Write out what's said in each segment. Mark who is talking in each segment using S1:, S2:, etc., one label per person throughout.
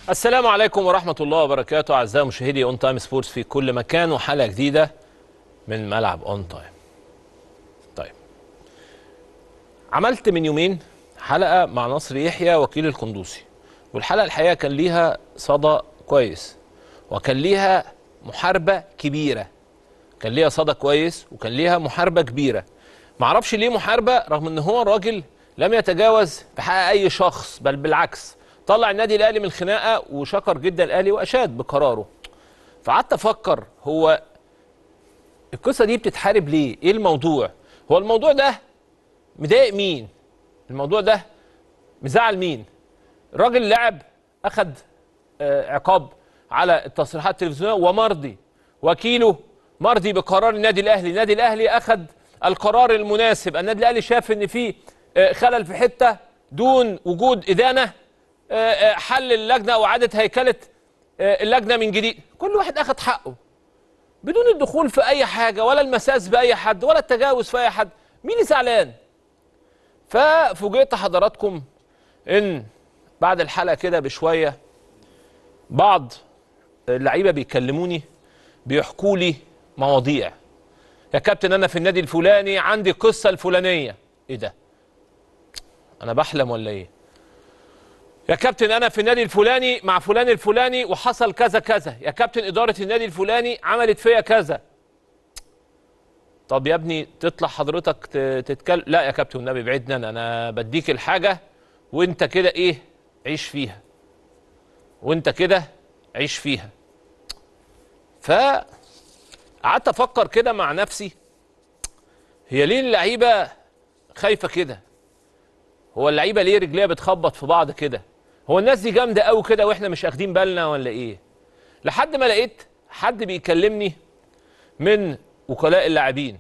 S1: السلام عليكم ورحمة الله وبركاته أعزائي مشاهدي أون تايم سبورتس في كل مكان وحلقة جديدة من ملعب أون تايم. طيب. عملت من يومين حلقة مع نصر يحيى وكيل القندوسي والحلقة الحقيقة كان ليها صدى كويس وكان ليها محاربة كبيرة. كان ليها صدى كويس وكان ليها محاربة كبيرة. معرفش ليه محاربة رغم إن هو راجل لم يتجاوز في حق أي شخص بل بالعكس طلع النادي الاهلي من الخناقه وشكر جدا الاهلي واشاد بقراره فقعدت افكر هو القصه دي بتتحارب ليه ايه الموضوع هو الموضوع ده مضايق مين الموضوع ده مزعل مين الراجل لاعب اخد آه، عقاب على التصريحات التلفزيونيه ومرضي وكيله مرضي بقرار النادي الاهلي النادي الاهلي اخد القرار المناسب النادي الاهلي شاف ان في آه، خلل في حته دون وجود ادانه آه، آه، حل اللجنه واعاده هيكله آه، اللجنه من جديد كل واحد اخذ حقه بدون الدخول في اي حاجه ولا المساس باي حد ولا التجاوز في اي حد مين اللي زعلان ففوجئت حضراتكم ان بعد الحلقه كده بشويه بعض اللعيبه بيكلموني بيحكوا لي مواضيع يا كابتن انا في النادي الفلاني عندي قصه الفلانيه ايه ده انا بحلم ولا ايه يا كابتن انا في النادي الفلاني مع فلان الفلاني وحصل كذا كذا يا كابتن اداره النادي الفلاني عملت فيا كذا طب يا ابني تطلع حضرتك ت- تتكلم لا يا كابتن النبي بعدنا انا انا بديك الحاجه وانت كده ايه عيش فيها وانت كده عيش فيها فقعدت افكر كده مع نفسي هي ليه اللعيبه خايفه كده هو اللعيبه ليه رجليها بتخبط في بعض كده هو الناس دي جامده قوي كده واحنا مش اخدين بالنا ولا ايه لحد ما لقيت حد بيكلمني من وكلاء اللاعبين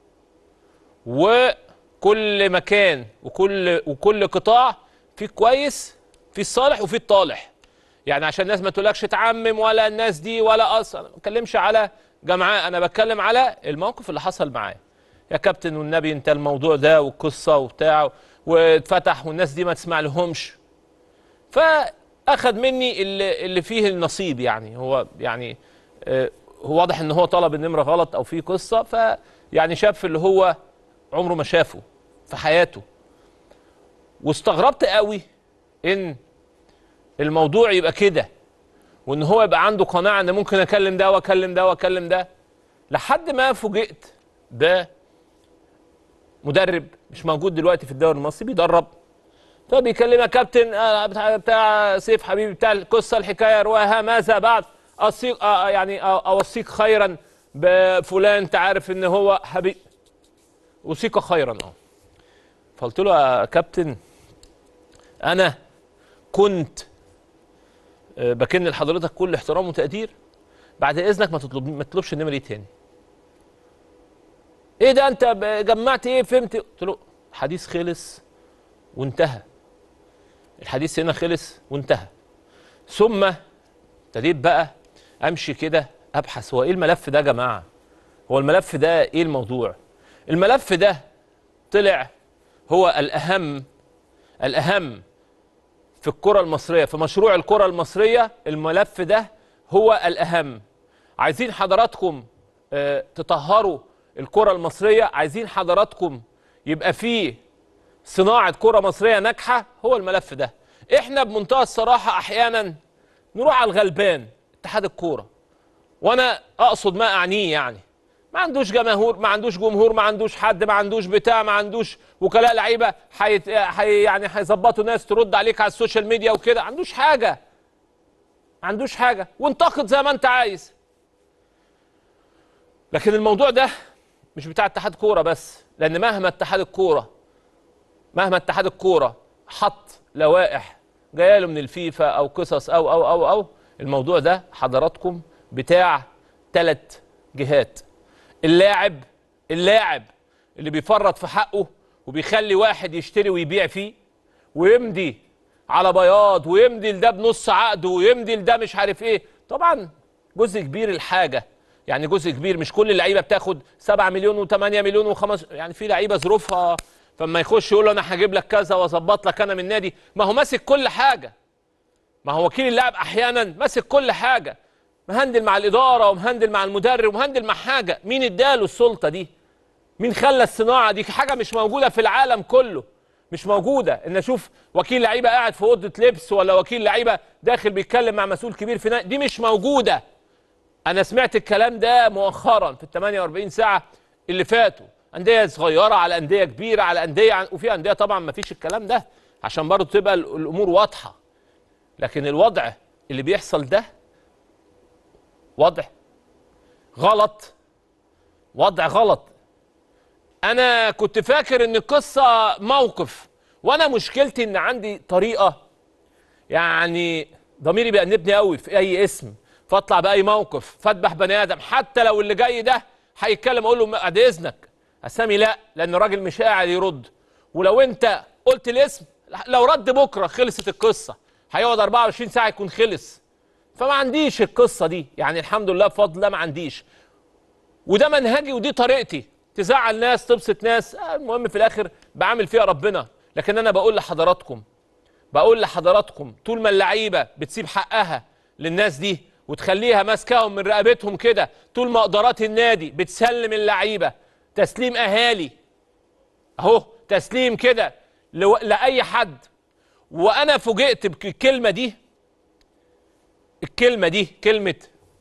S1: وكل مكان وكل وكل قطاع في كويس في الصالح وفي الطالح يعني عشان الناس ما تقولكش تعمم ولا الناس دي ولا اصلا ما بتكلمش على جمعاء انا بتكلم على الموقف اللي حصل معايا يا كابتن والنبي انت الموضوع ده والقصه وبتاع واتفتح والناس دي ما تسمع لهمش فاخد مني اللي, اللي فيه النصيب يعني هو يعني آه، هو واضح ان هو طلب النمره غلط او في قصه فيعني شاف اللي هو عمره ما شافه في حياته واستغربت قوي ان الموضوع يبقى كده وان هو يبقى عنده قناعه ان ممكن اكلم ده واكلم ده واكلم ده لحد ما فوجئت ب مدرب مش موجود دلوقتي في الدوري المصري بيدرب فبيكلم يا كابتن آه، بتاع, بتاع سيف حبيبي بتاع القصه الحكايه رواها ماذا بعد أصيق آه، يعني آه، اوصيك خيرا بفلان انت عارف ان هو حبيب اوصيك خيرا اه فقلت له يا كابتن انا كنت آه، بكن لحضرتك كل احترام وتقدير بعد اذنك ما تطلب ما تطلبش النمره دي تاني ايه ده انت ب- جمعت ايه فهمت قلت له الحديث خلص وانتهى الحديث هنا خلص وانتهى ثم ابتديت بقى امشي كده ابحث هو ايه الملف ده يا جماعه هو الملف ده ايه الموضوع الملف ده طلع هو الاهم الاهم في الكرة المصرية في مشروع الكرة المصرية الملف ده هو الأهم عايزين حضراتكم آه، تطهروا الكرة المصرية عايزين حضراتكم يبقى فيه صناعة كرة مصرية ناجحة هو الملف ده احنا بمنتهى الصراحة احيانا نروح على الغلبان اتحاد الكورة وانا اقصد ما اعنيه يعني ما عندوش جماهير ما عندوش جمهور ما عندوش حد ما عندوش بتاع ما عندوش وكلاء لعيبه حي... حي... يعني هيظبطوا ناس ترد عليك على السوشيال ميديا وكده ما عندوش حاجه ما عندوش حاجه وانتقد زي ما انت عايز لكن الموضوع ده مش بتاع اتحاد كوره بس لان مهما اتحاد الكوره مهما اتحاد الكوره حط لوائح جايه له من الفيفا او قصص او او او او الموضوع ده حضراتكم بتاع ثلاث جهات اللاعب اللاعب اللي بيفرط في حقه وبيخلي واحد يشتري ويبيع فيه ويمضي على بياض ويمضي لده بنص عقده ويمضي لده مش عارف ايه طبعا جزء كبير الحاجه يعني جزء كبير مش كل اللعيبه بتاخد 7 مليون و8 مليون و5 يعني في لعيبه ظروفها فما يخش يقول له انا هجيب لك كذا واظبط لك انا من نادي ما هو ماسك كل حاجه ما هو وكيل اللاعب احيانا ماسك كل حاجه مهندل مع الاداره ومهندل مع المدرب ومهندل مع حاجه مين اداله السلطه دي مين خلى الصناعه دي حاجه مش موجوده في العالم كله مش موجوده ان اشوف وكيل لعيبه قاعد في اوضه لبس ولا وكيل لعيبه داخل بيتكلم مع مسؤول كبير في نادي دي مش موجوده انا سمعت الكلام ده مؤخرا في ال 48 ساعه اللي فاتوا انديه صغيره على انديه كبيره على انديه عن... وفي انديه طبعا ما فيش الكلام ده عشان برضه تبقى ال- الامور واضحه لكن الوضع اللي بيحصل ده وضع غلط وضع غلط انا كنت فاكر ان القصه موقف وانا مشكلتي ان عندي طريقه يعني ضميري بيأنبني قوي في اي اسم فاطلع باي موقف فاذبح بني ادم حتى لو اللي جاي ده هيتكلم اقول له بعد اذنك اسامي لا لان الراجل مش قاعد يرد ولو انت قلت الاسم لو رد بكره خلصت القصه هيقعد 24 ساعه يكون خلص فما عنديش القصه دي يعني الحمد لله بفضل الله ما عنديش وده منهجي ودي طريقتي تزعل ناس تبسط ناس آه، المهم في الاخر بعمل فيها ربنا لكن انا بقول لحضراتكم بقول لحضراتكم طول ما اللعيبه بتسيب حقها للناس دي وتخليها ماسكاهم من رقبتهم كده طول ما ادارات النادي بتسلم اللعيبه تسليم اهالي اهو تسليم كده لو- لاي حد وانا فوجئت بالكلمه دي الكلمه دي كلمه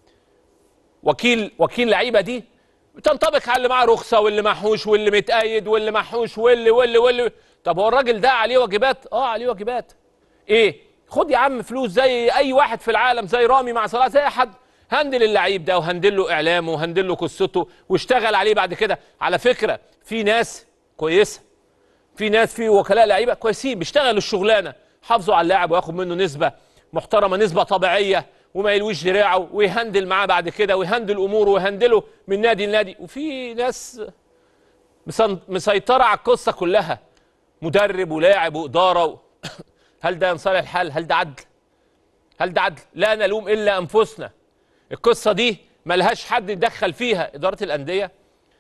S1: وكيل وكيل لعيبه دي بتنطبق على اللي معاه رخصه واللي محوش واللي متأيد واللي محوش واللي واللي واللي طب هو الراجل ده عليه واجبات؟ اه عليه واجبات. ايه؟ خد يا عم فلوس زي اي واحد في العالم زي رامي مع صلاح زي اي حد هندل اللعيب ده وهندل له اعلامه وهندل له قصته واشتغل عليه بعد كده على فكره في ناس كويسه في ناس في وكلاء لعيبه كويسين بيشتغلوا الشغلانه حافظوا على اللاعب وياخد منه نسبه محترمه نسبه طبيعيه وما يلويش دراعه ويهندل معاه بعد كده ويهندل اموره ويهندله من نادي لنادي وفي ناس مسن- مسيطره على القصه كلها مدرب ولاعب واداره و... هل ده ينصلح الحال؟ هل ده عدل؟ هل ده عدل؟ لا نلوم الا انفسنا القصه دي ملهاش حد يتدخل فيها اداره الانديه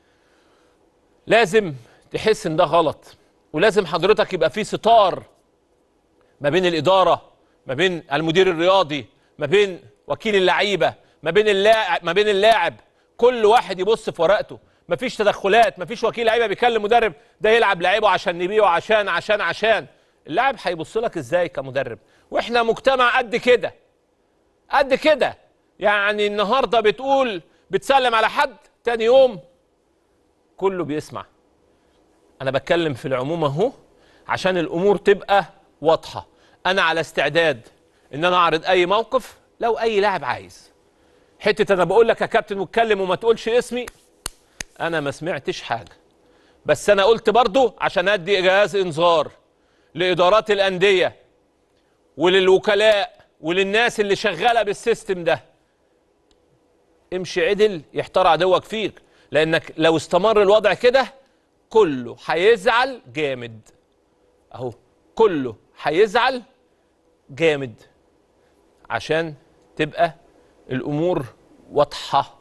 S1: لازم تحس ان ده غلط ولازم حضرتك يبقى في ستار ما بين الاداره ما بين المدير الرياضي ما بين وكيل اللعيبه ما بين اللاعب ما بين اللاعب كل واحد يبص في ورقته مفيش تدخلات مفيش وكيل لعيبه بيكلم مدرب ده يلعب لعيبه عشان نبيعه عشان عشان عشان اللاعب هيبص لك ازاي كمدرب واحنا مجتمع قد كده قد كده يعني النهارده بتقول بتسلم على حد تاني يوم كله بيسمع انا بتكلم في العموم اهو عشان الامور تبقى واضحه انا على استعداد ان انا اعرض اي موقف لو اي لاعب عايز حته انا بقول لك يا كابتن واتكلم وما تقولش اسمي انا ما سمعتش حاجه بس انا قلت برضو عشان ادي جهاز انذار لادارات الانديه وللوكلاء وللناس اللي شغاله بالسيستم ده امشي عدل يحتار عدوك فيك لانك لو استمر الوضع كده كله هيزعل جامد اهو كله هيزعل جامد عشان تبقى الامور واضحه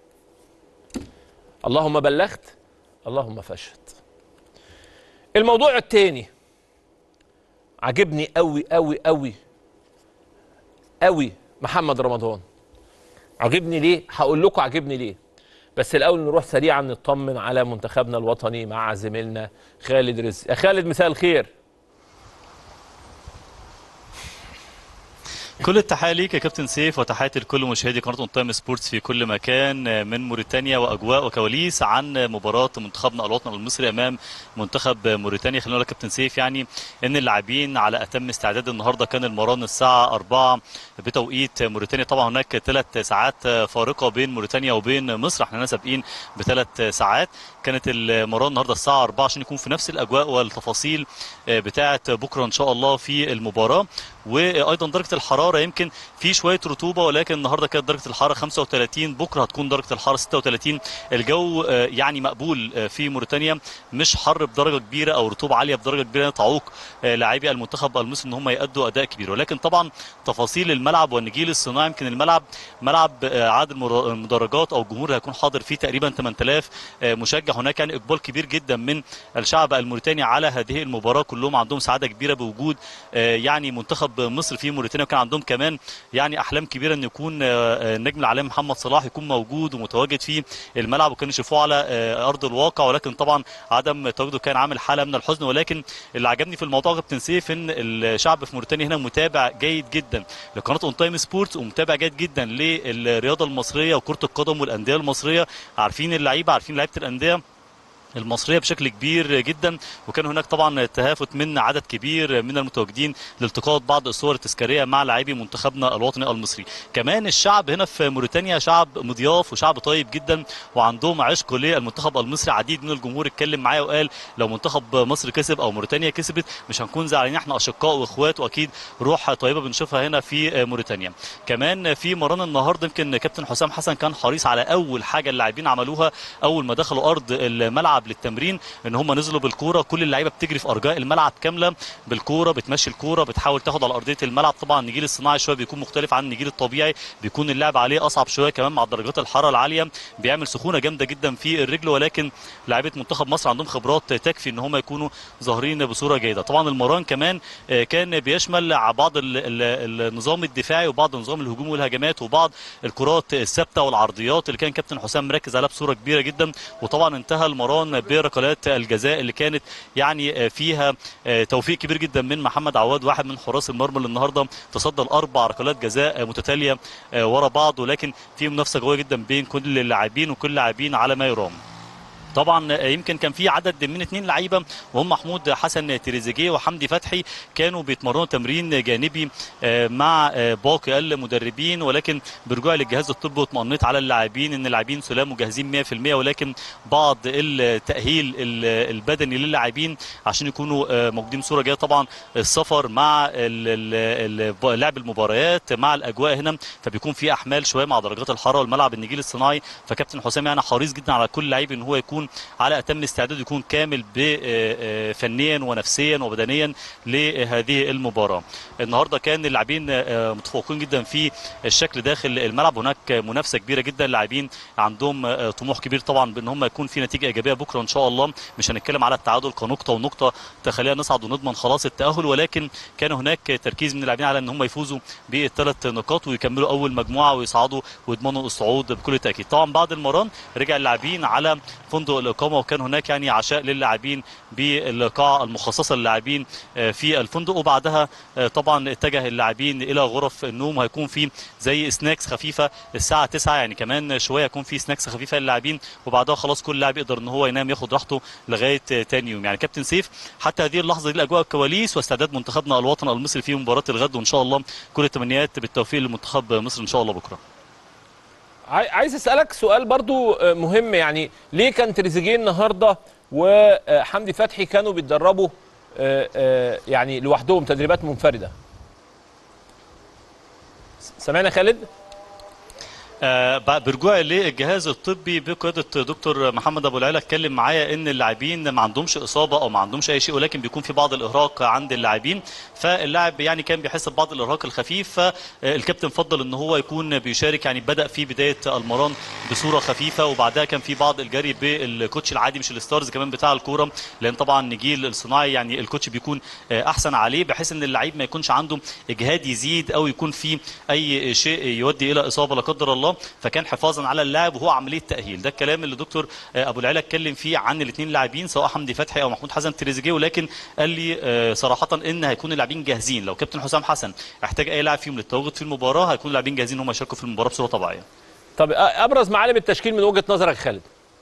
S1: اللهم بلغت اللهم فشت الموضوع التاني عجبني قوي قوي قوي قوي محمد رمضان عجبني ليه هقول لكم عجبني ليه بس الاول نروح سريعا نطمن على منتخبنا الوطني مع زميلنا خالد رزق يا خالد مساء الخير
S2: كل التحية ليك يا كابتن سيف وتحياتي لكل مشاهدي قناة اون تايم سبورتس في كل مكان من موريتانيا واجواء وكواليس عن مباراة منتخبنا الوطني المصري امام منتخب موريتانيا خلينا نقول لك كابتن سيف يعني ان اللاعبين على اتم استعداد النهارده كان المران الساعة 4 بتوقيت موريتانيا طبعا هناك ثلاث ساعات فارقة بين موريتانيا وبين مصر احنا سابقين بثلاث ساعات كانت المران النهارده الساعة 4 عشان يكون في نفس الاجواء والتفاصيل بتاعه بكره ان شاء الله في المباراة وايضا درجه الحراره يمكن في شويه رطوبه ولكن النهارده كانت درجه الحراره 35 بكره هتكون درجه الحراره 36 الجو آه، يعني مقبول آه، في موريتانيا مش حر بدرجه كبيره او رطوبه عاليه بدرجه كبيره تعوق آه، لاعبي المنتخب المصري ان هم يادوا اداء كبير ولكن طبعا تفاصيل الملعب والنجيل الصناعي يمكن الملعب ملعب آه، عدد المر- المدرجات او الجمهور اللي هيكون حاضر فيه تقريبا 8000 آه، مشجع هناك يعني اقبال كبير جدا من الشعب الموريتاني على هذه المباراه كلهم عندهم سعاده كبيره بوجود آه، يعني منتخب مصر في موريتانيا وكان عندهم عندهم كمان يعني احلام كبيره ان يكون آه، آه، النجم العالمي محمد صلاح يكون موجود ومتواجد في الملعب وكانوا يشوفوه على آه، ارض الواقع ولكن طبعا عدم تواجده كان عامل حاله من الحزن ولكن اللي عجبني في الموضوع كابتن سيف ان الشعب في موريتانيا هنا متابع جيد جدا لقناه اون تايم سبورتس ومتابع جيد جدا للرياضه المصريه وكره القدم والانديه المصريه عارفين اللعيبه عارفين لعيبه الانديه المصريه بشكل كبير جدا وكان هناك طبعا تهافت من عدد كبير من المتواجدين لالتقاط بعض الصور التذكاريه مع لاعبي منتخبنا الوطني المصري كمان الشعب هنا في موريتانيا شعب مضياف وشعب طيب جدا وعندهم عشق للمنتخب المصري عديد من الجمهور اتكلم معايا وقال لو منتخب مصر كسب او موريتانيا كسبت مش هنكون زعلانين احنا اشقاء واخوات واكيد روح طيبه بنشوفها هنا في موريتانيا كمان في مران النهارده يمكن كابتن حسام حسن كان حريص على اول حاجه اللاعبين عملوها اول ما دخلوا ارض الملعب للتمرين ان هم نزلوا بالكوره كل اللعيبه بتجري في ارجاء الملعب كامله بالكوره بتمشي الكوره بتحاول تاخد على ارضيه الملعب طبعا النجيل الصناعي شويه بيكون مختلف عن النجيل الطبيعي بيكون اللعب عليه اصعب شويه كمان مع درجات الحراره العاليه بيعمل سخونه جامده جدا في الرجل ولكن لاعيبه منتخب مصر عندهم خبرات تكفي ان هم يكونوا ظاهرين بصوره جيده طبعا المران كمان آه، كان بيشمل ع- بعض ال- ال- النظام الدفاعي وبعض نظام الهجوم والهجمات وبعض الكرات الثابته والعرضيات اللي كان كابتن حسام مركز عليها بصوره كبيره جدا وطبعا انتهى المران بركلات الجزاء اللي كانت يعني آه، فيها آه، توفيق كبير جدا من محمد عواد واحد من حراس المرمى اللي النهارده تصدى الاربع ركلات جزاء آه، متتاليه آه، ورا بعض ولكن في منافسه قويه جدا بين كل اللاعبين وكل لاعبين على ما يرام طبعا يمكن كان في عدد من اثنين لعيبه وهم محمود حسن تريزيجيه وحمدي فتحي كانوا بيتمرنوا تمرين جانبي آه، مع آه، باقي المدربين ولكن برجوع للجهاز الطبي واطمئنيت على اللاعبين ان اللاعبين سلام وجاهزين 100% ولكن بعض التاهيل ال- البدني للاعبين عشان يكونوا آه، موجودين بصوره جيده طبعا السفر مع ال- ال- ال- لعب المباريات مع الاجواء هنا فبيكون في احمال شويه مع درجات الحراره والملعب النجيل الصناعي فكابتن حسام يعني حريص جدا على كل لعيب ان هو يكون على اتم استعداد يكون كامل ب- آه، آه، فنيا ونفسيا وبدنيا لهذه المباراه النهارده كان اللاعبين آه، متفوقين جدا في الشكل داخل الملعب هناك منافسه كبيره جدا اللاعبين عندهم آه، طموح كبير طبعا بان هم يكون في نتيجه ايجابيه بكره ان شاء الله مش هنتكلم على التعادل كنقطه ونقطه تخلينا نصعد ونضمن خلاص التاهل ولكن كان هناك تركيز من اللاعبين على ان هم يفوزوا بالثلاث نقاط ويكملوا اول مجموعه ويصعدوا ويضمنوا الصعود بكل تاكيد طبعا بعد المران رجع اللاعبين على فندق الاقامه وكان هناك يعني عشاء للاعبين بالقاعه المخصصه للاعبين آه، في الفندق وبعدها آه، طبعا اتجه اللاعبين الى غرف النوم هيكون في زي سناكس خفيفه الساعه 9 يعني كمان شويه يكون في سناكس خفيفه للاعبين وبعدها خلاص كل لاعب يقدر ان هو ينام ياخد راحته لغايه آه، تاني يوم يعني كابتن سيف حتى هذه اللحظه دي الاجواء الكواليس واستعداد منتخبنا الوطني المصري في مباراه الغد وان شاء الله كل التمنيات بالتوفيق لمنتخب مصر ان شاء الله بكره
S1: عاي- عايز اسالك سؤال برضو آه، مهم يعني ليه كان تريزيجيه النهارده وحمدي فتحي كانوا بيتدربوا آه، آه، يعني لوحدهم تدريبات منفرده سامعنا خالد
S2: آه، بقى برجوع للجهاز الطبي بقياده دكتور محمد ابو العلا اتكلم معايا ان اللاعبين ما عندهمش اصابه او ما عندهمش اي شيء ولكن بيكون في بعض الارهاق عند اللاعبين فاللاعب يعني كان بيحس ببعض الارهاق الخفيف فالكابتن فضل ان هو يكون بيشارك يعني بدا في بدايه المران بصوره خفيفه وبعدها كان في بعض الجري بالكوتش العادي مش الستارز كمان بتاع الكوره لان طبعا نجيل الصناعي يعني الكوتش بيكون آه، احسن عليه بحيث ان اللعيب ما يكونش عنده اجهاد يزيد او يكون في اي شيء يؤدي الى اصابه لا قدر الله فكان حفاظا على اللاعب وهو عمليه تاهيل ده الكلام اللي دكتور آه، ابو العلا اتكلم فيه عن الاثنين لاعبين سواء حمدي فتحي او محمود حسن تريزيجيه ولكن قال لي آه، صراحه ان هيكون اللاعبين جاهزين لو كابتن حسام حسن احتاج اي لاعب فيهم للتواجد في المباراه هيكون اللاعبين جاهزين هم يشاركوا في المباراه بصوره طبيعيه
S1: طب آه، ابرز معالم التشكيل من وجهه نظرك يا خالد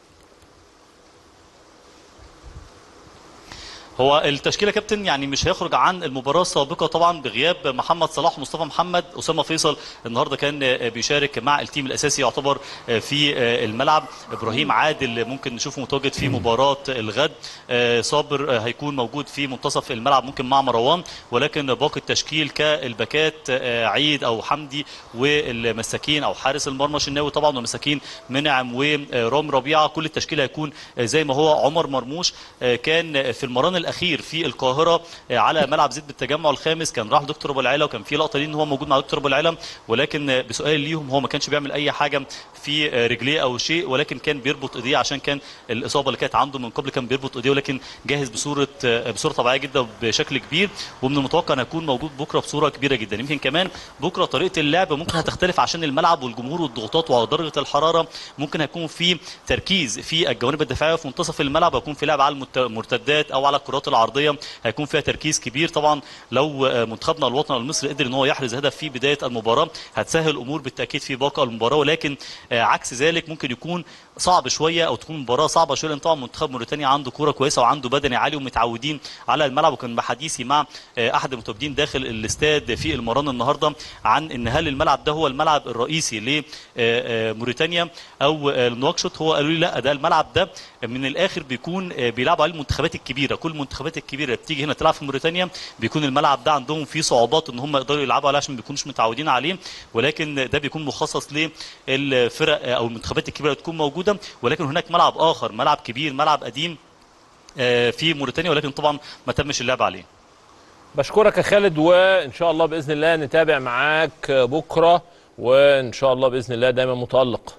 S2: هو التشكيله يا كابتن يعني مش هيخرج عن المباراه السابقه طبعا بغياب محمد صلاح ومصطفى محمد اسامه فيصل النهارده كان بيشارك مع التيم الاساسي يعتبر في الملعب ابراهيم عادل ممكن نشوفه متواجد في مباراه الغد صابر هيكون موجود في منتصف الملعب ممكن مع مروان ولكن باقي التشكيل كالباكات عيد او حمدي والمساكين او حارس المرمى شناوي طبعا ومساكين منعم ورام ربيعه كل التشكيل هيكون زي ما هو عمر مرموش كان في المران الاخير في القاهره آه، على ملعب زيت بالتجمع الخامس كان راح دكتور ابو العلا وكان في لقطه ليه ان هو موجود مع دكتور ابو العلا ولكن آه، بسؤال ليهم هو ما كانش بيعمل اي حاجه في آه، رجليه او شيء ولكن كان بيربط ايديه عشان كان الاصابه اللي كانت عنده من قبل كان بيربط ايديه ولكن جاهز بصوره آه، بصوره طبيعيه جدا بشكل كبير ومن المتوقع ان يكون موجود بكره بصوره كبيره جدا يمكن كمان بكره طريقه اللعب ممكن هتختلف عشان الملعب والجمهور والضغوطات ودرجه الحراره ممكن هيكون في تركيز في الجوانب الدفاعيه في منتصف الملعب هيكون في لعب على المت- المرتدات او على الكرات العرضيه هيكون فيها تركيز كبير طبعا لو آه، منتخبنا الوطني المصري قدر ان هو يحرز هدف في بدايه المباراه هتسهل الامور بالتاكيد في باقي المباراه ولكن آه، عكس ذلك ممكن يكون صعب شويه او تكون مباراه صعبه شويه لان طبعا منتخب موريتانيا عنده كوره كويسه وعنده بدني عالي ومتعودين على الملعب وكان بحديثي مع آه، احد المتواجدين داخل الاستاد في المران النهارده عن ان هل الملعب ده هو الملعب الرئيسي لموريتانيا او آه، نواكشوط هو قالوا لي لا ده الملعب ده من الاخر بيكون آه، بيلعبوا عليه المنتخبات الكبيره كل المنتخبات الكبيره اللي بتيجي هنا تلعب في موريتانيا بيكون الملعب ده عندهم فيه صعوبات ان هم يقدروا يلعبوا عليه عشان ما بيكونوش متعودين عليه ولكن ده بيكون مخصص للفرق آه، او المنتخبات الكبيره اللي تكون موجوده ولكن هناك ملعب اخر ملعب كبير ملعب قديم آه، في موريتانيا ولكن طبعا ما تمش اللعب عليه
S1: بشكرك يا خالد وان شاء الله باذن الله نتابع معاك بكره وان شاء الله باذن الله دايما متالق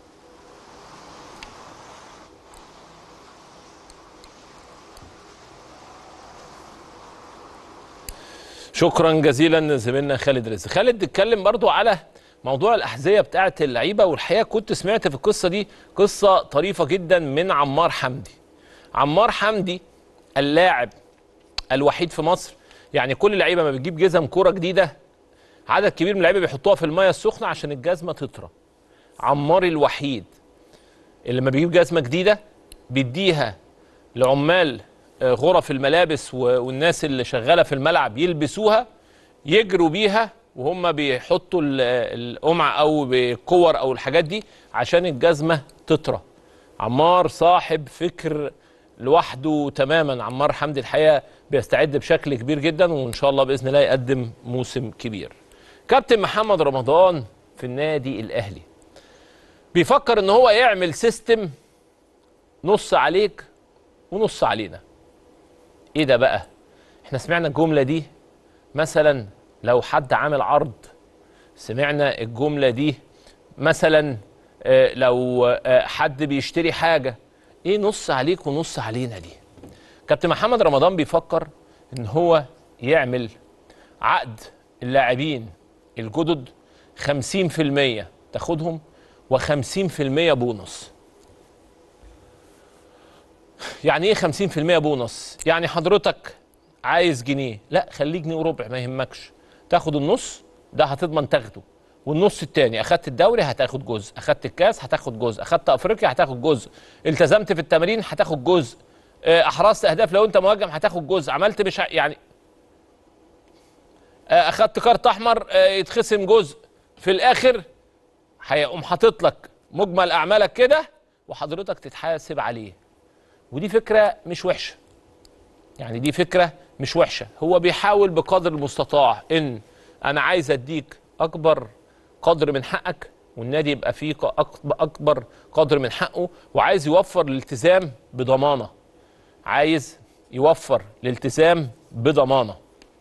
S1: شكرا جزيلا زميلنا خالد رزق خالد اتكلم برضو على موضوع الاحذيه بتاعه اللعيبه والحقيقه كنت سمعت في القصه دي قصه طريفه جدا من عمار حمدي عمار حمدي اللاعب الوحيد في مصر يعني كل لعيبه ما بتجيب جزم كوره جديده عدد كبير من اللعيبه بيحطوها في الميه السخنه عشان الجزمه تطرى عمار الوحيد اللي لما بيجيب جزمه جديده بيديها لعمال آه، غرف الملابس و- والناس اللي شغاله في الملعب يلبسوها يجروا بيها وهم بيحطوا ال- القمع او بالكور او الحاجات دي عشان الجزمه تطرى عمار صاحب فكر لوحده تماما عمار حمدي الحقيقه بيستعد بشكل كبير جدا وان شاء الله باذن الله يقدم موسم كبير كابتن محمد رمضان في النادي الاهلي بيفكر ان هو يعمل سيستم نص عليك ونص علينا ايه ده بقى احنا سمعنا الجمله دي مثلا لو حد عامل عرض سمعنا الجمله دي مثلا آه، لو آه، حد بيشتري حاجه ايه نص عليك ونص علينا دي كابتن محمد رمضان بيفكر ان هو يعمل عقد اللاعبين الجدد 50% تاخدهم و50% بونص يعني ايه 50% بونص يعني حضرتك عايز جنيه لا خليه جنيه وربع ما يهمكش تاخد النص ده هتضمن تاخده والنص التاني اخدت الدوري هتاخد جزء اخدت الكاس هتاخد جزء اخدت افريقيا هتاخد جزء التزمت في التمارين هتاخد جزء آه، احرزت اهداف لو انت مهاجم هتاخد جزء عملت مش ع- يعني آه، اخدت كارت احمر آه، يتخصم جزء في الاخر هيقوم حاطط لك مجمل اعمالك كده وحضرتك تتحاسب عليه ودي فكره مش وحشه يعني دي فكره مش وحشه هو بيحاول بقدر المستطاع ان انا عايز اديك اكبر قدر من حقك والنادي يبقى فيه ق- أك- اكبر قدر من حقه وعايز يوفر الالتزام بضمانه عايز يوفر الالتزام بضمانه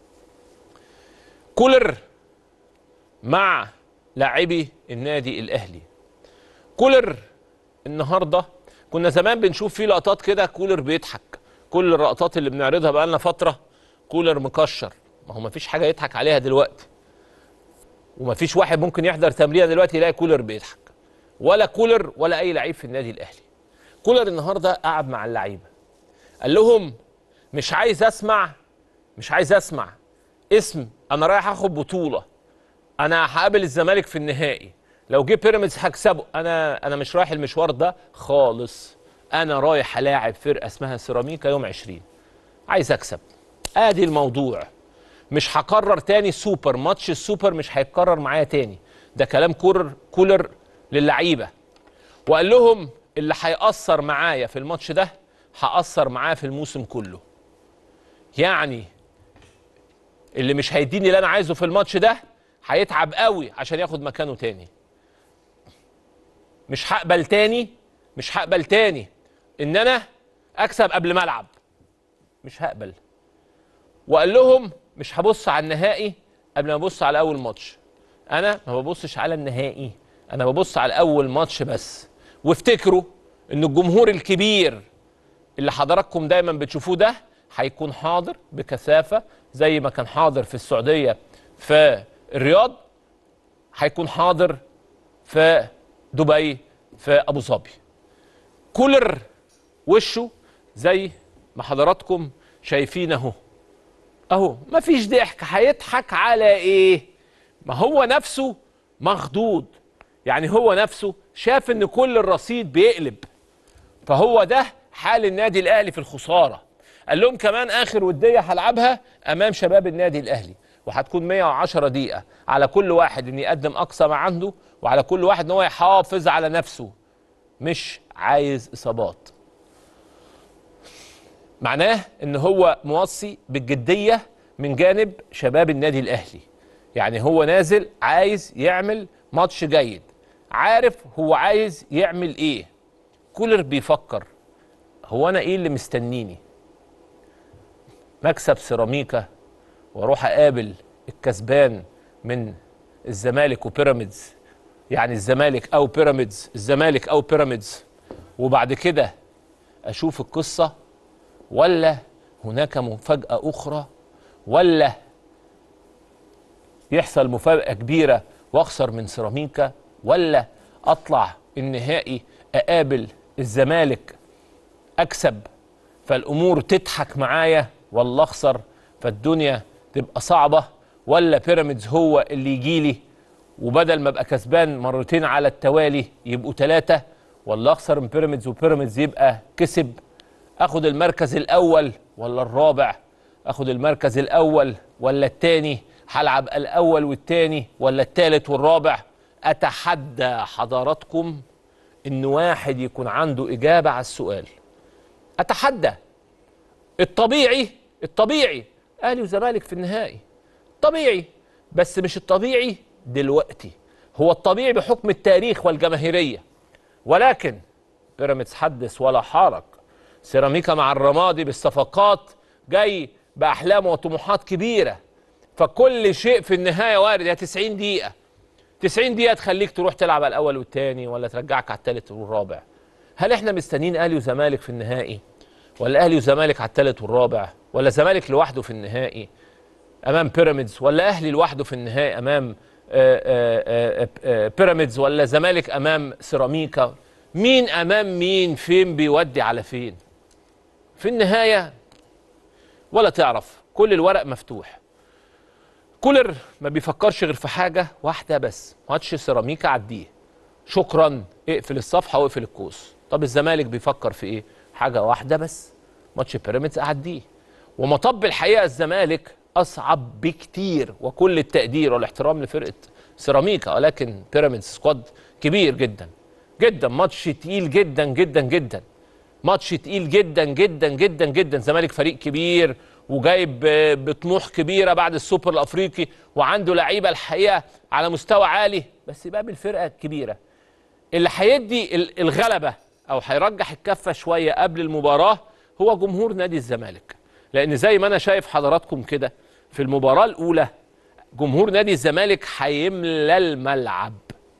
S1: كولر مع لاعبي النادي الاهلي كولر النهارده كنا زمان بنشوف فيه لقطات كده كولر بيضحك كل اللقطات اللي بنعرضها بقالنا فتره كولر مكشر ما هو مفيش حاجه يضحك عليها دلوقتي ومفيش واحد ممكن يحضر تمرينه دلوقتي يلاقي كولر بيضحك ولا كولر ولا اي لعيب في النادي الاهلي كولر النهارده قعد مع اللعيبه قال لهم مش عايز اسمع مش عايز اسمع اسم انا رايح اخد بطوله انا هقابل الزمالك في النهائي لو جه بيراميدز هكسبه انا انا مش رايح المشوار ده خالص انا رايح الاعب فرقه اسمها سيراميكا يوم 20 عايز اكسب ادي الموضوع مش هكرر تاني سوبر ماتش السوبر مش هيتكرر معايا تاني ده كلام كولر كولر للعيبه وقال لهم اللي هيأثر معايا في الماتش ده هأثر معاه في الموسم كله يعني اللي مش هيديني اللي انا عايزه في الماتش ده هيتعب قوي عشان ياخد مكانه تاني مش هقبل تاني مش هقبل تاني ان انا اكسب قبل ما العب مش هقبل وقال لهم مش هبص على النهائي قبل ما ابص على اول ماتش انا ما ببصش على النهائي انا ببص على اول ماتش بس وافتكروا ان الجمهور الكبير اللي حضراتكم دايما بتشوفوه ده هيكون حاضر بكثافه زي ما كان حاضر في السعوديه في الرياض هيكون حاضر في دبي في ابو ظبي كولر وشه زي ما حضراتكم شايفين اهو اهو مفيش ضحك هيضحك على ايه ما هو نفسه مخضوض يعني هو نفسه شاف ان كل الرصيد بيقلب فهو ده حال النادي الاهلي في الخساره قال لهم كمان اخر وديه هلعبها امام شباب النادي الاهلي وهتكون 110 دقيقه على كل واحد ان يقدم اقصى ما عنده وعلى كل واحد ان هو يحافظ على نفسه مش عايز اصابات معناه ان هو موصي بالجديه من جانب شباب النادي الاهلي يعني هو نازل عايز يعمل ماتش جيد عارف هو عايز يعمل ايه كولر بيفكر هو انا ايه اللي مستنيني مكسب سيراميكا واروح اقابل الكسبان من الزمالك وبيراميدز يعني الزمالك او بيراميدز الزمالك او بيراميدز وبعد كده اشوف القصه ولا هناك مفاجاه اخرى ولا يحصل مفاجاه كبيره واخسر من سيراميكا ولا اطلع النهائي اقابل الزمالك اكسب فالامور تضحك معايا ولا اخسر فالدنيا تبقى صعبه ولا بيراميدز هو اللي يجي لي وبدل ما ابقى كسبان مرتين على التوالي يبقوا ثلاثه ولا اخسر من بيراميدز وبيراميدز يبقى كسب اخد المركز الاول ولا الرابع اخد المركز الاول ولا الثاني هلعب الاول والثاني ولا الثالث والرابع اتحدى حضراتكم ان واحد يكون عنده اجابه على السؤال اتحدى الطبيعي الطبيعي اهلي وزمالك في النهائي طبيعي بس مش الطبيعي دلوقتي هو الطبيعي بحكم التاريخ والجماهيريه ولكن بيراميدز حدث ولا حرج سيراميكا مع الرمادي بالصفقات جاي باحلام وطموحات كبيره فكل شيء في النهايه وارد يا 90 دقيقه 90 دقيقه تخليك تروح تلعب على الاول والثاني ولا ترجعك على الثالث والرابع هل احنا مستنيين اهلي وزمالك في النهائي ولا اهلي وزمالك على الثالث والرابع ولا زمالك لوحده في النهائي امام بيراميدز ولا اهلي لوحده في النهائي امام آآ آآ آآ بيراميدز ولا زمالك امام سيراميكا مين امام مين فين بيودي على فين في النهايه ولا تعرف كل الورق مفتوح كولر ما بيفكرش غير في حاجه واحده بس ماتش سيراميكا عديه شكرا اقفل الصفحه واقفل الكوس طب الزمالك بيفكر في ايه حاجه واحده بس ماتش بيراميدز اعديه ومطب الحقيقه الزمالك اصعب بكتير وكل التقدير والاحترام لفرقه سيراميكا ولكن بيراميدز سكواد كبير جدا جدا ماتش تقيل جدا جدا جدا ماتش تقيل جدا جدا جدا جدا زمالك فريق كبير وجايب بطموح كبيره بعد السوبر الافريقي وعنده لعيبه الحقيقه على مستوى عالي بس بقى بالفرقه الكبيره اللي هيدي الغلبه او هيرجح الكفه شويه قبل المباراه هو جمهور نادي الزمالك لان زي ما انا شايف حضراتكم كده في المباراه الاولى جمهور نادي الزمالك هيملى الملعب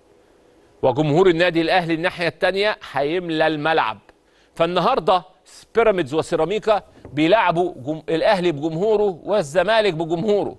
S1: وجمهور النادي الاهلي الناحيه الثانيه هيملى الملعب فالنهارده بيراميدز وسيراميكا بيلعبوا جم... الاهلي بجمهوره والزمالك بجمهوره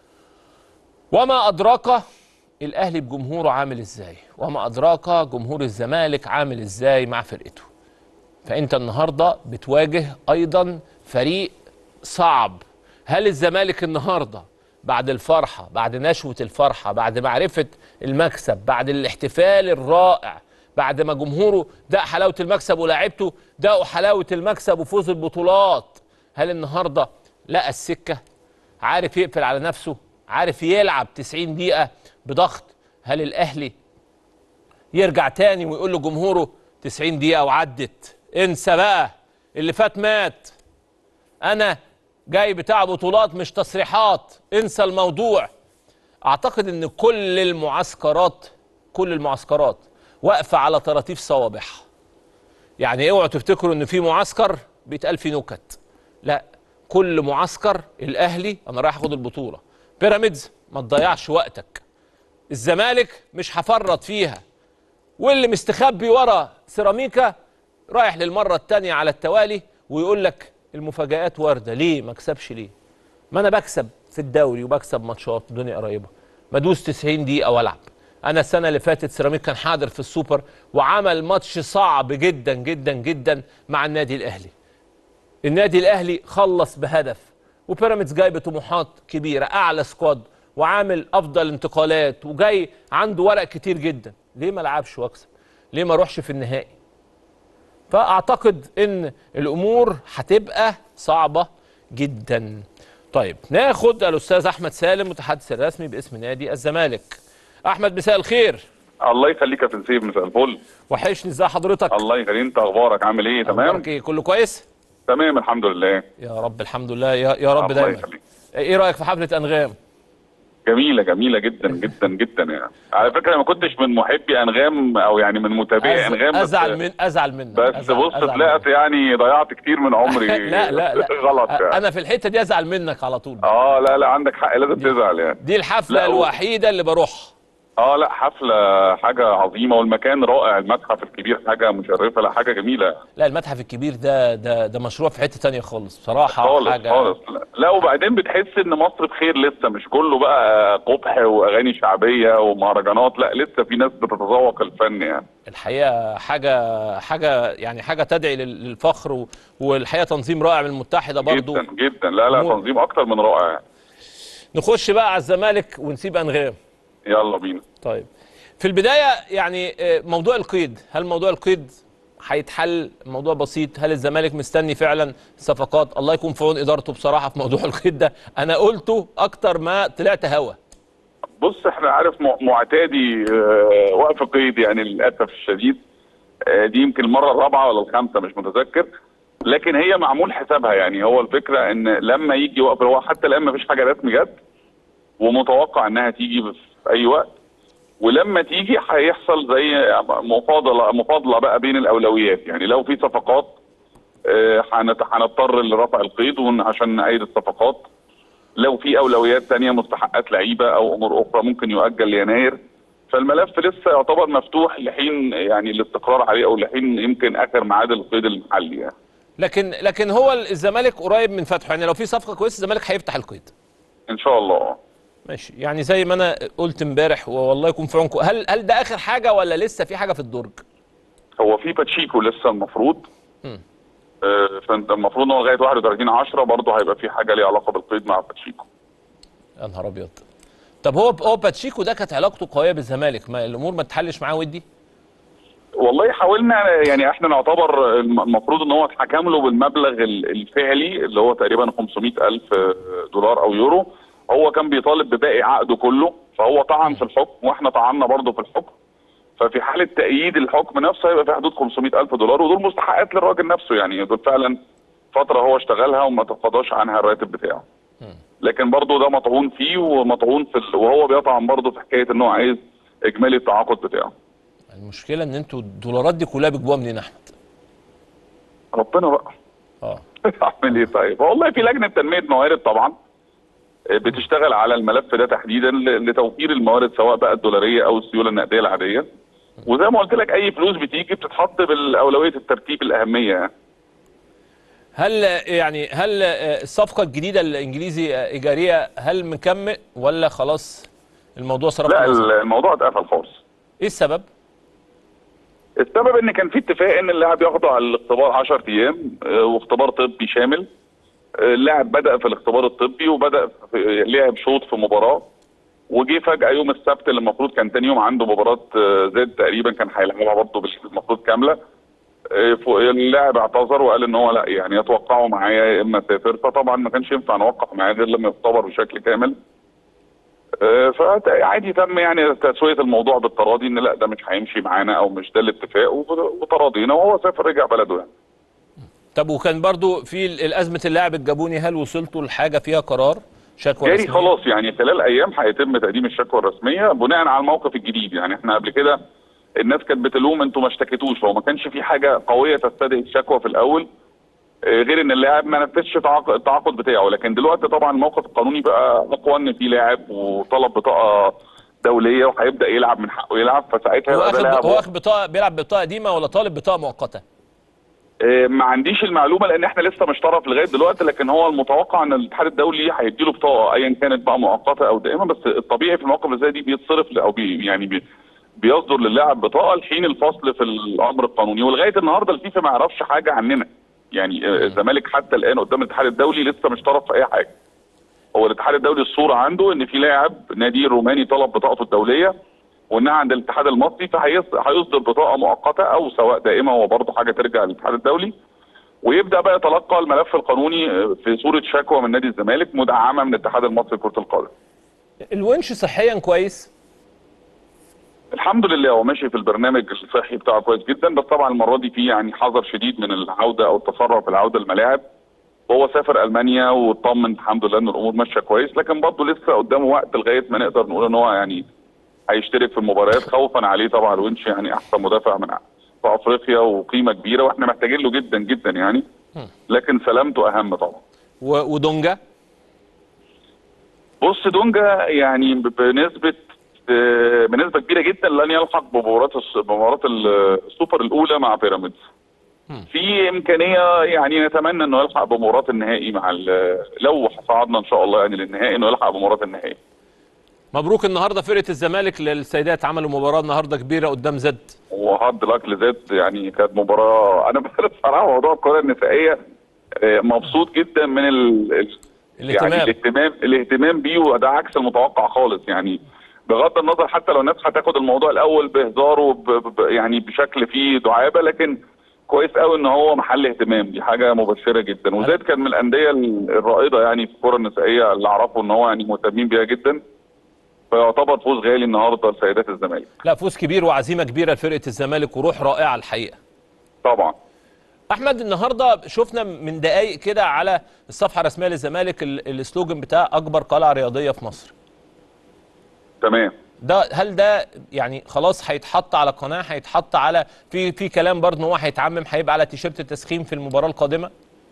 S1: وما ادراك الاهلي بجمهوره عامل ازاي وما ادراك جمهور الزمالك عامل ازاي مع فرقته فانت النهارده بتواجه ايضا فريق صعب هل الزمالك النهارده بعد الفرحه بعد نشوه الفرحه بعد معرفه المكسب بعد الاحتفال الرائع بعد ما جمهوره داق حلاوه المكسب ولاعيبته داقوا حلاوه المكسب وفوز البطولات هل النهارده لقى السكه عارف يقفل على نفسه عارف يلعب 90 دقيقه بضغط هل الاهلي يرجع تاني ويقول لجمهوره 90 دقيقه وعدت انسى بقى اللي فات مات انا جاي بتاع بطولات مش تصريحات انسى الموضوع اعتقد ان كل المعسكرات كل المعسكرات واقفه على طراطيف صوابعها يعني اوعوا تفتكروا ان في معسكر بيتقال فيه نكت لا كل معسكر الاهلي انا رايح اخد البطوله بيراميدز ما تضيعش وقتك الزمالك مش هفرط فيها واللي مستخبي ورا سيراميكا رايح للمره الثانيه على التوالي ويقول لك المفاجآت وارده ليه ما اكسبش ليه ما انا بكسب في الدوري وبكسب ماتشات الدنيا قريبه ما ادوس 90 دقيقه والعب انا السنه اللي فاتت سيراميك كان حاضر في السوبر وعمل ماتش صعب جدا جدا جدا مع النادي الاهلي النادي الاهلي خلص بهدف وبيراميدز جاي بطموحات كبيره اعلى سكواد وعامل افضل انتقالات وجاي عنده ورق كتير جدا ليه ما لعبش واكسب ليه ما اروحش في النهائي فاعتقد ان الامور هتبقى صعبه جدا طيب ناخد الاستاذ احمد سالم متحدث الرسمي باسم نادي الزمالك احمد مساء الخير
S3: الله يخليك يا تنسيب مساء الفل
S1: وحشني ازي حضرتك
S3: الله يخليك انت اخبارك عامل ايه تمام
S1: أخبارك ايه كله كويس
S3: تمام الحمد لله
S1: يا رب الحمد لله يا, يا رب
S3: الله
S1: دايما
S3: يخليك
S1: ايه رايك في حفله انغام
S3: جميله جميله جدا جدا جدا يعني على فكره أنا ما كنتش من محبي انغام او يعني من متابعي
S1: أز-
S3: انغام بس-
S1: ازعل من ازعل منك
S3: بس
S1: أزعل
S3: بص
S1: أزعل
S3: طلعت
S1: منك.
S3: يعني ضيعت كتير من عمري
S1: لا لا لا
S3: غلط يعني
S1: انا في الحته دي ازعل منك على طول
S3: اه لا لا عندك حق لازم تزعل يعني
S1: دي الحفله
S3: لا، هو-
S1: الوحيده اللي بروحها
S3: اه لا حفله حاجه عظيمه والمكان رائع المتحف الكبير حاجه مشرفه لا حاجه جميله
S1: لا المتحف الكبير ده ده ده مشروع في حته تانية خالص بصراحه
S3: خالص
S1: حاجه
S3: خالص لا- لا وبعدين بتحس ان مصر بخير لسه مش كله بقى قبح واغاني شعبيه ومهرجانات لا لسه في ناس بتتذوق الفن يعني
S1: الحقيقه حاجه حاجه يعني حاجه تدعي لل- للفخر و- والحقيقه تنظيم رائع من المتحده برضو
S3: جدا جدا لا لا
S1: أمور.
S3: تنظيم اكتر من رائع يعني.
S1: نخش بقى على الزمالك ونسيب انغام
S3: يلا بينا
S1: طيب في البدايه يعني آه، موضوع القيد هل موضوع القيد هيتحل موضوع بسيط هل الزمالك مستني فعلا صفقات الله يكون في عون ادارته بصراحه في موضوع القيد ده انا قلته اكتر ما طلعت هوا
S3: بص احنا عارف مع- معتادي آه، وقف قيد يعني للاسف الشديد آه، دي يمكن المره الرابعه ولا الخامسه مش متذكر لكن هي معمول حسابها يعني هو الفكره ان لما يجي وقف هو حتى الان مفيش حاجه رسمي جت ومتوقع انها تيجي في اي وقت ولما تيجي هيحصل زي مفاضله مفاضله بقى بين الاولويات يعني لو في صفقات آه، هنت- هنضطر لرفع القيد ون- عشان نأيد الصفقات لو في اولويات تانية مستحقات لعيبه او امور اخرى ممكن يؤجل ليناير فالملف لسه يعتبر مفتوح لحين يعني الاستقرار عليه او لحين يمكن اخر ميعاد القيد المحلي يعني.
S1: لكن لكن هو الزمالك قريب من فتحه يعني لو في صفقه كويسه الزمالك هيفتح القيد
S3: ان شاء الله
S1: ماشي يعني زي ما انا قلت امبارح والله يكون في عونكم هل هل ده اخر حاجه ولا لسه في حاجه في الدرج
S3: هو في باتشيكو لسه المفروض
S1: مم.
S3: آه، فانت المفروض ان هو لغايه 31 10 برضه هيبقى في حاجه ليها علاقه بالقيد مع باتشيكو
S1: يا نهار ابيض طب هو هو باتشيكو ده كانت علاقته قويه بالزمالك ما الامور ما تحلش معاه ودي
S3: والله حاولنا يعني احنا نعتبر الم- المفروض ان هو اتحكم له بالمبلغ ال- الفعلي اللي هو تقريبا 500 الف دولار او يورو هو كان بيطالب بباقي عقده كله فهو طعن في الحكم واحنا طعنا برضه في الحكم ففي حاله تأييد الحكم نفسه هيبقى في حدود 500 الف دولار ودول مستحقات للراجل نفسه يعني دول فعلا فتره هو اشتغلها وما تقاضاش عنها الراتب بتاعه لكن برضه ده مطعون فيه ومطعون في ال... وهو بيطعن برضه في حكايه ان هو عايز اجمالي التعاقد بتاعه
S1: المشكله ان انتوا الدولارات دي كلها بتجيبوها منين يا احمد
S3: ربنا بقى
S1: اه
S3: اعمل ايه طيب؟ والله في لجنه تنميه موارد طبعا آه، بتشتغل على الملف ده تحديدا ل- لتوفير الموارد سواء بقى الدولاريه او السيوله النقديه العاديه. وزي ما قلت لك اي فلوس بتيجي بتتحط بالاولويه الترتيب الاهميه يعني.
S1: هل يعني هل الصفقه الجديده الانجليزي ايجاريه هل مكمل ولا خلاص الموضوع صرف
S3: لا
S1: نظر؟
S3: ال- الموضوع اتقفل خالص.
S1: ايه السبب
S3: السبب ان كان في اتفاق ان اللاعب يخضع للاختبار 10 ايام آه، واختبار طبي شامل. آه، اللاعب بدا في الاختبار الطبي وبدا في لعب شوط في مباراه وجي فجاه يوم السبت اللي المفروض كان تاني يوم عنده مباراه آه، زد تقريبا كان هيلعبها برضه بال- المفروض كامله آه، ف- اللاعب اعتذر وقال ان هو لا يعني يتوقعوا معايا يا اما سافر فطبعا ما كانش ينفع نوقع معاه غير لما يختبر بشكل كامل آه، فعادي تم يعني تسويه الموضوع بالتراضي ان لا ده مش هيمشي معانا او مش ده الاتفاق وت- وتراضينا وهو سافر رجع بلده يعني
S1: طب وكان برضو في الازمه اللاعب الجابوني هل وصلتوا لحاجه فيها قرار شكوى
S3: جاري
S1: رسمية؟
S3: خلاص يعني خلال ايام هيتم تقديم الشكوى الرسميه بناء على الموقف الجديد يعني احنا قبل كده الناس كانت بتلوم انتوا ما اشتكيتوش هو ما كانش في حاجه قويه تستدعي الشكوى في الاول آه، غير ان اللاعب ما نفذش تعاق- التعاقد بتاعه لكن دلوقتي طبعا الموقف القانوني بقى اقوى ان في لاعب وطلب بطاقه دوليه وهيبدا يلعب من حقه يلعب فساعتها
S1: هو
S3: يبقى ده
S1: اخد
S3: لاعب
S1: هو اخد بطاقه بيلعب بطاقه قديمه ولا طالب بطاقه مؤقته
S3: آه، ما عنديش المعلومه لان احنا لسه مش طرف لغايه دلوقتي لكن هو المتوقع ان الاتحاد الدولي هيديله بطاقه ايا كانت بقى مؤقته او دائمه بس الطبيعي في المواقف اللي زي دي بيتصرف ل- او بي يعني بي بيصدر للاعب بطاقه لحين الفصل في الامر القانوني ولغايه النهارده الفيفا ما يعرفش حاجه عننا يعني آه، الزمالك حتى الان قدام الاتحاد الدولي لسه مش طرف في اي حاجه هو الاتحاد الدولي الصوره عنده ان في لاعب نادي روماني طلب بطاقته الدوليه وانها عند الاتحاد المصري فهيصدر بطاقه مؤقته او سواء دائمه هو برضه حاجه ترجع للاتحاد الدولي ويبدا بقى يتلقى الملف القانوني في صوره شكوى من نادي الزمالك مدعمه من الاتحاد المصري لكره القدم.
S1: الونش صحيا كويس
S3: الحمد لله هو ماشي في البرنامج الصحي بتاعه كويس جدا بس طبعا المره دي في يعني حذر شديد من العوده او التسرع في العوده الملاعب وهو سافر المانيا واطمن الحمد لله ان الامور ماشيه كويس لكن برضه لسه قدامه وقت لغايه ما نقدر نقول ان هو يعني هيشترك في المباريات خوفا عليه طبعا الونش يعني احسن مدافع من في افريقيا وقيمه كبيره واحنا محتاجين له جدا جدا يعني لكن سلامته اهم طبعا
S1: و- ودونجا
S3: بص دونجا يعني ب- بنسبه آه، بنسبه كبيره جدا لن يلحق بمباراه الس- بمباراه ال- السوبر الاولى مع بيراميدز في امكانيه يعني نتمنى انه يلحق بمباراه النهائي مع ال- لو صعدنا ان شاء الله يعني للنهائي انه يلحق بمباراه النهائي
S1: مبروك النهارده فرقه الزمالك للسيدات عملوا مباراه النهارده كبيره قدام زد
S3: وهارد لك لزاد يعني كانت مباراه انا بصراحه موضوع الكره النسائيه آه، مبسوط جدا من ال... ال-
S1: الاهتمام.
S3: يعني الاهتمام الاهتمام بيه وده عكس المتوقع خالص يعني بغض النظر حتى لو الناس هتاخد الموضوع الاول بهزار وب... ب... يعني بشكل فيه دعابه لكن كويس قوي ان هو محل اهتمام دي حاجه مبشره جدا وزاد كان من الانديه ال- الرائده يعني في الكره النسائيه اللي اعرفه ان هو يعني مهتمين بيها جدا فيعتبر فوز غالي النهارده لسيدات الزمالك
S1: لا فوز كبير وعزيمه كبيره لفرقه الزمالك وروح رائعه الحقيقه
S3: طبعا
S1: احمد النهارده شفنا من دقائق كده على الصفحه الرسميه للزمالك ال- السلوجن بتاع اكبر قلعه رياضيه في مصر
S3: تمام
S1: ده هل ده يعني خلاص هيتحط على قناه هيتحط على في في كلام برضه ان هو هيتعمم هيبقى على تيشيرت التسخين في المباراه القادمه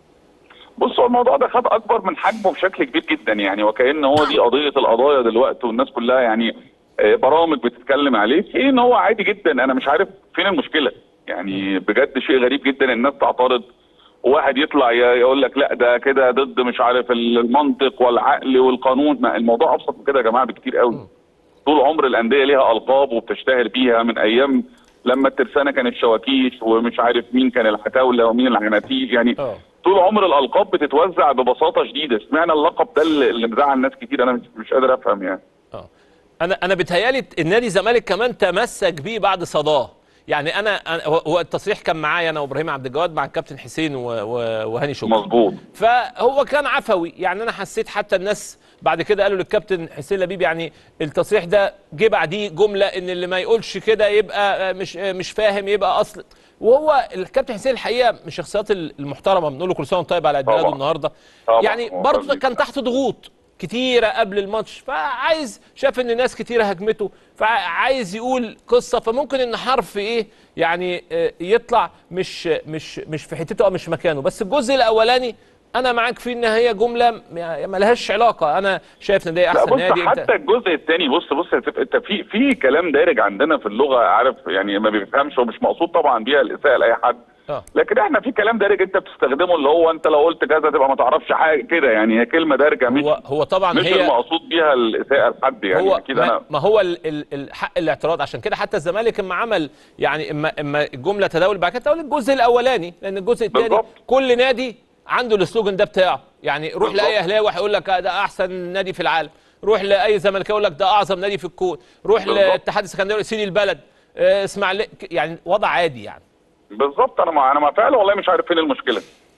S3: بص هو الموضوع ده خد اكبر من حجمه بشكل كبير جدا يعني وكأن هو دي قضيه القضايا دلوقتي والناس كلها يعني آه، برامج بتتكلم عليه في حين ان هو عادي جدا انا مش عارف فين المشكله يعني بجد شيء غريب جدا الناس تعترض وواحد يطلع ي- يقول لك لا ده كده ضد مش عارف المنطق والعقل والقانون ما الموضوع ابسط من كده يا جماعه بكتير قوي طول عمر الانديه ليها القاب وبتشتهر بيها من ايام لما الترسانه كانت شواكيش ومش عارف مين كان العتاوله ومين العناتيل يعني
S1: اه
S3: طول عمر الالقاب بتتوزع ببساطه شديده اشمعنى اللقب ده اللي اللي مزعل ناس كتير انا مش, مش قادر افهم يعني
S1: اه انا انا بيتهيالي النادي الزمالك كمان تمسك بيه بعد صداه يعني انا أنا- هو هو التصريح كان معايا انا وابراهيم عبد الجواد مع الكابتن حسين و- و- وهاني شكري
S3: مظبوط
S1: فهو كان عفوي يعني انا حسيت حتى الناس بعد كده قالوا للكابتن حسين لبيب يعني التصريح ده جه بعديه جمله ان اللي ما يقولش كده يبقى آه، مش آه، مش فاهم يبقى اصل وهو الكابتن حسين الحقيقه من الشخصيات المحترمه بنقول له كل سنه وأنت طيب على عيد ميلاده
S3: طبعا.
S1: النهارده
S3: طبعا.
S1: يعني
S3: هو
S1: برضه
S3: راجل
S1: كان تحت ضغوط كتيره قبل الماتش فعايز شاف ان ناس كتيره هجمته فعايز يقول قصه فممكن ان حرف ايه يعني آه، يطلع مش مش مش في حتته او مش في مكانه بس الجزء الاولاني انا معاك فيه ان هي جمله م- ما لهاش علاقه انا شايف ان ده
S3: لا
S1: احسن
S3: بص
S1: نادي انت
S3: حتى الجزء الثاني بص بص يا سيف، انت في في كلام دارج عندنا في اللغه عارف يعني ما بيفهمش ومش مقصود طبعا بيها الاساءه لاي حد
S1: اه
S3: لكن احنا في كلام دارج انت بتستخدمه اللي هو انت لو قلت كذا تبقى ما تعرفش حاجه كده يعني هي كلمه دارجه مش
S1: هو هو طبعا
S3: مش
S1: هي
S3: المقصود بيها الاساءه لحد يعني
S1: هو
S3: اكيد
S1: ما,
S3: انا
S1: ما هو ال- ال- الحق الاعتراض عشان كده حتى الزمالك اما عمل يعني اما اما الجمله تداول بعد كده تداول الجزء الاولاني لان الجزء الثاني
S3: بالظبط.
S1: كل نادي عنده السلوجن ده بتاعه يعني روح
S3: بالظبط.
S1: لاي اهلاوي هيقول لك ده احسن نادي في العالم روح لاي زملكاوي يقول لك ده اعظم نادي في الكون روح
S3: بالظبط.
S1: لاتحاد السكندري سيدي البلد آه، اسماعيليه يعني وضع عادي يعني
S3: بالظبط انا ما انا ما فعلا والله مش عارف فين المشكله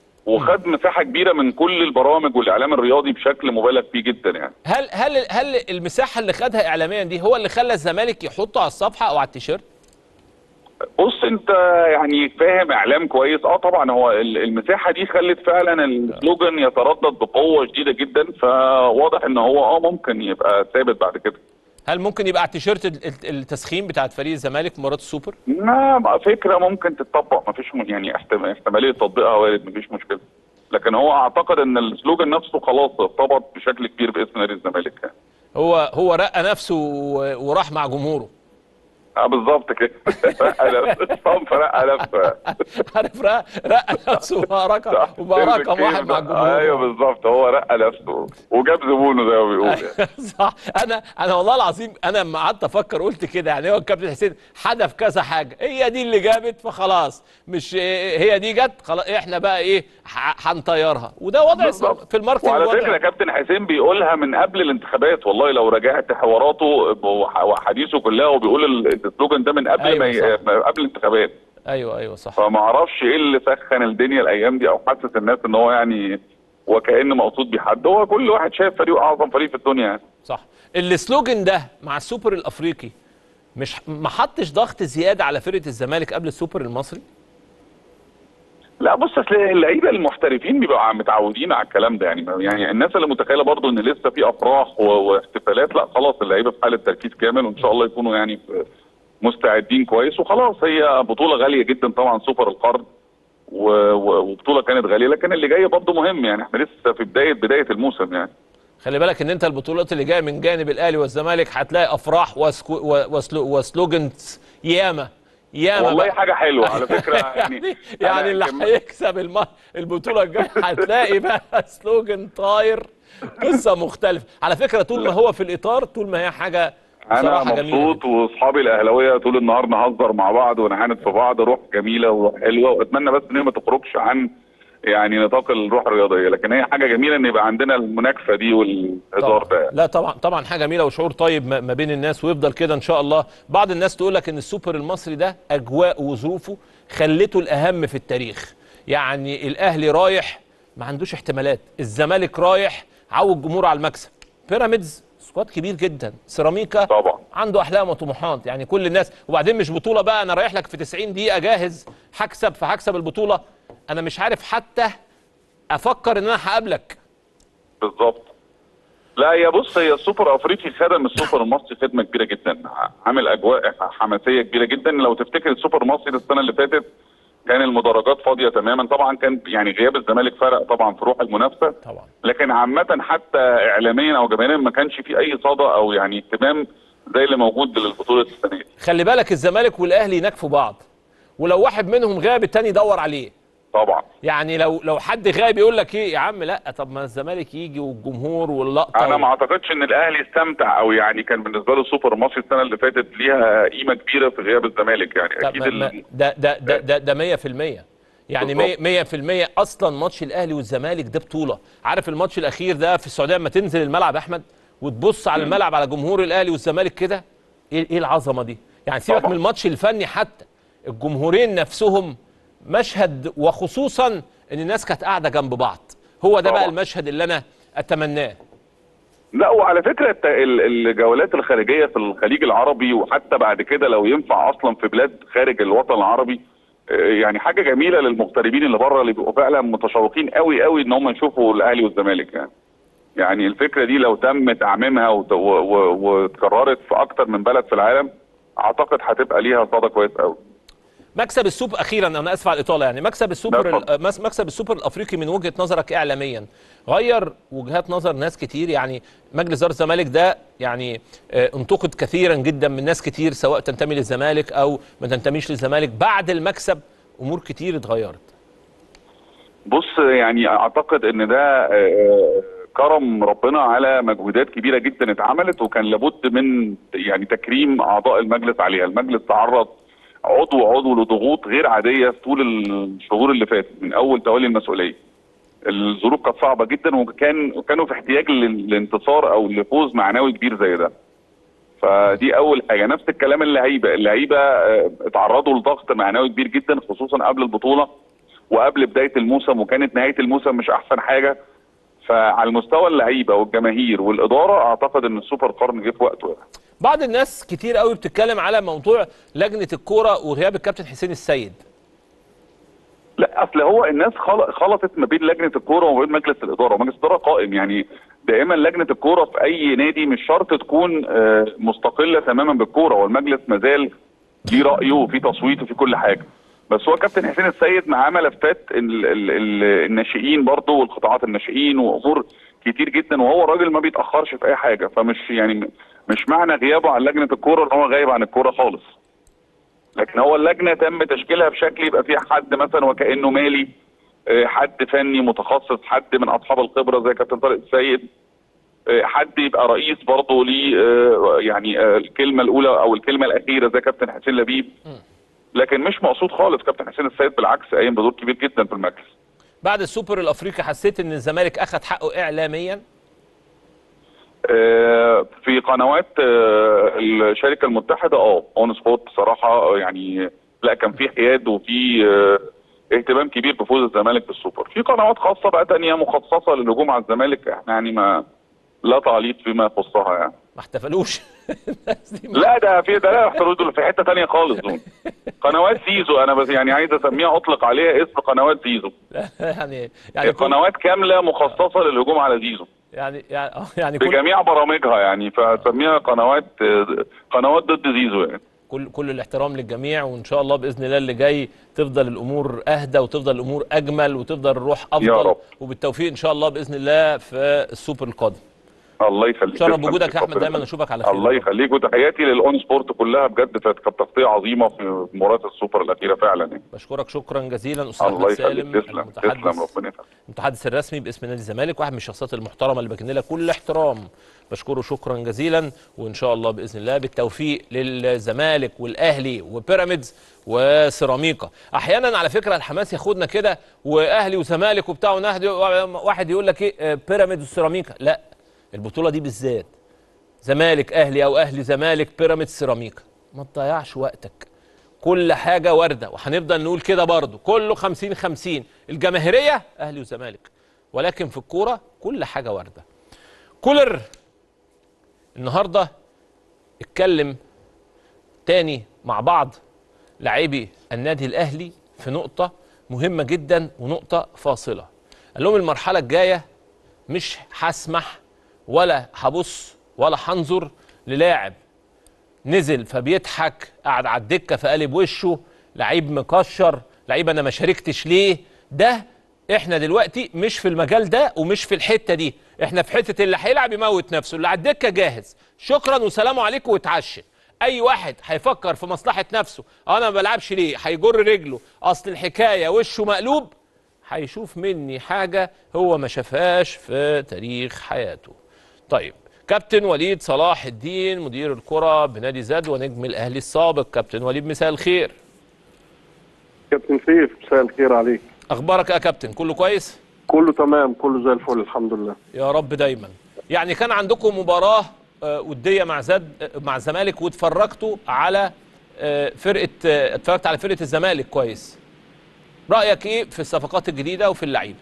S3: وخد مساحه كبيره من كل البرامج والاعلام الرياضي بشكل مبالغ فيه جدا يعني
S1: هل هل هل المساحه اللي خدها اعلاميا دي هو اللي خلى الزمالك يحطه على الصفحه او على التيشيرت
S3: بص انت يعني فاهم اعلام كويس اه طبعا هو ال- المساحه دي خلت فعلا السلوجان يتردد بقوه شديده جدا فواضح ان هو اه ممكن يبقى ثابت بعد كده
S1: هل ممكن يبقى على التيشيرت ال- ال- التسخين بتاعت فريق الزمالك في مباراه السوبر
S3: ما ما فكره ممكن تتطبق ما فيش يعني احتم- احتماليه تطبيقها وارد ما فيش مشكله لكن هو اعتقد ان السلوجان نفسه خلاص ارتبط بشكل كبير باسم نادي الزمالك يعني.
S1: هو هو رقى نفسه و- وراح مع جمهوره
S3: اه بالظبط كده رقه نفسه صنف رقه نفسه
S1: عارف رقى, رقى نفسه وبقى رقم وبقى رقم واحد مع الجمهور
S3: ايوه بالظبط هو رقه نفسه وجاب زبونه زي ما بيقول يعني.
S1: صح انا انا والله العظيم انا لما قعدت افكر قلت كده يعني هو الكابتن حسين حدف كذا حاجه هي دي اللي جابت فخلاص مش هي دي جت خلاص احنا بقى ايه ح- هنطيرها وده وضع
S3: بالظبط.
S1: في الماركتنج
S3: وعلى
S1: وضع-
S3: فكره كابتن حسين بيقولها من قبل الانتخابات والله لو رجعت حواراته وح- وحديثه كلها وبيقول ال- السلوجان ده من قبل
S1: أيوة
S3: ما ي...
S1: صح.
S3: قبل الانتخابات
S1: ايوه ايوه صح
S3: فما اعرفش ايه اللي سخن الدنيا الايام دي او حسس الناس ان هو يعني وكأن مقصود بيه حد هو كل واحد شايف فريقه اعظم فريق في الدنيا يعني.
S1: صح السلوجن ده مع السوبر الافريقي مش ما حطش ضغط زياده على فرقه الزمالك قبل السوبر المصري
S3: لا بص اصل اللعيبه المحترفين بيبقوا متعودين على الكلام ده يعني يعني الناس اللي متخيله برضو ان لسه في افراح و- واحتفالات لا خلاص اللعيبه في حاله تركيز كامل وان شاء الله يكونوا يعني مستعدين كويس وخلاص هي بطوله غاليه جدا طبعا سوبر القرن و- و- وبطوله كانت غاليه لكن اللي جاي برضو مهم يعني احنا لسه في بدايه بدايه الموسم يعني
S1: خلي بالك ان انت البطولات اللي جايه من جانب الاهلي والزمالك هتلاقي افراح وسكو و- وسلو وسلوجنز ياما ياما
S3: والله
S1: بقى.
S3: حاجه حلوه على فكره يعني
S1: يعني يعني
S3: أنا
S1: اللي
S3: كم-
S1: هيكسب الم... البطوله الجايه هتلاقي بقى سلوجن طاير قصه مختلفه على فكره طول ما هو في الاطار طول ما هي حاجه
S3: انا
S1: بصراحة جميلة
S3: مبسوط واصحابي الاهلاويه طول النهار نهزر مع بعض ونعاند في بعض روح جميله وروح حلوه واتمنى بس ان هي ما تخرجش عن يعني نطاق الروح الرياضيه لكن هي حاجه جميله ان يبقى عندنا المناكفه دي والهزار
S1: طبعا.
S3: ده
S1: لا طبعا طبعا حاجه جميله وشعور طيب ما ما بين الناس ويفضل كده ان شاء الله بعض الناس تقول لك ان السوبر المصري ده اجواء وظروفه خلته الاهم في التاريخ يعني الاهلي رايح ما عندوش احتمالات الزمالك رايح عود الجمهور على المكسب بيراميدز سكواد كبير جدا سيراميكا
S3: طبعا
S1: عنده احلام وطموحات يعني كل الناس وبعدين مش بطوله بقى انا رايح لك في 90 دقيقه جاهز هكسب فهكسب البطوله انا مش عارف حتى افكر ان انا هقابلك
S3: بالظبط لا يا بص هي السوبر افريقي خدم السوبر المصري خدمه كبيره جدا عامل اجواء حماسيه كبيره جدا لو تفتكر السوبر المصري السنه اللي فاتت كان المدرجات فاضيه تماما طبعا كان يعني غياب الزمالك فرق طبعا في روح المنافسه
S1: طبعا
S3: لكن عامة حتى إعلاميا أو جماهيريا ما كانش في أي صدى أو يعني اهتمام زي اللي موجود للبطولة السنة دي
S1: خلي بالك الزمالك والاهلي يناكفوا بعض ولو واحد منهم غاب التاني يدور عليه
S3: طبعا
S1: يعني لو لو حد غايب يقول لك ايه يا عم لا طب ما الزمالك يجي والجمهور واللقطه
S3: أنا
S1: وال-
S3: ما أعتقدش إن الأهلي استمتع أو يعني كان بالنسبة له السوبر المصري السنة اللي فاتت ليها قيمة كبيرة في غياب الزمالك يعني
S1: طب
S3: أكيد
S1: ما- ما-
S3: ال-
S1: ده ده ده ده, ده 100% يعني
S3: بالظبط.
S1: 100% 100% اصلا ماتش الاهلي والزمالك ده بطوله عارف الماتش الاخير ده في السعوديه لما تنزل الملعب يا احمد وتبص على الملعب على جمهور الاهلي والزمالك كده ايه ايه العظمه دي يعني سيبك
S3: طبعا.
S1: من الماتش الفني حتى الجمهورين نفسهم مشهد وخصوصا ان الناس كانت قاعده جنب بعض هو ده بقى
S3: طبعا.
S1: المشهد اللي انا اتمناه
S3: لا وعلى فكرة الت- ال- الجولات الخارجية في الخليج العربي وحتى بعد كده لو ينفع أصلا في بلاد خارج الوطن العربي آه، يعني حاجة جميلة للمغتربين اللي بره اللي بيبقوا فعلا متشوقين قوي قوي ان هم يشوفوا الاهلي والزمالك يعني يعني الفكرة دي لو تم تعميمها وت- و- و- واتكررت في اكتر من بلد في العالم اعتقد هتبقى ليها صدى كويس قوي
S1: مكسب السوبر اخيرا انا اسف على الاطاله يعني مكسب السوبر
S3: لا، اتفضل.
S1: ال- مس- مكسب السوبر الافريقي من وجهه نظرك اعلاميا غير وجهات نظر ناس كتير يعني مجلس اداره الزمالك ده يعني آه، انتقد كثيرا جدا من ناس كتير سواء تنتمي للزمالك او ما تنتميش للزمالك بعد المكسب امور كتير اتغيرت
S3: بص يعني اعتقد ان ده آه، كرم ربنا على مجهودات كبيره جدا اتعملت وكان لابد من يعني تكريم اعضاء المجلس عليها، المجلس تعرض عضو عضو لضغوط غير عاديه طول الشهور اللي فاتت من اول تولي المسؤوليه. الظروف كانت صعبه جدا وكان كانوا في احتياج لل- لانتصار او لفوز معنوي كبير زي ده. فدي اول حاجه نفس الكلام اللعيبه اللعيبه آه، اتعرضوا لضغط معنوي كبير جدا خصوصا قبل البطوله وقبل بدايه الموسم وكانت نهايه الموسم مش احسن حاجه فعلى المستوى اللعيبه والجماهير والاداره اعتقد ان السوبر قرن جه في وقته يعني.
S1: بعض الناس كتير قوي بتتكلم على موضوع لجنه الكوره وغياب الكابتن حسين السيد
S3: لا اصل هو الناس خل- خلطت ما بين لجنه الكوره وما بين مجلس الاداره ومجلس الاداره قائم يعني دائما لجنه الكوره في اي نادي مش شرط تكون آه، مستقله تماما بالكوره والمجلس مازال ليه رايه وفي تصويت وفي كل حاجه بس هو كابتن حسين السيد معاه ملفات ال ال ال الناشئين برضه والقطاعات الناشئين وامور كتير جدا وهو راجل ما بيتاخرش في اي حاجه فمش يعني مش معنى غيابه عن لجنه الكوره ان هو غايب عن الكوره خالص لكن هو اللجنه تم تشكيلها بشكل يبقى فيها حد مثلا وكانه مالي آه، حد فني متخصص حد من اصحاب الخبره زي كابتن طارق السيد آه، حد يبقى رئيس برضه ليه آه، يعني آه، الكلمه الاولى او الكلمه الاخيره زي كابتن حسين لبيب لكن مش مقصود خالص كابتن حسين السيد بالعكس قايم بدور كبير جدا في المجلس
S1: بعد السوبر الافريقي حسيت ان الزمالك اخذ حقه اعلاميا
S3: آه، في قنوات آه، الشركه المتحده اه اون سبورت بصراحه آه، يعني لا كان في حياد وفي آه، اهتمام كبير بفوز الزمالك بالسوبر في قنوات خاصه بقى تانية مخصصه للهجوم على الزمالك احنا يعني ما لا تعليق فيما يخصها يعني
S1: ما احتفلوش الناس دي ما-
S3: لا ده في ده لا احتروا دول في حته تانية خالص دول قنوات زيزو انا بس يعني عايز اسميها اطلق عليها اسم قنوات زيزو
S1: يعني يعني كل
S3: قنوات كامله مخصصه للهجوم على زيزو
S1: يعني يعني آه، يعني كل
S3: بجميع برامجها يعني فسميها قنوات قنوات ضد زيزو يعني
S1: كل كل الاحترام للجميع وان شاء الله باذن الله اللي جاي تفضل الامور اهدى وتفضل الامور اجمل وتفضل الروح افضل
S3: يا رب.
S1: وبالتوفيق ان شاء الله باذن الله في السوبر القادم
S3: الله يخليك
S1: شرف
S3: تسلم.
S1: بوجودك يا احمد
S3: اتفضل.
S1: دايما اشوفك على خير
S3: الله يخليك وتحياتي للاون سبورت كلها بجد كانت تغطيه عظيمه في مباراه السوبر الاخيره فعلا يعني
S1: بشكرك شكرا جزيلا استاذ
S3: الله
S1: احمد
S3: يخليك
S1: سالم
S3: تسلم تسلم
S1: المتحدث
S3: ربنا يخليك
S1: المتحدث الرسمي باسم نادي الزمالك واحد من الشخصيات المحترمه اللي بكن لها كل احترام بشكره شكرا جزيلا وان شاء الله باذن الله بالتوفيق للزمالك والاهلي وبيراميدز وسيراميكا احيانا على فكره الحماس ياخدنا كده واهلي وزمالك وبتاع ونهدي واحد يقول لك ايه آه، بيراميدز وسيراميكا لا البطوله دي بالذات زمالك اهلي او اهلي زمالك بيراميدز سيراميكا ما تضيعش وقتك كل حاجه وارده وهنفضل نقول كده برضو كله 50 50 الجماهيريه اهلي وزمالك ولكن في الكوره كل حاجه وارده كولر النهارده اتكلم تاني مع بعض لاعبي النادي الاهلي في نقطه مهمه جدا ونقطه فاصله قال لهم المرحله الجايه مش هسمح ولا هبص ولا هنظر للاعب نزل فبيضحك قعد على الدكه فقلب وشه لعيب مكشر لعيب انا ما شاركتش ليه ده احنا دلوقتي مش في المجال ده ومش في الحته دي احنا في حته اللي هيلعب يموت نفسه اللي على الدكه جاهز شكرا وسلام عليكم واتعشى اي واحد هيفكر في مصلحه نفسه انا ما بلعبش ليه هيجر رجله اصل الحكايه وشه مقلوب هيشوف مني حاجه هو ما شافهاش في تاريخ حياته طيب كابتن وليد صلاح الدين مدير الكرة بنادي زاد ونجم الأهلي السابق كابتن وليد مساء الخير
S4: كابتن سيف مساء الخير عليك
S1: أخبارك إيه يا كابتن كله كويس
S4: كله تمام كله زي الفل الحمد لله
S1: يا رب دايما يعني كان عندكم مباراة آه، ودية مع زاد آه، مع الزمالك واتفرجتوا على آه، فرقة آه، اتفرجت على فرقة الزمالك كويس رأيك إيه في الصفقات الجديدة وفي اللعيبة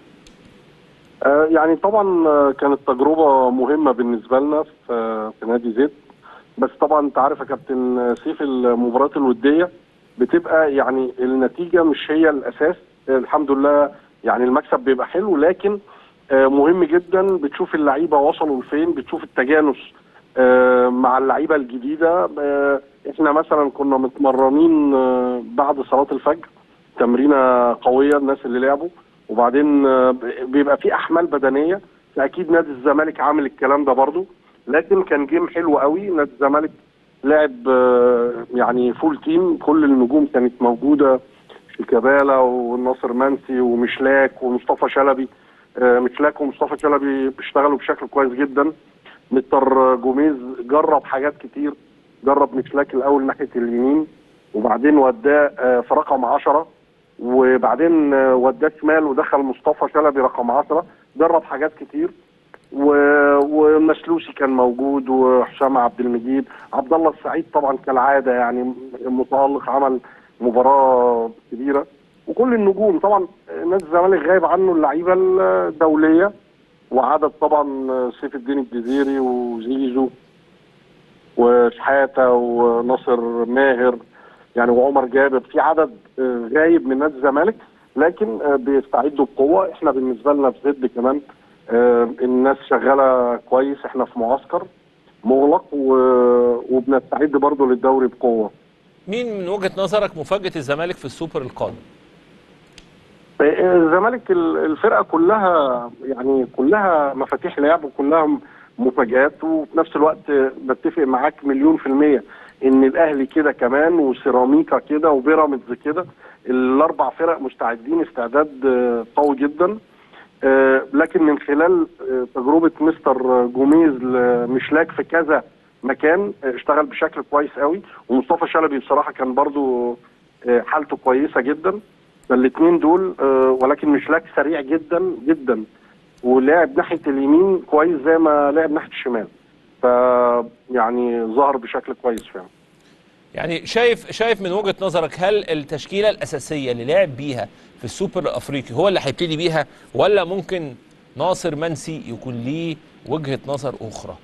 S4: آه يعني طبعا آه، كانت تجربه مهمه بالنسبه لنا في آه، في نادي زد بس طبعا انت عارف يا كابتن آه، سيف المباريات الوديه بتبقى يعني النتيجه مش هي الاساس آه، الحمد لله يعني المكسب بيبقى حلو لكن آه، مهم جدا بتشوف اللعيبه وصلوا لفين بتشوف التجانس آه، مع اللعيبه الجديده آه، احنا مثلا كنا متمرنين آه، بعد صلاه الفجر تمرينه قويه الناس اللي لعبوا وبعدين آه، بيبقى في احمال بدنيه فاكيد نادي الزمالك عامل الكلام ده برضو لكن كان جيم حلو قوي نادي الزمالك لعب آه، يعني فول تيم كل النجوم كانت موجوده شيكابالا والناصر منسي ومشلاك ومصطفى شلبي آه، مشلاك ومصطفى شلبي بيشتغلوا بشكل كويس جدا مستر جوميز جرب حاجات كتير جرب مشلاك الاول ناحيه اليمين وبعدين وداه آه، في رقم 10 وبعدين آه، وداه شمال ودخل مصطفى شلبي رقم 10 جرب حاجات كتير و- ومسلوسي كان موجود وحسام عبد المجيد عبد الله السعيد طبعا كالعاده يعني متالق عمل مباراه كبيره وكل النجوم طبعا نادي الزمالك غايب عنه اللعيبه الدوليه وعدد طبعا سيف الدين الجزيري وزيزو وشحاته وناصر ماهر يعني وعمر جابر في عدد آه، غايب من نادي الزمالك لكن آه، بيستعدوا بقوه احنا بالنسبه لنا في زد كمان آه، الناس شغاله كويس احنا في معسكر مغلق و... وبنستعد برضه للدوري بقوه
S1: مين من وجهه نظرك مفاجاه الزمالك في السوبر القادم
S4: الزمالك ال- الفرقه كلها يعني كلها مفاتيح لعب وكلها م- مفاجآت وفي نفس الوقت بتفق معاك مليون في المية ان الاهلي كده كمان وسيراميكا كده وبيراميدز كده الاربع فرق مستعدين استعداد آه، قوي جدا آه، لكن من خلال آه، تجربه مستر جوميز لمشلاك في كذا مكان آه، اشتغل بشكل كويس قوي ومصطفى شلبي بصراحه كان برضو آه، حالته كويسه جدا فالاثنين دول آه، ولكن مشلاك سريع جدا جدا ولعب ناحيه اليمين كويس زي ما لعب ناحيه الشمال ف يعني ظهر بشكل كويس فعلا
S1: يعني شايف شايف من وجهه نظرك هل التشكيله الاساسيه اللي لعب بيها في السوبر الافريقي هو اللي هيبتدي بيها ولا ممكن ناصر منسي يكون ليه وجهه نظر اخرى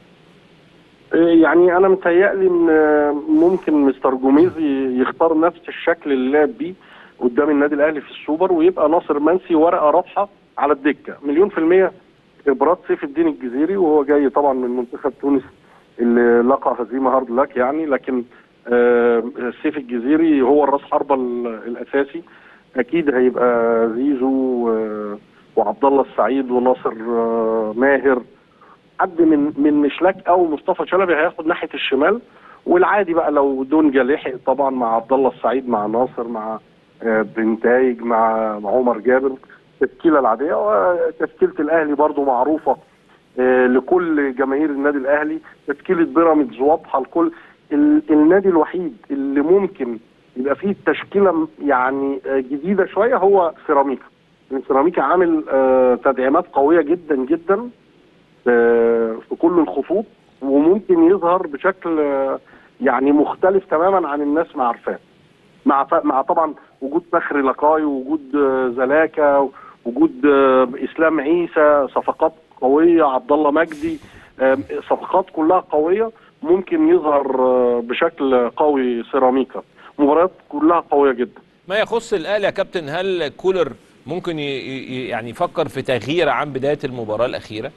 S4: يعني انا متهيألي ان ممكن مستر جوميز يختار نفس الشكل اللي لعب بيه قدام النادي الاهلي في السوبر ويبقى ناصر منسي ورقه رابحه على الدكه مليون في الميه خبرات سيف الدين الجزيري وهو جاي طبعا من منتخب تونس اللي لقى هزيمه هارد لك يعني لكن آه، سيف الجزيري هو الراس حربه ال- الاساسي اكيد هيبقى زيزو آه، وعبد الله السعيد وناصر آه، ماهر حد من من مشلاك او مصطفى شلبي هياخد ناحيه الشمال والعادي بقى لو دونجا لحق طبعا مع عبد الله السعيد مع ناصر مع آه، بنتايج مع مع عمر جابر التشكيله العاديه وتشكيله الاهلي برضو معروفه آه، لكل جماهير النادي الاهلي تشكيله بيراميدز واضحه لكل ال- النادي الوحيد اللي ممكن يبقى فيه تشكيله يعني آه، جديده شويه هو سيراميكا لأن سيراميكا عامل آه، تدعيمات قويه جدا جدا آه، في كل الخطوط وممكن يظهر بشكل آه، يعني مختلف تماما عن الناس ما عارفاه مع ف- مع طبعا وجود فخري لقاي وجود آه، زلاكا وجود آه، اسلام عيسى صفقات قويه عبد الله مجدي آه، صفقات كلها قويه ممكن يظهر آه، بشكل قوي سيراميكا مباريات كلها قويه جدا
S1: ما يخص الاهلي يا كابتن هل كولر ممكن ي- ي- يعني يفكر في تغيير عن بدايه المباراه الاخيره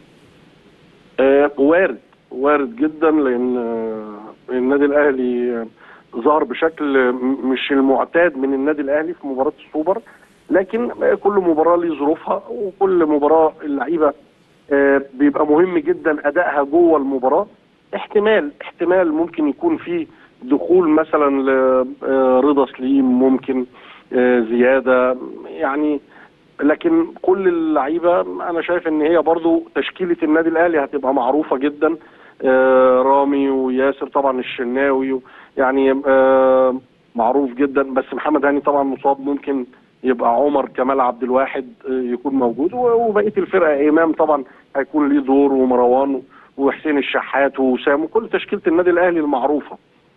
S4: آه، وارد وارد جدا لان آه، النادي الاهلي آه، ظهر بشكل م- مش المعتاد من النادي الاهلي في مباراه السوبر لكن آه، كل مباراه ليه ظروفها وكل مباراه اللعيبه آه، بيبقى مهم جدا ادائها جوه المباراه احتمال احتمال ممكن يكون في دخول مثلا لرضا سليم ممكن آه، زياده يعني لكن كل اللعيبه انا شايف ان هي برضو تشكيله النادي الاهلي هتبقى معروفه جدا آه، رامي وياسر طبعا الشناوي يعني آه، معروف جدا بس محمد هاني طبعا مصاب ممكن يبقى عمر كمال عبد الواحد آه، يكون موجود و- وبقيه الفرقه امام طبعا هيكون ليه دور ومروان وحسين الشحات ووسام وكل تشكيله النادي الاهلي المعروفه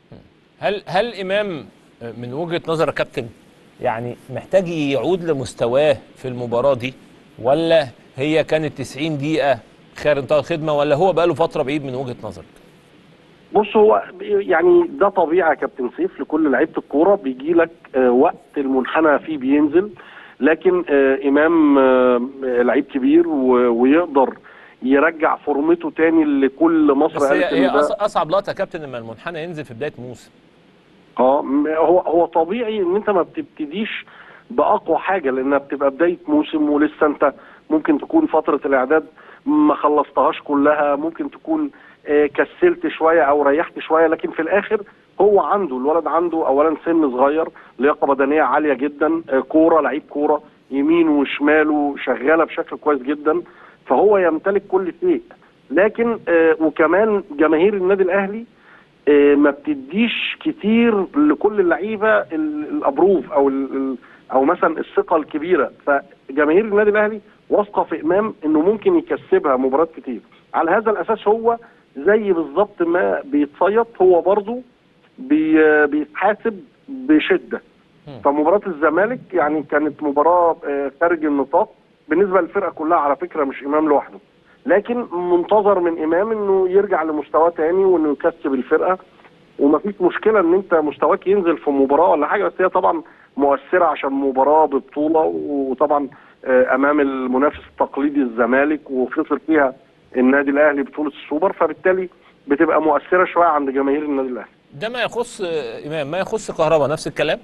S1: هل هل امام من وجهه نظر كابتن يعني محتاج يعود لمستواه في المباراه دي ولا هي كانت 90 دقيقه خير انتهى الخدمه ولا هو بقاله فتره بعيد من وجهه نظرك
S4: بص هو يعني ده طبيعه يا كابتن سيف لكل لعيبه الكوره بيجي لك آه، وقت المنحنى فيه بينزل لكن آه، امام آه، لعيب كبير و- ويقدر يرجع فورمته تاني لكل مصر
S1: بس هي,
S4: قالت
S1: هي
S4: إن ده-
S1: أص- اصعب لقطه يا كابتن لما المنحنى ينزل في بدايه موسم
S4: اه م- هو هو طبيعي ان انت ما بتبتديش باقوى حاجه لانها بتبقى بدايه موسم ولسه انت ممكن تكون فتره الاعداد ما خلصتهاش كلها ممكن تكون آه، كسلت شويه او ريحت شويه لكن في الاخر هو عنده الولد عنده اولا سن صغير لياقه بدنيه عاليه جدا آه، كوره لعيب كوره يمينه وشماله شغاله بشكل كويس جدا فهو يمتلك كل شيء لكن آه، وكمان جماهير النادي الاهلي آه، ما بتديش كتير لكل اللعيبه ال- الابروف او ال- ال- او مثلا الثقه الكبيره فجماهير النادي الاهلي واثقه في امام انه ممكن يكسبها مباريات كتير على هذا الاساس هو زي بالظبط ما بيتصيط هو برضه بي بيتحاسب بشده فمباراه الزمالك يعني كانت مباراه آه، خارج النطاق بالنسبه للفرقه كلها على فكره مش امام لوحده لكن منتظر من امام انه يرجع لمستواه تاني وانه يكسب الفرقه ومفيش مشكله ان انت مستواك ينزل في مباراه ولا حاجه بس هي طبعا مؤثره عشان مباراه ببطوله وطبعا آه، امام المنافس التقليدي الزمالك وخسر فيها النادي الاهلي بطوله السوبر فبالتالي بتبقى مؤثره شويه عند جماهير النادي الاهلي
S1: ده ما يخص آه، امام ما يخص كهرباء نفس الكلام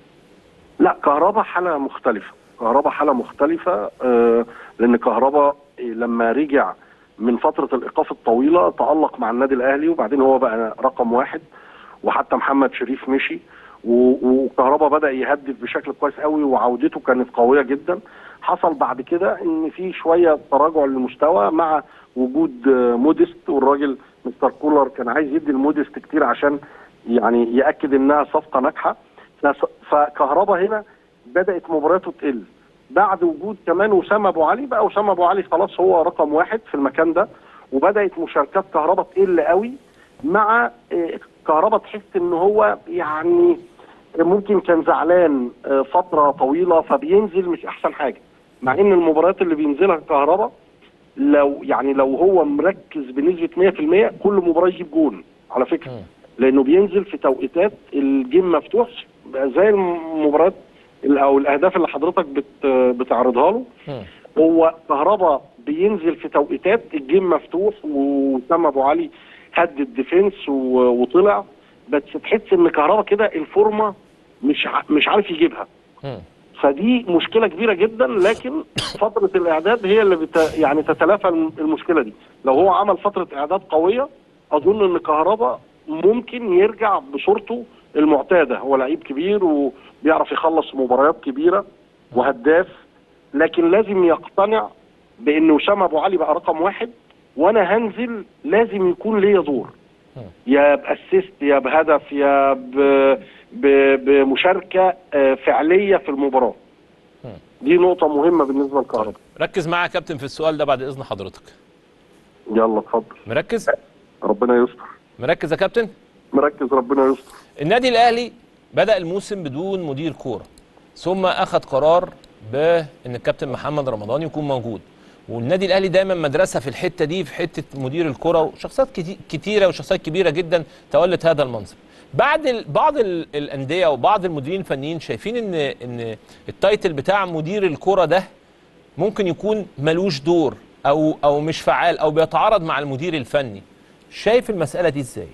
S4: لا كهربا حالة مختلفة كهربا حالة مختلفة آه، لأن كهربا لما رجع من فترة الإيقاف الطويلة تألق مع النادي الأهلي وبعدين هو بقى رقم واحد وحتى محمد شريف مشي و- وكهربا بدأ يهدف بشكل كويس قوي وعودته كانت قوية جدا حصل بعد كده ان في شوية تراجع للمستوى مع وجود آه، موديست والراجل مستر كولر كان عايز يدي الموديست كتير عشان يعني يأكد انها صفقة ناجحة فس- فكهربا هنا بدات مبارياته تقل بعد وجود كمان وسام ابو علي بقى وسام ابو علي خلاص هو رقم واحد في المكان ده وبدات مشاركات كهربا تقل قوي مع آه، كهربا تحس ان هو يعني ممكن كان زعلان آه، فتره طويله فبينزل مش احسن حاجه مع ان المباريات اللي بينزلها كهربا لو يعني لو هو مركز بنسبه 100% كل مباراه يجيب جون على فكره
S1: مم.
S4: لانه بينزل في توقيتات الجيم مفتوح زي المباريات ال- او الاهداف اللي حضرتك بت بتعرضها له
S1: مم.
S4: هو كهربا بينزل في توقيتات الجيم مفتوح وسام ابو علي هد الديفنس و- وطلع بس تحس ان كهربا كده الفورمه مش ع- مش عارف يجيبها
S1: مم.
S4: فدي مشكله كبيره جدا لكن فتره الاعداد هي اللي بت يعني تتلافى الم- المشكله دي لو هو عمل فتره اعداد قويه اظن ان كهربا ممكن يرجع بصورته المعتاده هو لعيب كبير وبيعرف يخلص مباريات كبيره وهداف لكن لازم يقتنع بان وسام ابو علي بقى رقم واحد وانا هنزل لازم يكون ليا دور يا باسيست يا بهدف يا ب... ب... بمشاركه آه، فعليه في المباراه دي نقطه مهمه بالنسبه لكهربا
S1: ركز معايا يا كابتن في السؤال ده بعد اذن حضرتك
S4: يلا اتفضل
S1: مركز
S4: ربنا يستر
S1: مركز يا كابتن
S4: مركز ربنا يستر
S1: النادي الاهلي بدا الموسم بدون مدير كوره ثم اخذ قرار بان الكابتن محمد رمضان يكون موجود والنادي الاهلي دايما مدرسه في الحته دي في حته مدير الكره وشخصيات كتي- كتيره وشخصيات كبيره جدا تولت هذا المنصب بعد ال... بعض ال... الانديه وبعض المديرين الفنيين شايفين ان ان التايتل بتاع مدير الكره ده ممكن يكون ملوش دور او او مش فعال او بيتعارض مع المدير الفني شايف المساله دي ازاي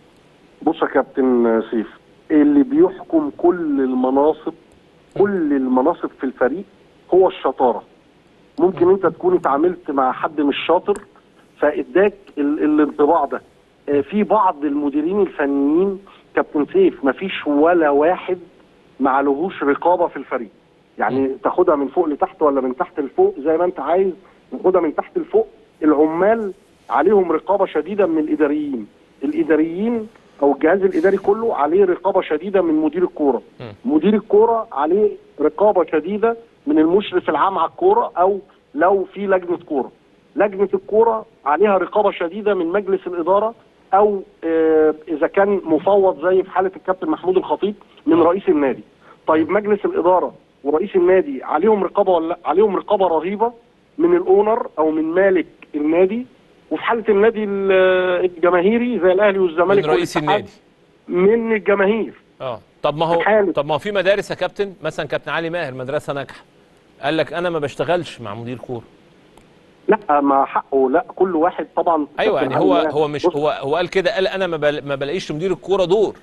S4: بص يا كابتن سيف اللي بيحكم كل المناصب كل المناصب في الفريق هو الشطاره ممكن انت تكون اتعاملت مع حد مش شاطر فاداك ال- الانطباع ده آه، في بعض المديرين الفنيين كابتن سيف مفيش ولا واحد ما عليهوش رقابه في الفريق يعني تاخدها من فوق لتحت ولا من تحت لفوق زي ما انت عايز تاخدها من تحت لفوق العمال عليهم رقابه شديده من الاداريين الاداريين او الجهاز الاداري كله عليه رقابه شديده من مدير الكوره مدير الكوره عليه رقابه شديده من المشرف العام على الكوره او لو في لجنه كوره لجنه الكوره عليها رقابه شديده من مجلس الاداره او آه، اذا كان مفوض زي في حاله الكابتن محمود الخطيب من رئيس النادي طيب مجلس الاداره ورئيس النادي عليهم رقابه ولا لا عليهم رقابه رهيبه من الاونر او من مالك النادي وفي حاله النادي ال- الجماهيري زي الاهلي والزمالك
S1: من رئيس
S4: والاتحاد
S1: النادي
S4: من الجماهير
S1: اه طب ما هو
S4: الحالي.
S1: طب ما هو في مدارس يا كابتن مثلا كابتن علي ماهر مدرسه ناجحه قال لك انا ما بشتغلش مع مدير كوره
S4: لا ما حقه لا كل واحد طبعا
S1: ايوه
S4: كابتن
S1: يعني هو
S4: علي
S1: هو مش
S4: بص،
S1: هو هو قال كده قال انا ما بل- ما بلاقيش لمدير الكوره دور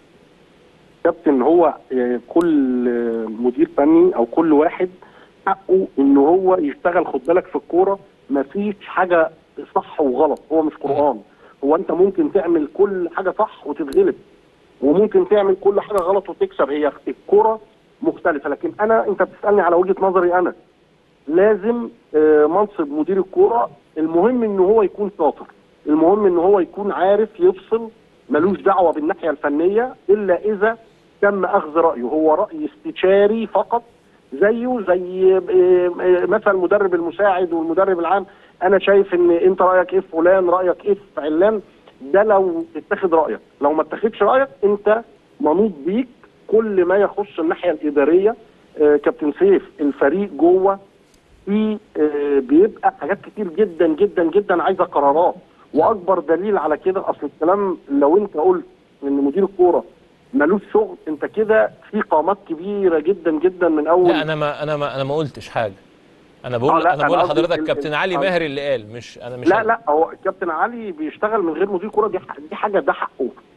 S4: كابتن هو آه، كل آه، مدير فني او كل واحد حقه ان هو يشتغل خد بالك في الكوره ما فيش حاجه صح وغلط هو مش قران هو انت ممكن تعمل كل حاجه صح وتتغلب وممكن تعمل كل حاجه غلط وتكسب هي الكوره مختلفه لكن انا انت بتسالني على وجهه نظري انا لازم آه، منصب مدير الكوره المهم ان هو يكون شاطر المهم ان هو يكون عارف يفصل ملوش دعوه بالناحيه الفنيه الا اذا تم اخذ رايه هو راي استشاري فقط زيه زي آه، آه، مثلا المدرب المساعد والمدرب العام انا شايف ان انت رايك ايه في فلان رايك ايه في علان ده لو اتخذ رايك لو ما اتخذش رايك انت منوط بيك كل ما يخص الناحيه الاداريه آه، كابتن سيف الفريق جوه في آه، بيبقى حاجات كتير جدا جدا جدا عايزه قرارات واكبر دليل على كده اصل الكلام لو انت قلت ان مدير الكوره ملوش شغل انت كده في قامات كبيره جدا جدا من اول
S1: لا انا ما انا ما انا ما قلتش حاجه انا
S4: آه،
S1: بقول
S4: لا،
S1: انا بقول
S4: أنا قصدي
S1: لحضرتك
S4: ال-
S1: كابتن
S4: ال-
S1: علي
S4: آه.
S1: ماهر اللي قال مش انا مش
S4: لا
S1: أنا.
S4: لا هو الكابتن علي بيشتغل من غير مدير كوره دي ح- دي حاجه ده حقه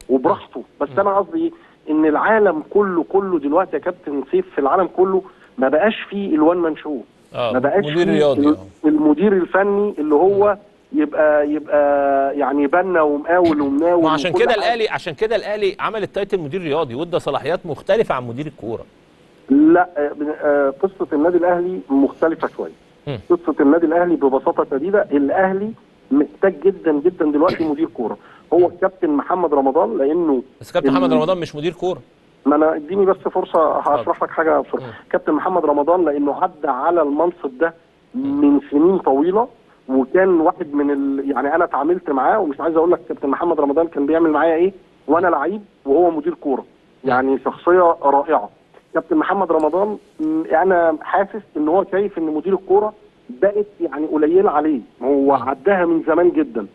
S4: وبراحته بس انا قصدي إيه؟ ان العالم كله كله دلوقتي يا كابتن سيف في العالم كله ما بقاش فيه الوان مان شو
S1: اه
S4: ما بقاش
S1: مدير
S4: فيه
S1: رياضي
S4: ال-
S1: آه.
S4: المدير الفني اللي هو يبقى يبقى يعني بنا ومقاول ومناول
S1: ما عشان
S4: وكل
S1: كده
S4: حاجة.
S1: الاهلي عشان كده الاهلي عمل التايتل مدير رياضي وادى صلاحيات مختلفه عن مدير الكوره
S4: لا آه، آه، قصه النادي الاهلي مختلفه شويه
S1: مم.
S4: قصه النادي الاهلي ببساطه شديده الاهلي محتاج جدا جدا دلوقتي مدير كوره هو الكابتن محمد رمضان لانه
S1: بس كابتن محمد
S4: ال-
S1: رمضان مش مدير كوره
S4: ما انا اديني بس فرصه هشرح لك حاجه بسرعه
S1: مم.
S4: كابتن محمد رمضان لانه عدى على المنصب ده من سنين طويله وكان واحد من ال... يعني انا اتعاملت معاه ومش عايز اقول لك كابتن محمد رمضان كان بيعمل معايا ايه وانا لعيب وهو مدير كوره يعني شخصيه رائعه كابتن محمد رمضان م، انا حاسس ان هو شايف ان مدير الكوره بقت يعني قليله عليه هو عداها من زمان جدا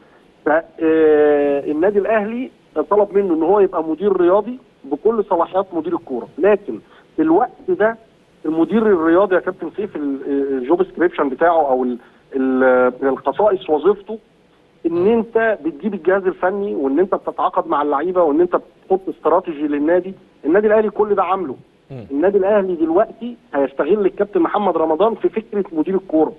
S4: فالنادي الاهلي طلب منه ان هو يبقى مدير رياضي بكل صلاحيات مدير الكوره لكن في الوقت ده المدير الرياضي يا كابتن سيف ال- الجوب سكريبشن بتاعه او ال- ال- من الخصائص وظيفته ان انت بتجيب الجهاز الفني وان انت بتتعاقد مع اللعيبه وان انت بتحط استراتيجي للنادي النادي الاهلي كل ده عامله
S1: مم.
S4: النادي الاهلي دلوقتي هيستغل الكابتن محمد رمضان في فكره مدير الكوره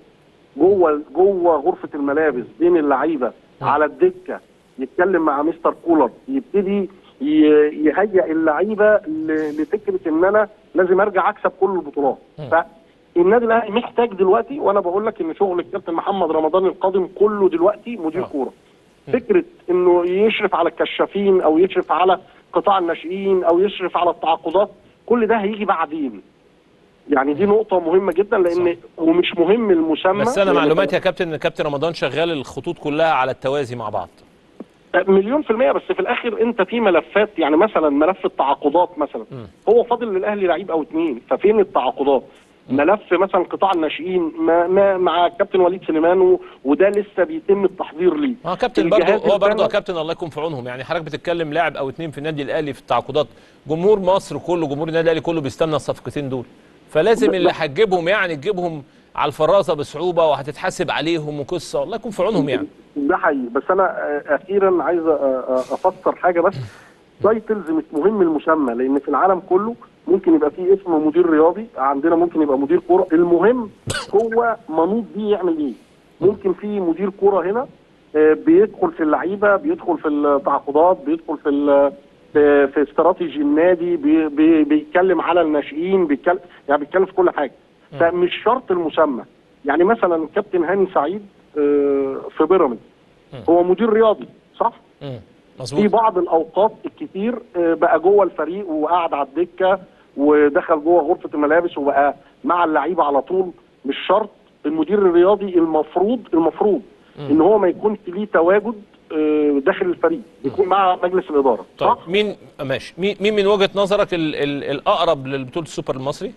S4: جوه جوه غرفه الملابس بين اللعيبه على الدكه يتكلم مع مستر كولر يبتدي ي- يهيئ اللعيبه ل- لفكره ان انا لازم ارجع اكسب كل البطولات فالنادي الاهلي محتاج دلوقتي وانا بقول لك ان شغل الكابتن محمد رمضان القادم كله دلوقتي مدير
S1: آه.
S4: كوره فكره انه يشرف على الكشافين او يشرف على قطاع الناشئين او يشرف على التعاقدات كل ده هيجي بعدين يعني دي نقطة مهمة جدا لأن ومش مهم المسمى
S1: بس انا
S4: لأن
S1: معلوماتي يا كابتن ان كابتن رمضان شغال الخطوط كلها على التوازي مع بعض
S4: مليون في المية بس في الآخر أنت في ملفات يعني مثلا ملف التعاقدات مثلا هو فاضل للأهلي لعيب أو اتنين ففين التعاقدات؟ ملف مثلا قطاع الناشئين ما ما مع كابتن وليد سليمان و- وده لسه بيتم التحضير ليه
S1: اه كابتن برضه
S4: الجهاز
S1: هو برضه يا
S4: الفني-
S1: كابتن الله يكون في عونهم يعني حضرتك بتتكلم لاعب او اتنين في النادي الاهلي في التعاقدات جمهور مصر كله جمهور النادي الاهلي كله بيستنى الصفقتين دول فلازم اللي هتجيبهم يعني تجيبهم على الفرازه بصعوبه وهتتحاسب عليهم وقصه الله يكون في عونهم يعني
S4: ده حقيقي بس انا آه، اخيرا عايز آه، آه، افسر حاجه بس تايتلز مش مهم المسمى لان في العالم كله ممكن يبقى فيه اسم مدير رياضي عندنا ممكن يبقى مدير كوره المهم هو منوط بيه يعمل ايه ممكن في مدير كوره هنا آه، بيدخل في اللعيبه بيدخل في التعاقدات بيدخل في ال- في في استراتيجي النادي بي بي بيتكلم على الناشئين بيتكلم يعني بيتكلم في كل حاجه فمش شرط المسمى يعني مثلا كابتن هاني سعيد آه، في بيراميدز هو مدير رياضي صح؟
S1: مم.
S4: في
S1: مظبوط
S4: بعض الاوقات الكتير آه، بقى جوه الفريق وقعد على الدكه ودخل جوه غرفه الملابس وبقى مع اللعيبه على طول مش شرط المدير الرياضي المفروض المفروض ان هو ما يكونش ليه تواجد آه، داخل الفريق يكون مع مجلس الاداره
S1: طيب
S4: صح؟
S1: مين ماشي مين مين من وجهه نظرك ال ال الاقرب لبطوله السوبر المصري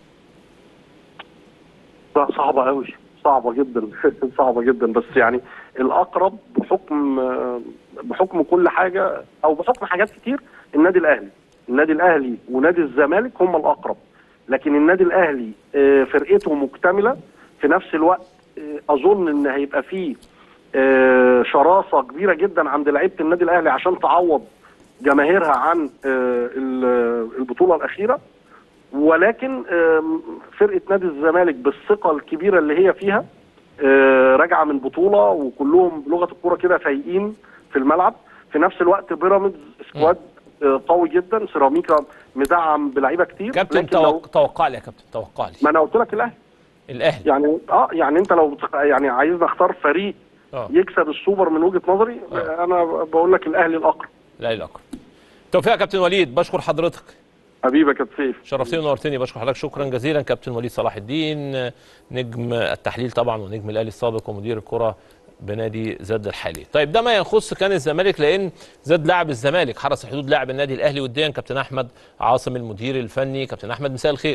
S4: لا صعبة قوي صعبة جدا صعبة جدا بس يعني الأقرب بحكم بحكم كل حاجة أو بحكم حاجات كتير النادي الأهلي النادي الأهلي ونادي الزمالك هم الأقرب لكن النادي الأهلي آه، فرقته مكتملة في نفس الوقت آه، أظن إن هيبقى فيه آه، شراسة كبيرة جدا عند لعيبة النادي الأهلي عشان تعوض جماهيرها عن آه، ال- البطولة الأخيرة ولكن آم، فرقه نادي الزمالك بالثقه الكبيره اللي هي فيها آه، راجعه من بطوله وكلهم بلغه الكوره كده فايقين في الملعب في نفس الوقت بيراميدز سكواد آه، قوي جدا سيراميكا مدعم بلعيبه كتير
S1: كابتن
S4: لكن لو
S1: توق... توقع لي يا كابتن توقع لي
S4: ما انا قلت لك الاهلي
S1: الاهلي
S4: يعني اه يعني انت لو بتخ- يعني عايزني اختار فريق
S1: اه
S4: يكسب السوبر من وجهه نظري
S1: آه.
S4: انا بقول لك الاهلي الاقرب
S1: الاهلي الاقرب توفيق يا كابتن وليد بشكر حضرتك
S4: حبيبك يا سيف
S1: شرفتني ونورتني بشكر حضرتك شكرا جزيلا كابتن وليد صلاح الدين نجم التحليل طبعا ونجم الاهلي السابق ومدير الكره بنادي زد الحالي طيب ده ما يخص كان الزمالك لان زد لاعب الزمالك حرس حدود لاعب النادي الاهلي وديا كابتن احمد عاصم المدير الفني كابتن احمد مساء الخير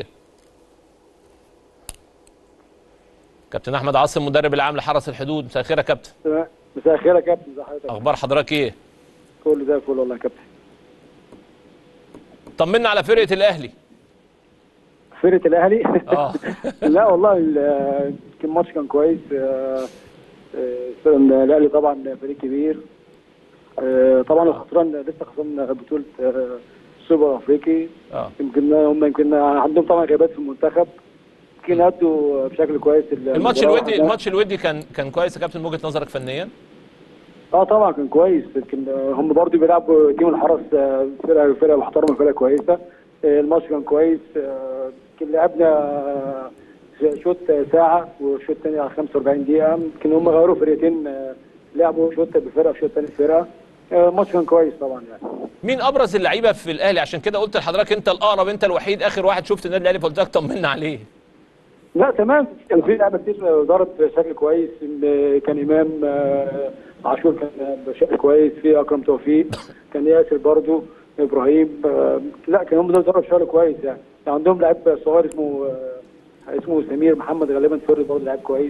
S1: كابتن احمد عاصم مدرب العام لحرس الحدود مساء الخير يا كابتن
S5: مساء الخير يا كابتن ازي حضرتك
S1: اخبار حضرتك ايه
S5: كله زي الفل والله يا كابتن
S1: طمنا على فرقه الاهلي
S5: فرقه الاهلي
S1: اه
S5: لا والله ال- يمكن الماتش كان كويس آه، آه، الاهلي طبعا فريق كبير آه، طبعا الخسران لسه خسران بطوله آه، السوبر الافريقي
S1: اه
S5: يمكن هم يمكن عندهم طبعا غيابات في المنتخب يمكن ادوا بشكل كويس
S1: الماتش
S5: المباراة.
S1: الودي الماتش الودي كان كان كويس يا كابتن من وجهه نظرك فنيا
S5: اه طبعا كان كويس لكن آه، هم برضو بيلعبوا تيم الحرس آه، فرقه فرقه محترمه فرقه كويسه آه، الماتش كان كويس آه، يمكن لعبنا آه، شوط ساعه وشوط تاني على 45 دقيقه يمكن هم غيروا فرقتين آه، لعبوا شوط بفرقه وشوط تاني بفرقه آه، الماتش كان كويس طبعا يعني
S1: مين ابرز اللعيبه في الاهلي عشان كده قلت لحضرتك انت الاقرب انت الوحيد اخر واحد شفت النادي الاهلي فقلت لك طمنا عليه
S5: لا تمام كان في لعبه كتير دارت بشكل كويس إن كان امام آه، عاشور كان بشكل كويس في اكرم توفيق كان ياسر برضو ابراهيم آه، لا كان هم دول ضربوا بشكل كويس يعني كان عندهم لعيب صغير اسمه آه، اسمه سمير محمد غالبا فرد برضه لعيب كويس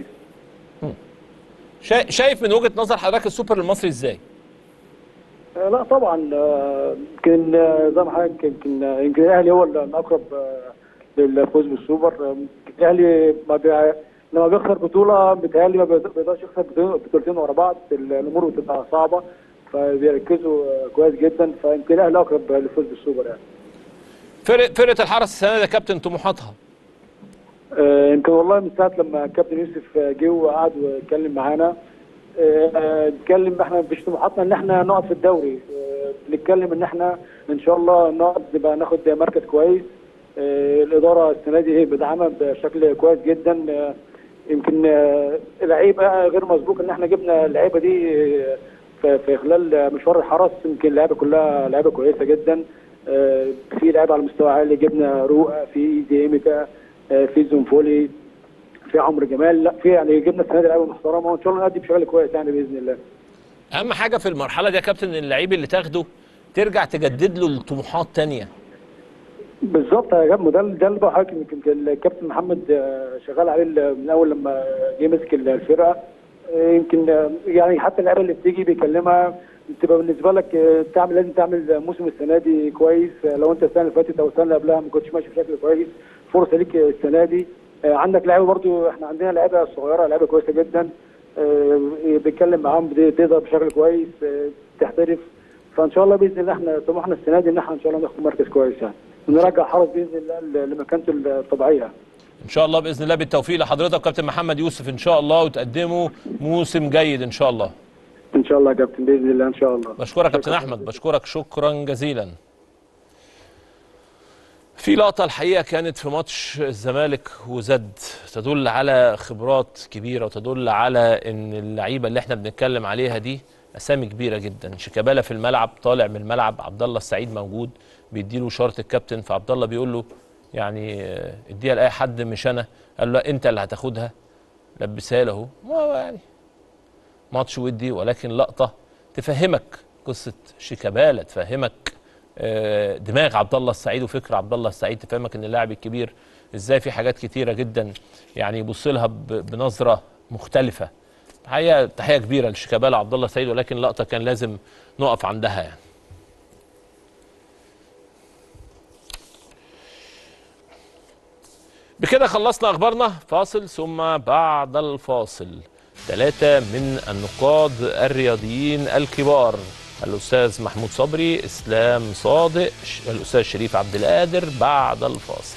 S1: شا- شايف من وجهه نظر حضرتك السوبر المصري ازاي
S5: آه، لا طبعا آه، يمكن آه، زي ما حضرتك يمكن آه، يمكن الاهلي هو الاقرب آه، للفوز بالسوبر آه، الاهلي ما بي... لما بيخسر بطوله بيتهيألي ما بيقدر- بيقدرش يخسر بطولتين- بطولتين ورا بعض الامور بتبقى صعبه فبيركزوا آه، كويس جدا فيمكن الاهلي اقرب للفوز بالسوبر يعني
S1: فرقه فرقه الحرس السنه دي يا كابتن طموحاتها
S5: آه، يمكن والله من ساعه لما الكابتن يوسف جه وقعد واتكلم معانا آه، آه، اتكلم احنا مش طموحاتنا ان احنا نقعد في الدوري آه، بنتكلم ان احنا ان شاء الله نقعد نبقى ناخد مركز كويس آه، الاداره السنه دي هي بدعمها بشكل كويس جدا آه، يمكن آه، لعيبه غير مسبوق ان احنا جبنا اللعيبه دي آه، في في خلال مشوار الحرس يمكن اللعيبه كلها لعيبه كويسه جدا آه، في لعيبه على مستوى عالي جبنا روقه في ديميكا آه، في زنفولي في عمرو جمال لا في يعني جبنا السنه دي لعيبه محترمه وان شاء الله نأدي بشكل كويس يعني باذن الله
S1: اهم حاجه في المرحله دي يا كابتن ان اللعيب اللي تاخده ترجع تجدد له الطموحات تانية
S5: بالظبط يا جاب ده ده اللي بقى حضرتك يمكن الكابتن محمد آه، شغال عليه من اول لما جه مسك الفرقه آه، يمكن آه، يعني حتى اللعيبه اللي بتيجي بيكلمها بتبقى بالنسبه لك آه، تعمل لازم تعمل موسم السنه دي كويس آه، لو انت السنه اللي فاتت او السنه اللي قبلها ما كنتش ماشي بشكل كويس فرصه ليك السنه دي آه، عندك لعيبه برضو احنا عندنا لعيبه صغيره لعيبه كويسه جدا آه، بيتكلم معاهم بت- تقدر بشكل كويس آه، تحترف فان شاء الله باذن الله احنا طموحنا السنه دي ان احنا ان شاء الله ناخد مركز كويس يعني ونرجع حرس باذن الله ل- لمكانته الطبيعيه
S1: ان شاء الله باذن الله بالتوفيق لحضرتك كابتن محمد يوسف ان شاء الله وتقدموا موسم جيد ان شاء الله
S5: ان شاء الله يا كابتن باذن الله ان شاء الله
S1: بشكرك كابتن احمد بشكرك شكرا جزيلا في لقطة الحقيقة كانت في ماتش الزمالك وزد تدل على خبرات كبيرة وتدل على ان اللعيبة اللي احنا بنتكلم عليها دي اسامي كبيرة جدا شيكابالا في الملعب طالع من الملعب عبد الله السعيد موجود بيديله شارة الكابتن فعبد الله بيقول له يعني آه، اديها لاي حد مش انا قال له لا انت اللي هتاخدها لبسها له اهو ما يعني ماتش ودي ولكن لقطه تفهمك قصه شيكابالا تفهمك آه، دماغ عبد الله السعيد وفكر عبد الله السعيد تفهمك ان اللاعب الكبير ازاي في حاجات كتيره جدا يعني يبص لها ب- بنظره مختلفه الحقيقه تحيه كبيره لشيكابالا عبد الله السعيد ولكن لقطه كان لازم نقف عندها يعني بكده خلصنا اخبارنا فاصل ثم بعد الفاصل ثلاثة من النقاد الرياضيين الكبار الأستاذ محمود صبري إسلام صادق ش- الأستاذ شريف عبد القادر بعد الفاصل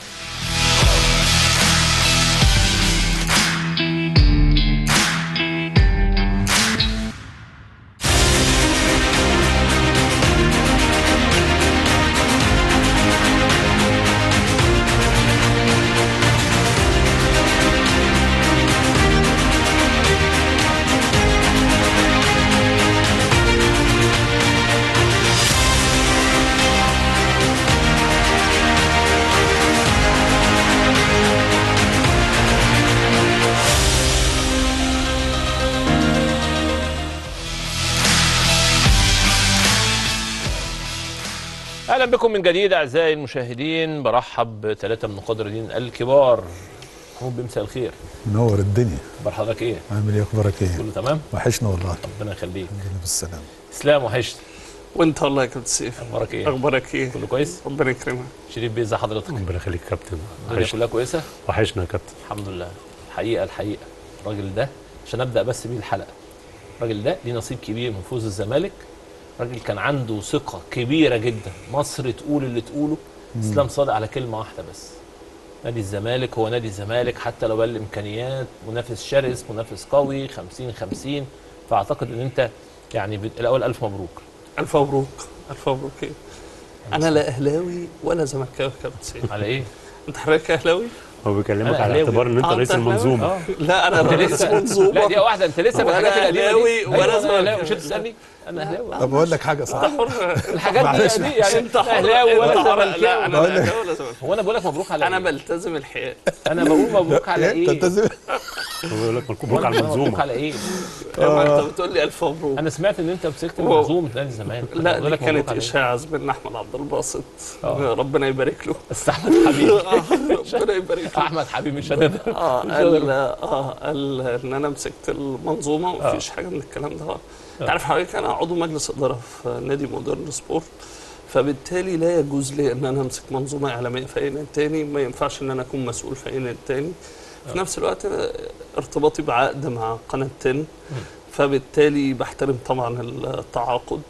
S1: اهلا بكم من جديد اعزائي المشاهدين برحب بثلاثه من نقاد الرياضيين الكبار محمود بمساء الخير
S6: منور الدنيا
S1: اخبار حضرتك ايه
S6: عامل ايه اخبارك ايه
S1: كله تمام
S6: وحشنا والله
S1: ربنا يخليك
S6: الحمد لله بالسلام
S1: اسلام وحشت
S7: وانت والله يا كابتن سيف
S1: اخبارك ايه
S7: اخبارك ايه
S1: كله كويس
S7: ربنا يكرمك
S1: شريف بيه ازي حضرتك
S8: ربنا يخليك كابتن
S1: الدنيا
S8: وحشنا
S1: كلها كويسه
S8: وحشنا يا كابتن
S1: الحمد لله الحقيقه الحقيقه الراجل ده عشان ابدا بس بيه الحلقه الراجل ده ليه نصيب كبير من فوز الزمالك راجل كان عنده ثقه كبيره جدا مصر تقول اللي تقوله اسلام صادق على كلمه واحده بس نادي الزمالك هو نادي الزمالك حتى لو بقى الامكانيات منافس شرس منافس قوي 50 50 فاعتقد ان انت يعني بت- الاول الف مبروك
S7: الف مبروك الف مبروك إيه؟ انا لا اهلاوي ولا زملكاوي يا كابتن سيف
S1: على ايه؟
S7: انت حضرتك اهلاوي؟
S8: هو بيكلمك
S1: أنا
S8: على
S1: أهلاوي.
S8: اعتبار ان انت
S7: آه،
S8: رئيس
S7: أنت أهلاوي؟
S8: المنظومه
S1: اه
S7: لا انا
S1: انت
S7: رئيس
S1: لسه
S7: منظومه
S1: لا دي واحده انت لسه في
S7: ولا
S1: الحاجات القديمه
S7: أهلاوي
S1: دي
S7: ولا
S1: أيوة، أنا أهلاوي.
S7: زملكاوي.
S1: مش هتسالني انا اهلاوي
S6: طب اقول لك حاجه صح
S7: انت حر
S1: الحاجات
S6: معلش.
S1: دي, دي يعني
S7: انت
S1: لا
S7: حر
S1: اهلاوي
S7: انت
S1: ولا
S7: حر لا
S1: زملكاوي
S7: انا
S6: بقول
S7: لا
S6: لك-
S7: أهلاوي ولا زملكاوي
S1: هو انا بقول لك مبروك على
S7: انا
S1: ايه؟
S7: بلتزم الحياد
S1: انا بقول مبروك على ايه؟
S6: تلتزم
S8: هو بيقول لك مبروك على
S1: مبروك
S8: المنظومه
S1: على ايه؟
S7: لما انت بتقول لي الف مبروك
S1: انا سمعت ان انت مسكت
S7: هو-
S1: منظومه نادي الزمالك
S7: لا
S1: بقول
S7: دي
S1: لك مبروك
S7: كانت
S1: على إيه؟
S7: اشاعه زميلنا احمد عبد الباسط
S1: آه.
S7: ربنا يبارك له
S1: بس احمد حبيبي
S7: آه، ربنا يبارك له
S1: احمد حبيبي مش هنقدر
S7: اه
S1: مش
S7: قال
S1: هنقدر.
S7: اه قال ان انا مسكت المنظومه ومفيش حاجه من الكلام ده انت عارف حضرتك انا عضو مجلس اداره في نادي مودرن سبورت فبالتالي لا يجوز لي ان انا امسك منظومه اعلاميه في اي نادي تاني ما ينفعش ان انا اكون مسؤول في اي نادي تاني في نفس الوقت أنا ارتباطي بعقد مع قناه 10 فبالتالي بحترم طبعا التعاقد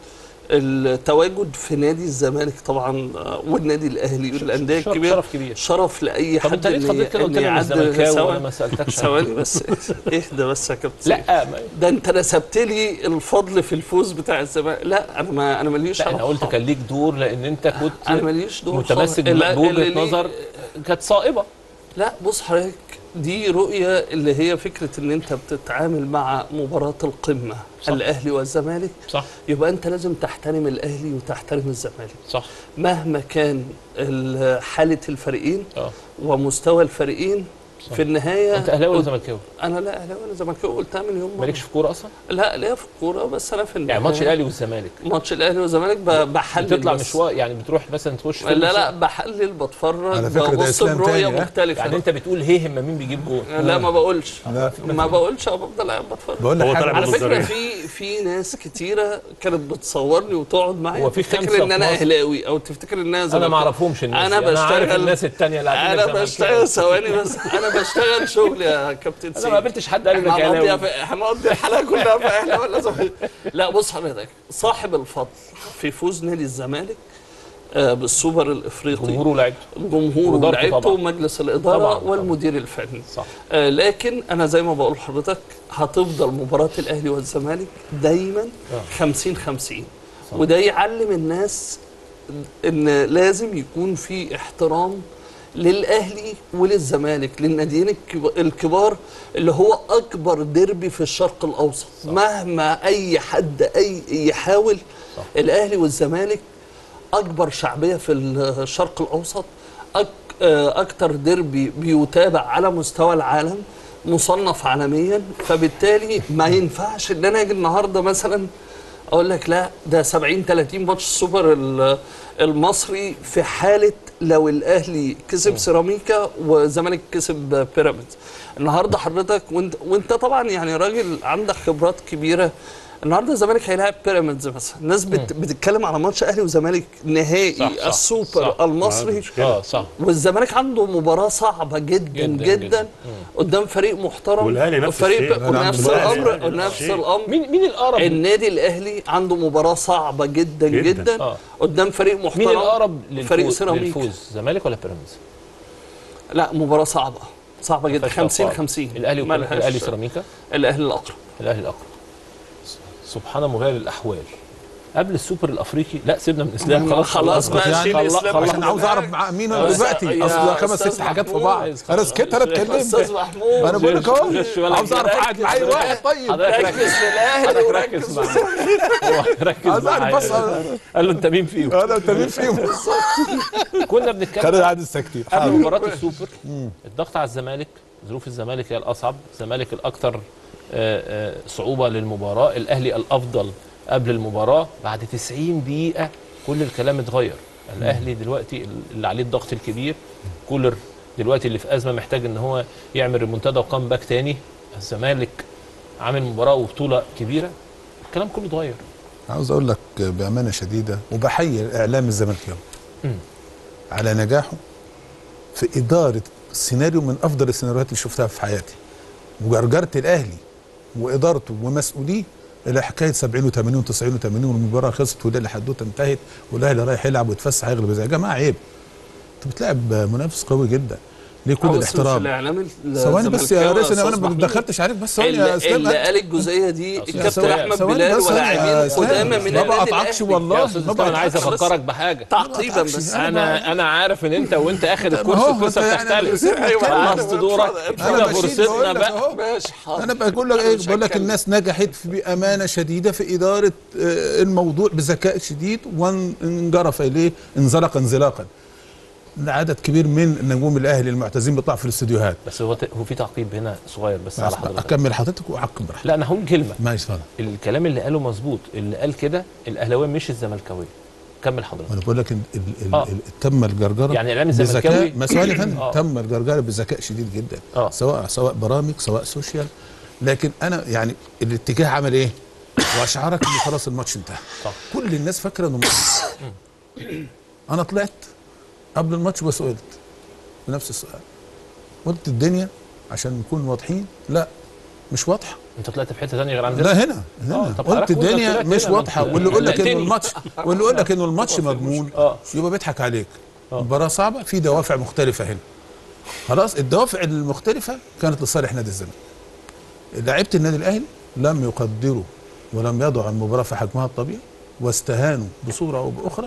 S7: التواجد في نادي الزمالك طبعا آه، والنادي الاهلي والانديه
S1: شرف-
S7: الكبيره
S1: شرف كبير
S7: شرف لاي
S1: طب
S7: حد
S1: انت ليه
S7: إن-
S1: اتخضيت كده
S7: إن
S1: قلت لي انا
S7: يعدل
S1: الزملكاوي وانا
S7: ثواني-
S1: ما سالتكش عن-
S7: ثواني بس اهدى بس يا كابتن سيف.
S1: لا ما-
S7: ده انت نسبت لي الفضل في الفوز بتاع الزمالك لا انا ما انا ماليش
S1: لا انا
S7: علاقة.
S1: قلت كان ليك دور لان انت
S7: انا
S1: كنت
S7: ماليش دور
S1: متمسك
S7: خالص. لا، اللي
S1: بوجهه
S7: ليه-
S1: نظر كانت صائبه
S7: لا بص حضرتك دي رؤية اللي هي فكرة ان انت بتتعامل مع مباراة القمة
S1: صح.
S7: الاهلي والزمالك
S1: صح
S7: يبقى انت لازم تحترم الاهلي وتحترم الزمالك
S1: صح
S7: مهما كان ال- حالة الفريقين
S1: اه
S7: ومستوى الفريقين
S1: صح.
S7: في النهاية
S1: انت اهلاوي ولا
S7: قلت-
S1: زملكاوي؟
S7: انا لا اهلاوي ولا زملكاوي قلتها من يوم ما-
S1: مالكش في كوره اصلا؟
S7: لا ليا في الكوره بس انا في النهاية
S1: يعني ماتش الاهلي والزمالك
S7: ماتش الاهلي والزمالك ب- بحلل
S1: بتطلع
S7: بس.
S1: مشوار يعني بتروح مثلا تخش
S7: لا لا بحلل بتفرج
S6: على فكرة ده
S7: ببص
S6: إسلام
S7: برؤيه
S6: تاني، ها؟
S7: مختلفه
S1: يعني انت بتقول هيه ما مين بيجيب جول
S7: لا ما بقولش
S6: لا
S7: ما بقولش أنا بفضل قاعد بتفرج
S6: بقول لك
S8: هو
S6: حاجه
S8: طلع
S7: على فكره
S8: بالظرية.
S7: في في ناس كتيره كانت بتصورني وتقعد معايا
S1: هو في
S7: تفتكر
S1: خمسة
S7: ان انا
S1: في مصر؟
S7: اهلاوي او تفتكر ان انا
S1: انا
S7: زملكاوي
S1: ما اعرفهمش الناس
S7: أنا
S1: دي. انا عارف
S7: بشتغل-
S1: الناس التانية اللي قاعدين
S7: انا
S1: زملكاوي.
S7: بشتغل ثواني بس انا بشتغل شغل يا كابتن
S1: انا
S7: سيف
S1: ما قابلتش حد قال لك
S7: احنا هنقضي
S1: اهلاوي
S7: في- هنقضي الحلقه كلها في اهلي ولا زمالك لا بص حضرتك صاحب الفضل في فوز نادي الزمالك آه، بالسوبر الافريقي
S1: جمهوره ولعبته
S7: الجمهور
S1: وإدارته
S7: ولعبته
S1: طبعاً.
S7: ومجلس الاداره
S1: طبعاً، طبعاً.
S7: والمدير الفني
S1: صح
S7: آه لكن انا زي ما بقول لحضرتك هتفضل مباراه الاهلي والزمالك دايما
S1: آه.
S7: 50 50
S1: صح.
S7: وده يعلم الناس ان لازم يكون في احترام للاهلي وللزمالك للناديين الكب- الكبار اللي هو اكبر ديربي في الشرق الاوسط صح. مهما اي حد اي يحاول
S1: صح.
S7: الاهلي والزمالك اكبر شعبيه في الشرق الاوسط أك آه، اكتر ديربي بيتابع على مستوى العالم مصنف عالميا فبالتالي ما ينفعش ان انا اجي النهارده مثلا اقول لك لا ده 70 30 ماتش السوبر ال- المصري في حاله لو الاهلي كسب سيراميكا والزمالك كسب بيراميدز النهارده حضرتك وانت وانت طبعا يعني راجل عندك خبرات كبيره النهارده الزمالك هيلاعب بيراميدز مثلا الناس بت بتتكلم على ماتش اهلي وزمالك نهائي
S1: صح، صح،
S7: السوبر
S1: صح.
S7: المصري
S8: مشكلة.
S1: اه صح
S7: والزمالك عنده مباراة صعبة جدا
S1: جداً،
S7: جدا,
S1: جداً.
S7: جداً قدام فريق محترم
S8: والأهلي نفس
S7: وفريق
S8: الشيء.
S6: الأهلي عنده
S7: ونفس
S6: مباراة
S7: الأمر
S8: الأهلي نفس
S7: ونفس
S8: الشيء.
S7: الأمر
S1: مين مين الاقرب
S7: النادي الأهلي عنده مباراة صعبة جدا
S8: جداً.
S7: جدا,
S1: آه.
S7: قدام فريق محترم
S1: مين الاقرب
S7: فريق
S1: للفوز
S7: سيراميكا
S1: للفوز زمالك ولا بيراميدز؟
S7: لا مباراة صعبة صعبة جدا
S1: فيهاش
S7: 50
S1: توقعات.
S7: 50
S1: الاهلي
S7: ملهاش-
S1: وبيراميدز الاهلي سيراميكا
S7: الأهلي الأقرب
S1: الاهلي الاقرب سبحان مغير الاحوال قبل السوبر الافريقي لا سيبنا من اسلام
S7: خلاص
S1: خلاص
S7: خلاص بقى
S6: يعني
S7: شيل
S1: خلاص-
S7: إسلام
S1: خلاص.
S6: عشان عاوز اعرف مع مين هو
S7: يا
S6: دلوقتي
S7: أستاذ-
S6: اصل
S7: يا
S6: خمس
S7: أستاذ
S6: ست حاجات في
S7: محمود.
S6: بعض انا سكت انا اتكلمت
S7: أستاذ محمود
S6: انا بقول لك اهو
S1: غش ولا
S6: عاوز اعرف قاعد معايا واحد طيب
S1: حضرتك
S7: ركز
S1: ركز
S7: في الأهلي
S1: حضرتك
S7: وركز
S1: ركز
S7: في
S1: معايا هو ركز
S6: عاوز اعرف بس
S1: معايا قال له انت مين فيهم
S6: انا انت مين فيهم
S1: كنا بنتكلم
S6: خلينا قاعد الساكتين
S1: قبل
S6: حاضر.
S1: مباراه السوبر الضغط على الزمالك ظروف الزمالك هي الاصعب الزمالك الاكثر آه، آه، صعوبه للمباراه الاهلي الافضل قبل المباراه بعد 90 دقيقه كل الكلام اتغير الاهلي دلوقتي اللي عليه الضغط الكبير كولر دلوقتي اللي في ازمه محتاج ان هو يعمل ريمونتادا وقام باك تاني الزمالك عامل مباراه وبطوله كبيره الكلام كله اتغير
S6: عاوز اقول لك بامانه شديده وبحيي الاعلام الزملكاوي على نجاحه في اداره سيناريو من افضل السيناريوهات اللي شفتها في حياتي وجرجره الاهلي وادارته ومسؤوليه الى حكايه 70 و80 و90 و80 والمباراه خلصت وده الحدوته انتهت والاهلي رايح يلعب ويتفسح هيغلب ازاي يا جماعه عيب انت بتلعب منافس قوي جدا ليه كل
S7: آه، بس مش
S6: الاحترام
S7: الاعلام
S6: ثواني بس يا
S7: الزملكاوي
S6: ريس انا
S7: أستاذ
S6: انا ما
S7: محمود.
S6: دخلتش عليك بس ثواني يا
S7: اللي,
S6: اسلام
S7: اللي قال الجزئيه دي الكابتن
S6: ثواني-
S7: احمد
S6: ثواني
S7: بلال
S6: بس ثواني يا
S7: ولاعبين
S6: إسلام.
S7: قدامى من
S6: ما
S7: النادي
S6: بقطعكش
S7: الأهلي.
S6: والله.
S1: يا استاذ
S6: ما
S1: اسلام انا عايز
S6: بقطعكش.
S1: افكرك بحاجه
S7: تعقيبا بس
S1: انا انا عارف ان انت وانت اخد
S6: طب
S1: الكرسي
S6: أهو،
S1: القصه
S6: أنت يعني
S1: بتختلف
S6: بتسيبني أتكلم.
S1: قصد دورك
S6: أنا
S1: كده
S6: بشيل
S1: فرصتنا
S6: بقول لك
S1: بقى
S6: أهو.
S7: ماشي حاضر
S6: انا بقول لك ايه
S7: مش
S6: بقول لك
S7: هتكلم.
S6: الناس نجحت بامانه شديده في اداره آه، الموضوع بذكاء شديد وانجرف اليه انزلق انزلاقا عدد كبير من نجوم الاهلي المعتزين بيطلع في الاستديوهات
S1: بس هو هو في تعقيب هنا صغير بس على حضرتك
S6: اكمل حضرتك واعقب براحتك
S1: لا انا هقول كلمه
S6: ماشي اتفضل
S1: الكلام اللي قاله مظبوط اللي قال كده الاهلاويه مش الزملكاويه كمل حضرتك
S6: وانا بقول لك ال- ال- ال-
S1: آه.
S6: ال- تم الجرجره
S1: يعني الإعلام
S6: بذكاء
S1: الزملكاوي-
S6: ما ثواني يا فندم
S1: آه.
S6: تم الجرجره بذكاء شديد جدا
S1: آه.
S6: سواء سواء برامج سواء سوشيال لكن انا يعني الاتجاه عمل ايه؟ واشعرك ان خلاص الماتش انتهى
S1: صح.
S6: كل الناس فاكره انه ماتش انا طلعت قبل الماتش وسئلت بنفس السؤال قلت الدنيا عشان نكون واضحين لا مش واضحه
S1: انت طلعت في حته ثانيه غير عندنا
S6: لا هنا
S1: آه،
S6: هنا
S1: طب
S6: قلت
S1: حضرتك قول
S6: الدنيا
S1: لك
S6: مش
S1: هنا،
S6: واضحه
S1: ما
S6: واللي يقول لك انه
S1: قلقتني.
S6: الماتش واللي يقول لك انه الماتش مضمون
S1: اه
S6: يبقى بيضحك عليك
S1: آه.
S6: مباراه صعبه في دوافع مختلفه هنا خلاص الدوافع المختلفه كانت لصالح نادي الزمالك لعيبه النادي الاهلي لم يقدروا ولم يضعوا المباراه في حجمها الطبيعي واستهانوا بصوره او باخرى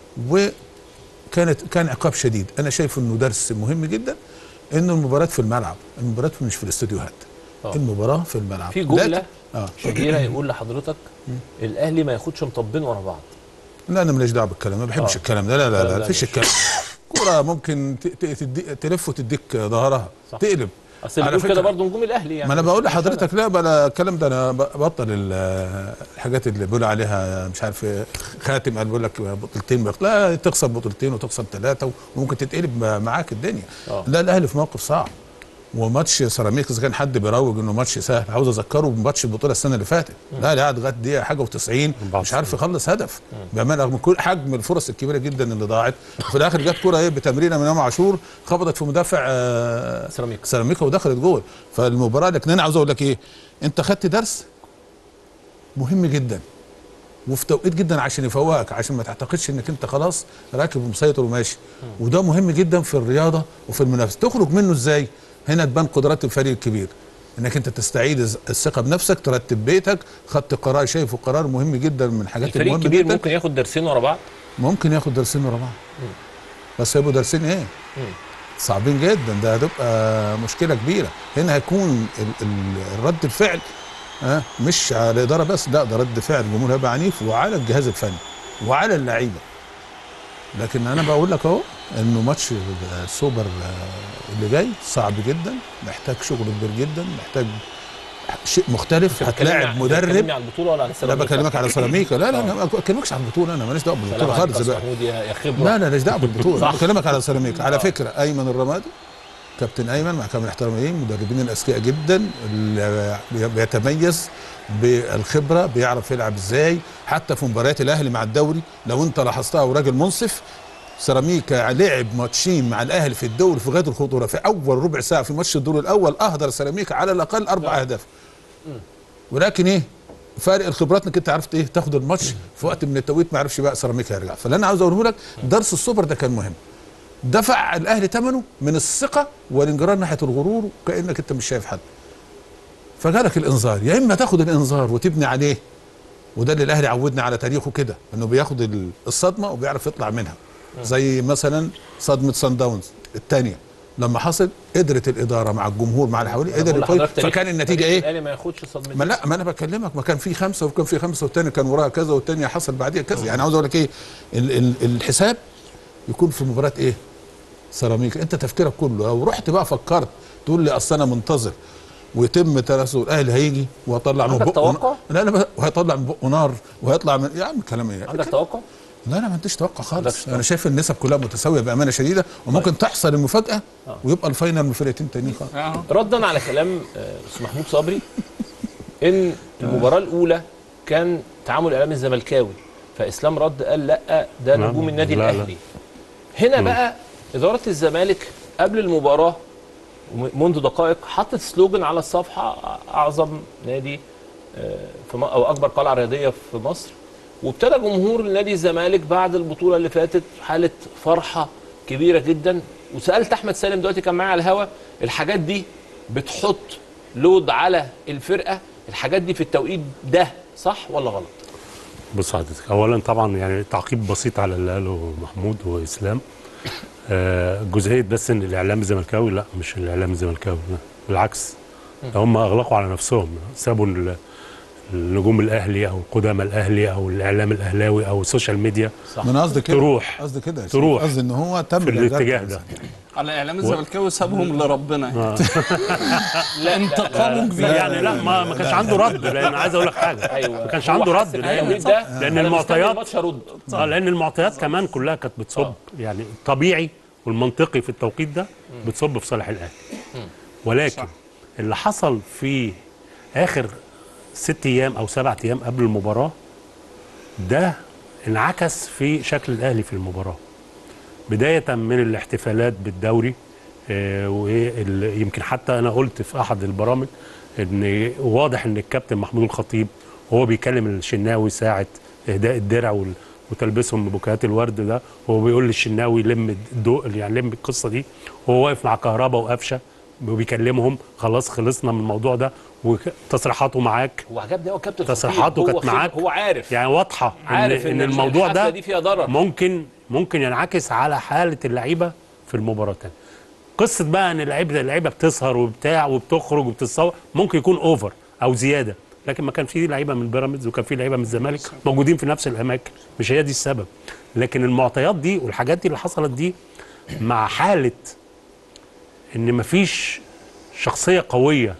S6: وكانت كان عقاب شديد انا شايف انه درس مهم جدا ان المباراه في الملعب المباراه مش في الاستوديوهات
S1: آه.
S6: المباراه في الملعب
S1: في جمله
S6: لكن- اه
S1: شهيره يقول لحضرتك الاهلي ما ياخدش مطبين ورا بعض
S6: لا انا ماليش دعوه بالكلام ما بحبش
S1: آه.
S6: الكلام ده لا لا
S1: لا،
S6: لا,
S1: لا،
S6: لا فيش
S1: مش-
S6: الكلام كرة ممكن ت- ت- تدي تلف وتديك ظهرها
S1: صح.
S6: تقلب
S1: اصل اللي
S6: على
S1: بيقول كده
S6: فكرة-
S1: برضه نجوم الاهلي يعني
S6: ما انا
S1: مش-
S6: بقول
S1: مش
S6: لحضرتك لا بلا الكلام ده انا ب- بطل ال- الحاجات اللي بيقول عليها مش عارف خاتم قال بيقول لك بطولتين بيخ- لا تخسر بطولتين وتخسر ثلاثه وممكن تتقلب معاك الدنيا
S1: آه.
S6: لا الاهلي في موقف صعب وماتش سيراميك اذا كان حد بيروج انه ماتش سهل عاوز اذكره بماتش البطوله السنه اللي فاتت لا لا قعد لغايه دقيقه حاجه و90 مش عارف يخلص هدف بامانه رغم كل حجم الفرص الكبيره جدا اللي ضاعت وفي الاخر جت كوره ايه بتمريره من امام عاشور خبطت في مدافع آه،
S1: سيراميكا.
S6: سيراميكا ودخلت جول فالمباراه لكن انا عاوز اقول لك ايه انت خدت درس مهم جدا وفي توقيت جدا عشان يفوقك عشان ما تعتقدش انك انت خلاص راكب ومسيطر وماشي وده مهم جدا في الرياضه وفي المنافسه تخرج منه ازاي هنا تبان قدرات الفريق الكبير انك انت تستعيد الز- الثقه بنفسك ترتب بيتك خدت قرار شايفه قرار مهم جدا من الحاجات
S1: الفريق
S6: المهمه
S1: الكبير
S6: جدا
S1: ممكن ياخد درسين ورا بعض
S6: ممكن ياخد درسين ورا بعض بس هيبقوا درسين ايه صعبين جدا ده هتبقى مشكله كبيره هنا هيكون ال- ال- الرد الفعل ها مش على الاداره بس لا ده رد فعل الجمهور هيبقى عنيف وعلى الجهاز الفني وعلى اللعيبه لكن انا بقول لك اهو انه ماتش السوبر آه، اللي جاي صعب جدا محتاج شغل كبير جدا محتاج شيء مختلف هتلاعب مدرب
S1: بتكلمني على البطوله ولا على
S6: لا
S1: سيراميكا؟
S6: بكلمك على سيراميكا لا لا انا ما بكلمكش عن البطوله انا ماليش دعوه
S1: سلام
S6: بالبطوله
S1: عليك
S6: خالص
S1: يا
S6: بقى
S1: محمود يا يا خبره
S6: لا لا ماليش دعوه بالبطوله
S1: صح.
S6: انا بكلمك على سيراميكا على فكره ايمن الرمادي كابتن ايمن مع كامل احترامي ليه مدربين الاذكياء جدا اللي بي- بيتميز بالخبره بيعرف يلعب ازاي حتى في مباريات الاهلي مع الدوري لو انت لاحظتها وراجل منصف سيراميكا لعب ماتشين مع الاهلي في الدوري في غايه الخطوره في اول ربع ساعه في ماتش الدور الاول اهدر سيراميكا على الاقل اربع اهداف ولكن ايه فارق الخبرات انك انت عرفت ايه تاخد الماتش في وقت من التوقيت ما عرفش بقى سيراميكا يرجع فاللي انا عاوز اقوله لك درس السوبر ده كان مهم دفع الاهلي ثمنه من الثقه والانجرار ناحيه الغرور كانك انت مش شايف حد فجالك الانذار يا اما تاخد الانذار وتبني عليه وده اللي الاهلي عودنا على تاريخه كده انه بياخد ال- الصدمه وبيعرف يطلع منها زي مثلا صدمه سان داونز الثانيه لما حصل قدرت الاداره مع الجمهور مع اللي حواليه قدر
S1: بقول
S6: يفوز
S1: لحضرتك تاريخ-
S6: فكان النتيجه
S1: تاريخ
S6: ايه؟
S1: الاهلي ما ياخدش صدمه
S6: ما لا ما انا بكلمك ما كان في خمسه وكان في خمسه والتاني كان وراها كذا والتانيه حصل بعديها كذا يعني عاوز اقول لك ايه ال ال الحساب يكون في مباراه ايه؟ سيراميكا انت تفكيرك كله لو رحت بقى فكرت تقول لي اصل انا منتظر ويتم تراسل الاهلي هيجي وهيطلع من
S1: عندك
S6: بقه
S1: توقع؟
S6: لا لا وهيطلع من بقه نار وهيطلع من يا عم كلام ايه؟
S1: عندك توقع؟
S6: لا لا ما عنديش توقع
S1: عندكش
S6: خالص
S1: توقع.
S6: انا شايف النسب كلها متساويه بامانه شديده وممكن تحصل المفاجاه ويبقى الفاينل من فرقتين تانيين خالص
S1: ردا على كلام آه، استاذ محمود صبري ان المباراه الاولى كان تعامل اعلام الزملكاوي فاسلام رد قال لا ده
S8: نعم.
S1: نجوم النادي
S8: لا، لا.
S1: الاهلي هنا بقى اداره الزمالك قبل المباراه وم- منذ دقائق حطت سلوجن على الصفحه اعظم نادي آه، في م- او اكبر قلعه رياضيه في مصر وابتدى جمهور نادي الزمالك بعد البطوله اللي فاتت حاله فرحه كبيره جدا وسالت احمد سالم دلوقتي كان معايا على الهوا الحاجات دي بتحط لود على الفرقه الحاجات دي في التوقيت ده صح ولا غلط
S8: بص حضرتك اولا طبعا يعني تعقيب بسيط على اللي قاله محمود واسلام آه، جزئيه بس ان الاعلام الزملكاوي لا مش الاعلام الزملكاوي لا بالعكس ده هم اغلقوا على نفسهم سابوا ال- النجوم الاهلي او قدامى الاهلي او الاعلام الاهلاوي او السوشيال ميديا
S1: صح
S6: ما انا قصدي كده
S8: تروح.
S6: قصدي كده يا سيدي.
S8: تروح.
S6: قصدي ان هو تم
S8: في
S6: الإعلان
S8: الاتجاه
S6: كده.
S8: ده
S7: على اعلام الزملكاوي سابهم لربنا يعني.
S8: آه.
S1: لا
S7: انتقامه كبير
S8: لا يعني لا ما ما كانش عنده رد لان عايز اقول لك حاجه
S1: ايوه
S8: ما كانش
S1: هو
S8: عنده
S1: حس
S8: رد
S1: إن
S8: لان
S1: التوقيت ده
S8: لان
S1: أنا مستني
S8: المعطيات
S1: الماتش هرد
S8: اه لان المعطيات كمان كلها كانت بتصب يعني الطبيعي والمنطقي في التوقيت ده بتصب في صالح الاهلي ولكن اللي حصل في اخر ست ايام او سبعة ايام قبل المباراه ده انعكس في شكل الاهلي في المباراه بدايه من الاحتفالات بالدوري آه، وال- يمكن حتى انا قلت في احد البرامج ان واضح ان الكابتن محمود الخطيب وهو بيكلم الشناوي ساعه اهداء الدرع وال- وتلبسهم ببوكيهات الورد ده وهو بيقول للشناوي لم الدو يعني لم القصه دي وهو واقف مع كهربا وقفشه وبيكلمهم خلاص خلصنا من الموضوع ده وتصريحاته معاك
S1: هو عجبني قوي كابتن
S8: تصريحاته
S1: خطيب. هو
S8: كانت
S1: خب-
S8: معاك
S1: هو عارف
S8: يعني واضحه
S1: عارف
S8: ان,
S1: إن
S8: إن الموضوع
S1: الحفلة
S8: ده
S1: دي فيها ضرر.
S8: ممكن ممكن ينعكس على حاله اللعيبه في المباراه الثانيه قصه بقى ان اللعيبه اللعيبه بتسهر وبتاع وبتخرج وبتتصور ممكن يكون اوفر او زياده لكن ما كان في لعيبه من بيراميدز وكان في لعيبه من الزمالك موجودين في نفس الاماكن مش هي دي السبب لكن المعطيات دي والحاجات دي اللي حصلت دي مع حاله ان مفيش شخصيه قويه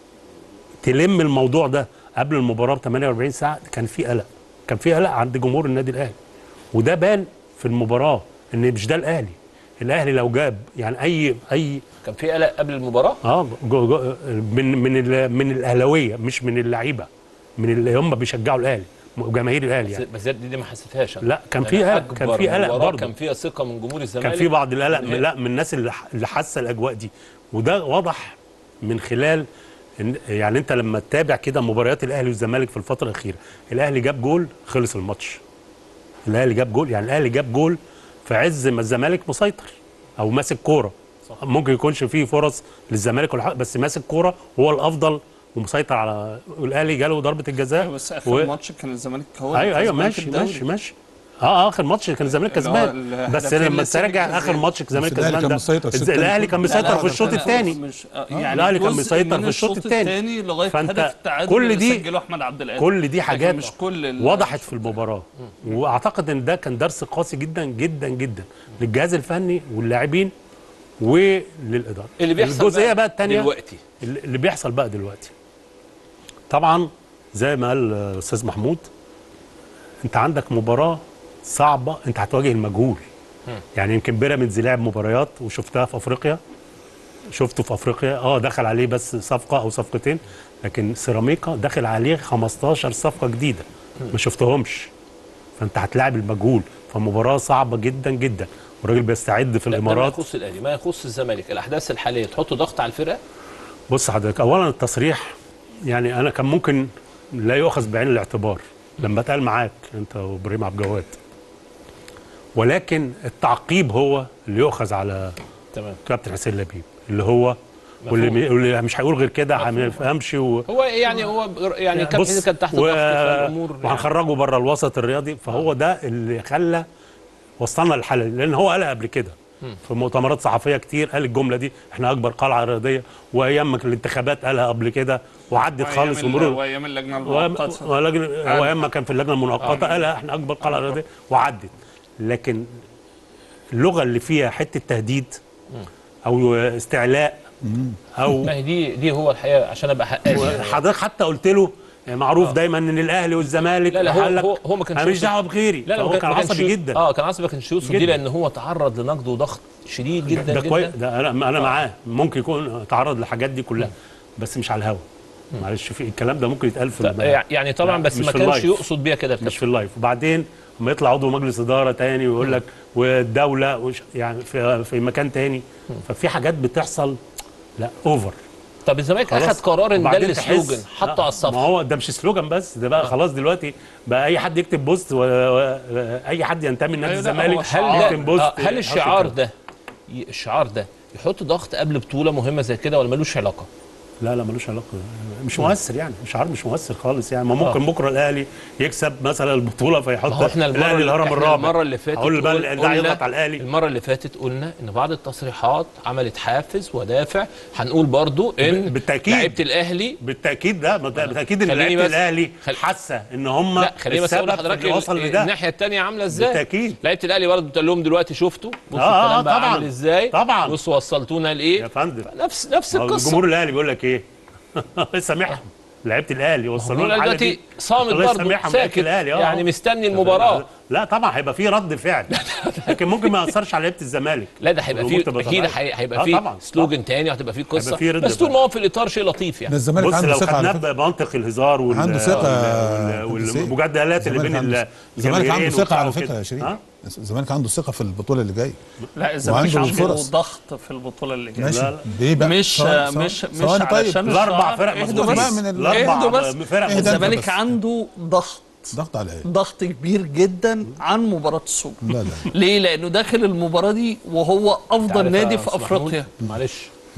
S8: تلم الموضوع ده قبل المباراه ب 48 ساعه كان في قلق كان في قلق عند جمهور النادي الاهلي وده بان في المباراه ان مش ده الاهلي الاهلي لو جاب يعني اي اي
S1: كان في قلق قبل المباراه
S8: اه جو جو من من ال- من الاهلاويه مش من اللعيبه من اللي هم بيشجعوا الاهلي جماهير الاهلي يعني
S1: بس دي, دي ما حسيتهاش أنا.
S8: لا كان
S1: يعني
S8: في قلق كان
S1: أكبر
S8: في قلق
S1: مباراة
S8: برضه
S1: كان فيها ثقه من جمهور الزمالك
S8: كان في بعض القلق من
S1: إن-
S8: لا من الناس اللي ح- اللي حاسه الاجواء دي وده واضح من خلال إن يعني انت لما تتابع كده مباريات الاهلي والزمالك في الفتره الاخيره الاهلي جاب جول خلص الماتش الاهلي جاب جول يعني الاهلي جاب جول في عز ما الزمالك مسيطر او ماسك كوره ممكن يكونش فيه فرص للزمالك ولا حاجة، بس ماسك كوره هو الافضل ومسيطر على والاهلي جاله ضربه الجزاء
S7: بس اخر
S8: و-
S7: ماتش كان الزمالك هو اللي
S8: ايوه ايوه
S7: كسبان في
S8: ماشي
S7: الدوري.
S8: ماشي ماشي اه اه اخر ماتش كان الزمالك
S7: اللي هو
S8: كسبان بس
S7: الهدفين
S8: لما
S7: لسه
S8: تراجع
S7: كسبان.
S8: اخر ماتش الزمالك
S6: بس الأهلي
S8: كسبان
S6: كان
S8: ده
S6: مسيطر الشوط
S8: الز- الاهلي كان
S6: التاني.
S8: مسيطر في الشوط
S7: لا،
S8: الثاني
S7: مش آه،
S8: الأهلي كان
S7: جزء
S8: مسيطر
S7: من
S8: في الشوط التاني.
S7: الثاني لغايه
S8: فأنت
S7: هدف التعادل
S8: كل
S7: اللي
S8: دي-
S7: سجله احمد عبد القادر
S8: كل دي
S7: لكن
S8: حاجات
S7: مش كل ال-
S8: وضحت في المباراه واعتقد ان ده كان درس قاسي جدا جدا جدا للجهاز الفني واللاعبين وللاداره
S1: اللي بيحصل
S8: الجزئيه بقى الثانيه
S1: دلوقتي
S8: اللي اللي بيحصل بقى دلوقتي طبعا زي ما قال الاستاذ محمود انت عندك مباراه صعبه انت هتواجه المجهول يعني يمكن بيراميدز لعب مباريات وشفتها في افريقيا شفته في افريقيا اه دخل عليه بس صفقه او صفقتين لكن سيراميكا دخل عليه 15 صفقه جديده ما شفتهمش فانت هتلاعب المجهول فمباراه صعبه جدا جدا والراجل بيستعد في
S1: لا، ده ما
S8: الامارات
S1: يخص الاهلي ما يخص الزمالك الاحداث الحاليه تحط ضغط على الفرقه
S8: بص حضرتك اولا التصريح يعني انا كان ممكن لا يؤخذ بعين الاعتبار لما اتقال معاك انت وابراهيم عبد الجواد ولكن التعقيب هو اللي يؤخذ على
S1: تمام
S8: كابتن حسين لبيب اللي هو واللي, مي- واللي مش هيقول غير كده ما يفهمش و...
S1: هو يعني هو يعني كابتن
S8: بص
S1: حسين كان تحت ضغط
S8: و...
S1: فالامور يعني
S8: وهنخرجه بره الوسط الرياضي فهو ده اللي خلى وصلنا للحاله دي لان هو قالها قبل كده في مؤتمرات صحفيه كتير قال الجمله دي احنا اكبر قلعه رياضيه وايام الانتخابات قالها قبل كده وعدت خالص
S7: وأيام ال-
S8: ومرور
S7: وايام اللجنه
S8: وأيام-
S7: المؤقته
S8: ولجنة- وايام ما كان في اللجنه المؤقته قالها احنا اكبر قلعه رياضيه وعدت لكن اللغه اللي فيها حته تهديد او استعلاء او
S1: ما هي دي دي هو الحقيقه عشان ابقى حقاني يعني.
S8: حضرتك حتى قلت له معروف دايما ان الاهلي والزمالك
S1: لا لا هو
S8: قال لك
S1: هو, هو ما كانش
S8: انا مش
S1: يقصد-
S8: دعوه بغيري
S1: لا لا
S8: هو
S1: ما
S8: كان
S1: ما كانش
S8: عصبي
S1: يقصد-
S8: جدا
S1: اه كان عصبي ما كانش يقصد دي
S8: جداً.
S1: لان هو تعرض لنقد وضغط شديد جدا
S8: ده
S1: جدا
S8: كويس ده انا انا معاه ممكن يكون تعرض للحاجات دي كلها بس مش على الهوا معلش في الكلام ده ممكن يتقال في
S1: ط-
S8: الم-
S1: يعني طبعا
S8: لا،
S1: بس
S8: مش
S1: ما
S8: في
S1: كانش
S8: اللايف.
S1: يقصد بيها كده
S8: مش في اللايف وبعدين لما يطلع عضو مجلس اداره تاني ويقول لك والدوله وش يعني في في مكان تاني ففي حاجات بتحصل لا اوفر
S1: طب الزمالك
S8: خلاص.
S1: اخذ قرار ان ده
S8: وبعدين تحس-
S1: السلوجن حطه
S8: لا،
S1: على الصفحه
S8: ما هو ده مش سلوجان بس ده بقى خلاص دلوقتي بقى اي حد يكتب بوست و... و... اي حد ينتمي لنادي
S7: أيوة، لا،
S8: الزمالك
S7: هو
S1: هل
S8: يكتب
S1: ده
S8: بوست
S1: آه، هل
S8: يحط
S1: الشعار
S8: كده.
S1: ده ي- الشعار ده يحط ضغط قبل بطوله مهمه زي كده ولا ملوش علاقه؟
S8: لا لا ملوش علاقه مش مؤثر يعني شعار مش مؤثر خالص يعني ما ممكن بكره الاهلي يكسب مثلا البطوله فيحط
S1: ما هو احنا المره
S8: الاهلي الهرم
S1: إحنا
S8: الرابع
S1: المره اللي فاتت
S8: اقول بقى
S1: قل-
S8: الاهلي ده
S1: قلنا-
S8: يضغط على الاهلي
S1: المره اللي فاتت قلنا ان بعض التصريحات عملت حافز ودافع هنقول برضو ان
S8: بالتأكيد.
S1: لعيبه الاهلي
S8: بالتاكيد ده بالتاكيد ان
S1: خليني
S8: لعيبه
S1: بس-
S8: الاهلي
S1: خل-
S8: حاسه ان هم
S1: لا خليني بس اقول
S8: السبب في
S1: لحضرتك
S8: اللي وصل
S1: ال-
S8: لده
S1: الناحيه الثانيه عامله ازاي
S8: بالتأكيد.
S1: لعيبه الاهلي برضه بتقول لهم دلوقتي شفتوا بصوا
S8: آه، آه،
S1: الكلام بقى
S8: طبعاً.
S1: عامل ازاي
S8: طبعاً.
S1: بصوا وصلتونا
S8: يا
S1: لايه
S8: فندم
S1: نفس نفس
S8: ما هو
S1: القصه
S8: الجمهور الاهلي بيقول لك ايه سامحهم لعيبه الاهلي وصلوا
S1: الجمهور
S8: الحاله
S1: دلوقتي
S8: دي
S1: صامت
S8: الله
S1: برضه
S8: يسامحهم لعيبة
S1: ساكت
S8: الأهلي، آه.
S1: يعني مستني المباراه
S8: لا طبعا هيبقى في رد فعل لكن ممكن ما ياثرش على لعيبه الزمالك
S1: لا ده هيبقى
S8: الأمور
S1: فيه
S8: تبقى
S1: اكيد
S8: طبيعية.
S1: هي- هيبقى
S8: آه،
S1: فيه
S8: طبعاً.
S1: سلوجن تاني وهتبقى فيه قصه
S8: فيه رد
S1: بس طول
S8: فعل.
S1: ما هو في الاطار شيء لطيف
S6: ده
S1: يعني
S6: الزمالك
S8: بص
S6: عنده
S8: لو
S6: ثقه على
S8: خدناه
S6: فكره
S8: بمنطق الهزار وال
S6: عنده ثقة
S8: وال-
S6: يا حسين.
S8: والمجادلات اللي
S6: الزمالك
S8: بين
S6: عنده- الزمالك عنده
S8: الجماهيرين
S6: ثقه على
S8: وبتاع
S6: فكره يا
S8: وكده.
S6: شريف
S8: ها؟
S6: الزمالك عنده ثقه في البطوله اللي جايه
S7: لا الزمالك
S6: وعنده
S7: عنده
S6: الفرص.
S7: ضغط في البطوله اللي جايه
S6: ماشي
S8: لا، لا.
S6: ليه بقى
S7: مش
S6: ثواني-
S7: مش
S6: ثواني-
S7: مش
S6: ثواني طيب
S7: علشان
S8: الاربع
S7: الشعار.
S8: فرق
S7: اهدوا
S8: مظبوطين.
S7: بس
S6: من ال-
S8: الاربع
S7: اهدوا بس
S8: فرق
S6: اهدى.
S8: مظبوطين.
S7: الزمالك
S6: بس.
S7: عنده ضغط
S6: ضغط على ايه
S7: ضغط كبير جدا عن مباراه السوبر
S6: لا لا
S7: ليه لانه داخل المباراه دي وهو افضل
S1: عارف
S7: نادي
S1: يا
S7: في
S1: أستاذ
S7: افريقيا
S1: محمود، معلش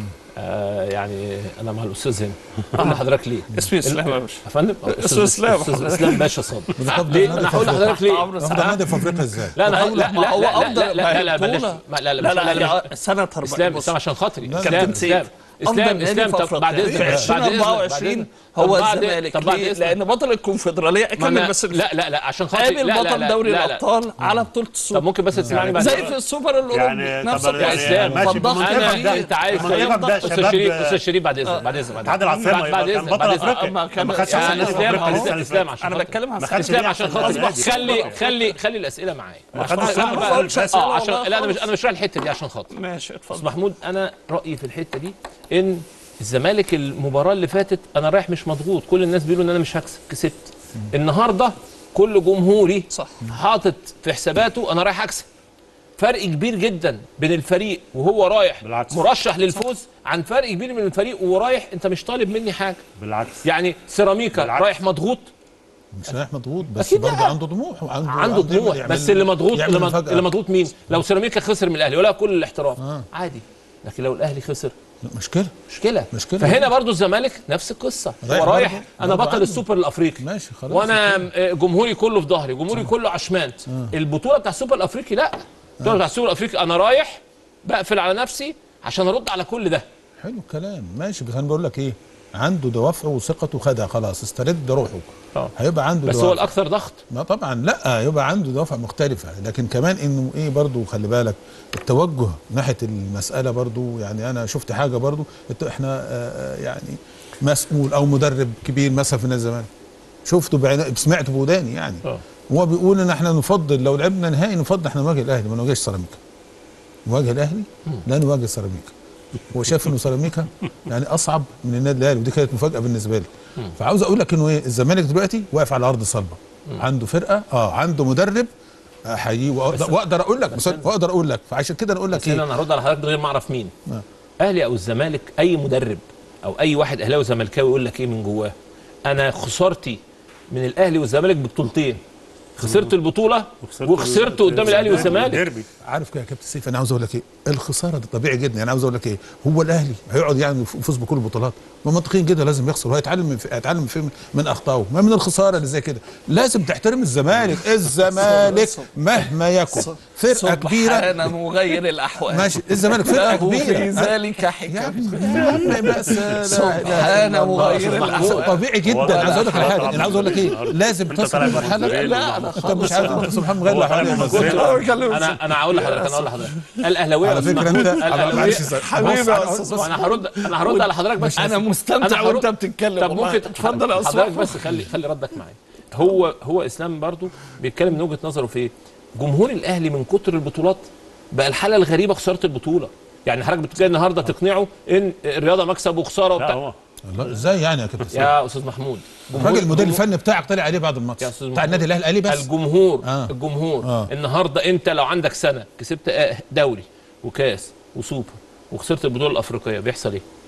S1: آه يعني انا مع الاستاذ هنا اقول لحضرتك ليه
S7: اسمي اسلام يا باشا
S1: يا فندم
S7: اسمه إسلام
S1: استاذ
S7: حضرتك.
S1: اسلام باشا صادق
S6: طب
S1: ليه
S6: ده
S1: انا هقول لحضرتك ليه
S7: عمرو
S6: افضل
S7: سعد.
S6: نادي في افريقيا ازاي
S1: لا انا لا
S7: ما
S1: لا
S7: هو
S1: لا
S7: أفضل-
S1: لا لا لا
S7: ما هي
S1: بلاش
S7: بطولة.
S1: ما- لا لا
S7: لا
S1: لا
S7: لا
S1: لا
S7: هي سنه 40
S1: اسلام
S7: بص.
S1: اسلام عشان خاطري
S6: لا،
S1: اسلام
S7: كابتن
S1: اسلام
S7: سيف.
S1: اسلام
S7: أفضل نادي
S1: اسلام
S7: في
S1: طب بعد
S7: أفريقيا.
S1: اذنك
S7: في
S1: بعد اذنك بعد
S7: 2024
S1: إذنك.
S7: هو
S1: طب بعد-
S7: الزمالك
S1: طب بعد
S7: ليه؟
S1: إذنك.
S7: لان بطل الكونفدراليه
S1: ما
S7: اكمل
S1: أنا-
S7: بس
S1: لا لا لا عشان خاطري
S7: قابل
S1: لا لا
S7: بطل
S1: لا
S7: دوري
S1: لا لا.
S7: الابطال على بطوله
S1: طب
S7: السوبر
S1: ممكن بس تسمعني بعد
S7: زي
S1: إذنك؟
S7: في السوبر الاوروبي
S8: يعني
S7: نفس
S8: طب
S1: يا
S8: يعني
S7: القصة.
S1: اسلام
S8: ماشي
S7: فالضغط
S8: بمنطقة
S1: انا
S7: ده-
S1: انت عايز
S8: المنطقة ده
S1: استاذ
S8: شباب-
S1: شريف استاذ شريف بعد اذنك بعد اذنك
S8: اتحاد العاصمه
S1: بعد
S8: يبقى كان
S1: إذنك،
S8: بطل
S1: بعد إذنك.
S8: افريقيا
S7: أما كان-
S8: ما خدش
S7: يا
S8: أحسن نادي في
S1: اسلام
S8: افريقيا
S1: أهو.
S8: السنة اللي
S1: اسلام
S8: فاتت.
S1: عشان
S7: انا
S1: خاطري.
S7: بتكلم عن
S8: ما خدش
S1: اسلام
S8: ليه
S1: عشان
S8: أحسن
S1: خاطري
S8: نادي.
S1: خلي خلي خلي الاسئله معايا
S8: ما خدش
S1: عشان-
S8: السنة
S1: أنا
S8: اللي
S1: بقى-
S8: فاتت.
S1: اه عشان
S7: والله
S1: لا انا مش
S7: خالص.
S1: انا مش رايح الحته دي عشان خاطري
S7: ماشي
S1: استاذ
S7: اتفضل
S1: محمود انا رايي في الحته دي ان الزمالك المباراه اللي فاتت انا رايح مش مضغوط كل الناس بيقولوا ان انا مش هكسب كسبت النهارده كل جمهوري
S7: صح.
S1: حاطط في حساباته انا رايح اكسب فرق كبير جدا بين الفريق وهو رايح
S8: بالعكس.
S1: مرشح للفوز عن فرق كبير من الفريق وهو رايح انت مش طالب مني حاجه
S8: بالعكس
S1: يعني سيراميكا
S8: بالعكس.
S1: رايح مضغوط
S6: مش رايح مضغوط بس
S1: أكيد
S6: برضه
S1: لا.
S6: عنده طموح وعنده
S1: عنده طموح
S6: يعمل-
S1: بس اللي مضغوط
S6: يعمل
S1: اللي, مض-
S6: مفاجأة.
S1: اللي مضغوط مين لو سيراميكا خسر من الاهلي ولا كل الاحترام
S6: آه.
S1: عادي لكن لو الاهلي خسر
S6: مشكله
S1: مشكله
S6: مشكلة.
S1: فهنا برضو الزمالك نفس القصه
S6: رايح
S1: هو رايح
S6: برضو-
S1: انا
S6: برضو
S1: بطل
S6: عنده.
S1: السوبر الافريقي
S6: ماشي خلاص
S1: وانا آه، جمهوري كله في ظهري جمهوري كله عشمان البطوله بتاع السوبر الافريقي لا البطوله بتاع السوبر الافريقي انا رايح بقفل على نفسي عشان ارد على كل ده
S6: حلو الكلام ماشي بس انا بقول لك ايه عنده دوافعه وثقته خدها خلاص استرد روحه
S1: آه.
S6: هيبقى عنده
S1: بس هو
S6: دوافع.
S1: الاكثر ضغط
S6: ما طبعا لا يبقى عنده دوافع مختلفة لكن كمان انه ايه برضو خلي بالك التوجه ناحية المسألة برضو يعني انا شفت حاجة برضو الت- احنا آه، آه، يعني مسؤول او مدرب كبير مثلا في نادي الزمالك شفته بعيني سمعته بوداني يعني
S1: آه.
S6: هو بيقول ان احنا نفضل لو لعبنا نهائي نفضل احنا نواجه الاهلي ما نواجهش سيراميكا نواجه الاهلي لا نواجه سيراميكا هو شايف انه سيراميكا يعني اصعب من النادي الاهلي ودي كانت مفاجاه بالنسبه لي فعاوز اقول لك انه ايه الزمالك دلوقتي واقف على ارض صلبه عنده فرقه اه عنده مدرب احييه واقدر, وأقدر اقول لك بس واقدر اقول لك فعشان كده انا اقول لك
S1: بس هنا
S6: ايه
S1: انا هرد على حضرتك من غير ما اعرف مين
S6: آه.
S1: اهلي او الزمالك اي مدرب او اي واحد اهلاوي زملكاوي يقول لك ايه من جواه انا خسارتي من الاهلي والزمالك ببطولتين خسرت البطوله وخسرت قدام الاهلي والزمالك
S8: ديربي
S6: عارف كده يا كابتن سيف انا عاوز اقول لك ايه الخساره دي طبيعي جدا يعني عاوز اقول لك ايه هو الاهلي هيقعد يعني يفوز بكل البطولات ما منطقيا كده لازم يخسر وهيتعلم من هيتعلم في من اخطائه ما من الخساره اللي زي كده لازم تحترم الزمالك الزمالك مهما يكن فرقه كبيره
S7: سبحان مغير الاحوال
S6: ماشي الزمالك فرقه
S7: له في
S6: كبيره
S7: ذلك
S6: يا
S7: حكم
S6: عم يا عم بس لا
S7: سبحان
S6: إله إلا الله.
S7: مغير الأحوال.
S6: طبيعي جدا
S8: والله
S6: عايز اقول لك على
S8: لا،
S6: حاجه
S8: لا،
S6: انا عاوز اقول لك ايه لازم
S8: أنت
S6: تصل
S8: طالع من
S6: لمرحله
S8: المنظرين
S7: لا انا
S6: انت مش عارف انت سبحان الله
S8: هو طالع
S6: غير
S8: من
S6: الحوالي
S8: المنظرين.
S1: انا انا هقول لحضرتك انا هقول لحضرتك الاهلاويه
S6: على فكره انت على- معلش يا
S7: حبيبي
S6: بص،
S7: يا
S6: أنا-
S7: أستاذ
S6: بص،
S1: انا هرد انا هرد على حضرتك بس
S7: انا مستمتع
S1: أنا هرد-
S7: وانت بتتكلم
S1: طب
S7: والله.
S1: ممكن
S7: اتفضل يا
S1: حضرتك
S7: استاذ
S1: بس خلي خلي ردك معايا هو هو اسلام برضو بيتكلم من وجهه نظره في ايه؟ جمهور الاهلي من كتر البطولات بقى الحاله الغريبه خساره البطوله يعني حضرتك بتتكلم النهارده تقنعه ان الرياضه مكسب وخساره
S8: لا
S1: وبتاع
S8: هو
S6: الله، ازاي يعني يا كابتن سيف
S1: يا استاذ محمود جمهور-
S6: الراجل المدير
S1: جمهور-
S6: الفني بتاعك طلع عليه بعد الماتش
S1: يا أستاذ
S6: بتاع
S1: محمود.
S6: النادي الاهلي قال لي بس
S1: الجمهور
S6: آه.
S1: الجمهور
S6: آه.
S1: النهارده انت لو عندك سنه كسبت آه، دوري وكاس وسوبر وخسرت البطوله الافريقيه بيحصل ايه؟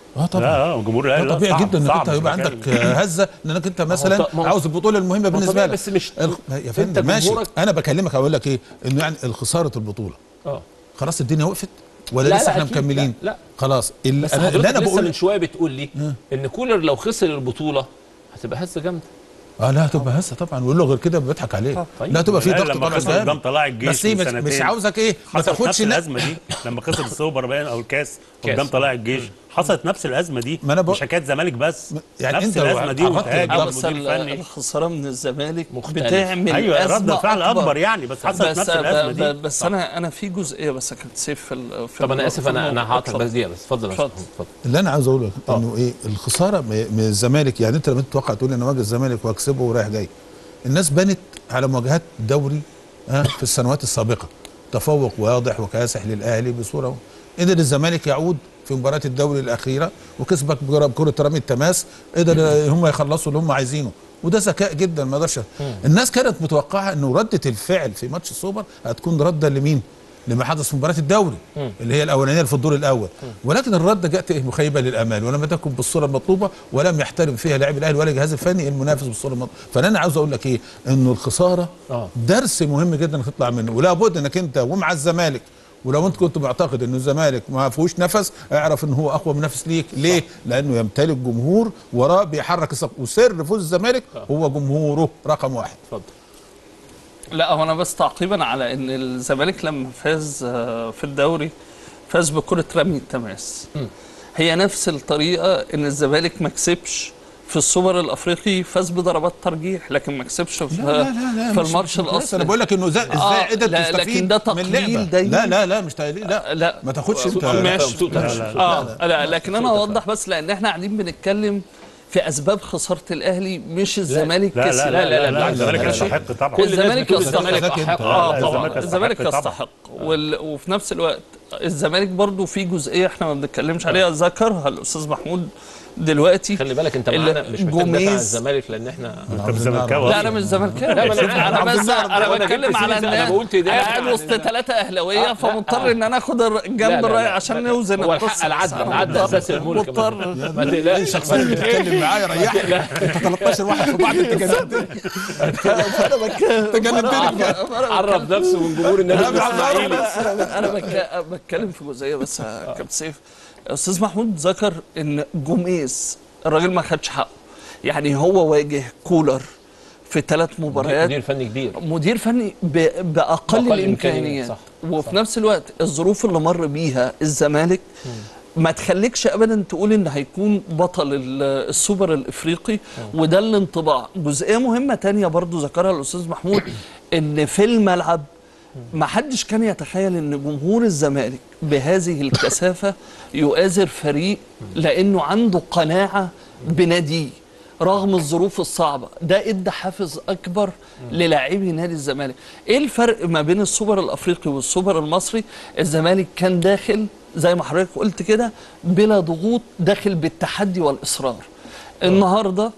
S6: اه طبعا
S8: لا اه جمهور الاهلي
S6: ده
S8: لا،
S6: طبيعي
S8: صعب-
S6: جدا انك
S8: صعب
S6: انت هيبقى
S8: المكان.
S6: عندك آه، هزه لانك انت مثلا
S1: ما هو-
S6: عاوز البطوله المهمه
S1: ما هو
S6: بالنسبه
S1: طبيعي
S6: لك
S1: بس مش-
S6: الخ... يا
S1: أنت
S6: فندم ماشي
S1: جمهورك-
S6: انا بكلمك هقول لك ايه انه يعني خساره البطوله
S1: اه
S6: خلاص الدنيا وقفت ولا
S1: لا،
S6: لسه
S1: لا،
S6: احنا
S1: أكيد،
S6: مكملين
S1: لا، لا.
S6: خلاص ال-
S1: بس
S6: أنا
S1: حضرتك
S6: اللي انا
S1: لسه
S6: بقول
S1: من شويه بتقول لي ان كولر لو خسر البطوله هتبقى هزه جامده
S6: اه لا هتبقى هسه طبعا ويقول له غير كده بيضحك عليه
S1: طيب.
S6: لا هتبقى في
S8: لا،
S6: ضغط
S8: لما
S6: طبعا
S8: خسر قدام
S6: جامد.
S8: طلائع الجيش
S6: بس إيه
S8: من
S6: مش, مش
S8: سنتين.
S6: عاوزك ايه ما
S8: حصلت
S6: تاخدش
S8: نفس
S6: لا
S8: الازمه دي لما خسر السوبر باين او الكاس
S1: كاس.
S8: قدام طلائع الجيش حصلت نفس الازمه دي
S6: ما أنا بقول-
S8: مش حكايه زمالك بس
S6: يعني
S8: نفس
S6: أنت لو
S8: الازمه دي
S6: عرفت
S8: وتهاجم
S6: الضغط-
S7: بس
S8: المدير
S7: ال-
S8: الفني
S7: الخساره من الزمالك
S1: مختلف.
S7: بتعمل
S8: ايوه
S7: أزمة
S8: رد فعل اكبر يعني بس حصلت
S7: بس
S8: نفس الازمه دي
S7: ب- بس انا انا في جزئيه بس يا كابتن سيف في ال- في
S1: طب انا
S7: ال-
S1: اسف
S7: في
S1: انا انا
S7: الموضوع.
S1: هعطلك
S7: اتفضل.
S1: بس دقيقه بس اتفضل يا
S7: اتفضل.
S1: أستاذ، اتفضل
S6: اللي انا عاوز اقوله انه ايه الخساره م- من الزمالك يعني انت لما تتوقع تقول انا واجه الزمالك واكسبه ورايح جاي الناس بنت على مواجهات دوري ها في السنوات السابقه تفوق واضح وكاسح للاهلي بصوره قدر الزمالك يعود في مباراه الدوري الاخيره وكسبك بكره بكره رمي التماس قدر هم يخلصوا اللي هم عايزينه وده ذكاء جدا ما اقدرش الناس كانت متوقعه انه رده الفعل في ماتش السوبر هتكون رده لمين؟ لما حدث في مباراه الدوري اللي هي الاولانيه اللي في الدور الاول ولكن الرده جاءت إيه؟ مخيبه للامال ولم تكن بالصوره المطلوبه ولم يحترم فيها لاعب الاهلي ولا الجهاز الفني المنافس بالصوره المطلوبه فانا عاوز اقول لك ايه انه الخساره
S1: آه.
S6: درس مهم جدا انك تطلع منه ولا بد انك انت ومع الزمالك ولو انت كنت معتقد انه الزمالك ما فيهوش نفس اعرف ان هو اقوى منافس ليك ليه لانه يمتلك جمهور وراه بيحرك الصف وسر فوز الزمالك هو جمهوره رقم واحد
S1: اتفضل
S7: لا هو انا بس تعقيبا على ان الزمالك لما فاز آه، في الدوري فاز بكره رمي التماس هي نفس الطريقه ان الزمالك ما كسبش في السوبر الافريقي فاز بضربات ترجيح لكن ما كسبش في, في الماتش
S6: بس انا
S7: الاصلي
S6: بقول لك انه ازاي
S7: آه،
S6: ازاي قدرت
S7: لا،
S6: تستفيد
S7: لكن ده
S6: من
S7: تقليل
S6: اللعبة.
S7: دايما.
S6: لا لا لا مش تقليل لا
S7: لا
S6: ما تاخدش انت
S7: ماشي
S1: لا، لا.
S7: اه لا لكن انا اوضح بس لان احنا قاعدين بنتكلم في اسباب خساره الاهلي مش الزمالك
S8: لا لا
S7: كسب
S8: لا لا, لا,
S1: لا،
S8: الزمالك
S1: لا، لا.
S8: يستحق طبعا
S1: كل الناس
S7: الزمالك
S1: بتقول
S7: يستحق.
S1: الزمالك
S6: ذاك
S1: أحق.
S6: أنت.
S7: اه
S8: لا،
S7: طبعا
S8: الزمالك
S7: الزمالك
S8: يستحق
S7: يستحق وال... وفي نفس الوقت الزمالك برضو في جزئيه احنا ما بنتكلمش عليها ذكرها الاستاذ محمود دلوقتي
S1: خلي بالك انت
S7: ال-
S1: معانا مش محتاج تدافع عن
S7: جوميز.
S1: الزمالك لان احنا
S8: انت بالزملكاوي
S7: لا انا مش زملكاوي
S1: لا، ما أنا-
S7: انا
S1: عبد
S7: بس
S1: الله،
S7: انا
S1: أنا
S7: بتكلم
S1: جبت
S7: على
S1: سيرة، أنا
S7: الناس
S1: بقول تدافع
S7: انا قاعد
S1: عن
S7: وسط
S1: الزمالك.
S7: ثلاثه اهلاويه فمضطر
S1: آه.
S7: ان انا اخد جنب
S1: لا،
S7: الراي
S1: لا.
S7: عشان نوزن
S1: هو
S7: القصة.
S1: الحق العدل
S7: أنا
S1: العدل
S7: مضطر-
S1: اساس الملك يا
S7: مضطر
S1: محمد. ما تقلقش
S6: الشخصيه اللي بتتكلم معايا ريحني انت 13 واحد في بعض انت جننتني
S7: فانا بتكلم
S6: انت جننتني
S1: عرف نفسه من جمهور النادي
S6: أنا بعرف
S1: الاسماعيلي
S7: انا انا بك- بتكلم في جزئيه بس يا كابتن سيف استاذ محمود ذكر ان جوميز الراجل ما خدش حقه يعني هو واجه كولر في ثلاث مباريات
S1: مدير فني كبير
S7: مدير فني ب- باقل
S1: بأقل
S7: الامكانيات
S1: الإمكانيات، صح،
S7: وفي نفس الوقت الظروف اللي مر بيها الزمالك ما تخليكش ابدا تقول ان هيكون بطل ال- السوبر الافريقي وده الانطباع جزئيه مهمه تانية برضو ذكرها الاستاذ محمود ان في الملعب ما حدش كان يتخيل ان جمهور الزمالك بهذه الكثافه يؤازر فريق لانه عنده قناعه بناديه رغم الظروف الصعبه ده ادى حافز اكبر للاعبي نادي الزمالك ايه الفرق ما بين السوبر الافريقي والسوبر المصري الزمالك كان داخل زي ما حضرتك قلت كده بلا ضغوط داخل بالتحدي والاصرار النهارده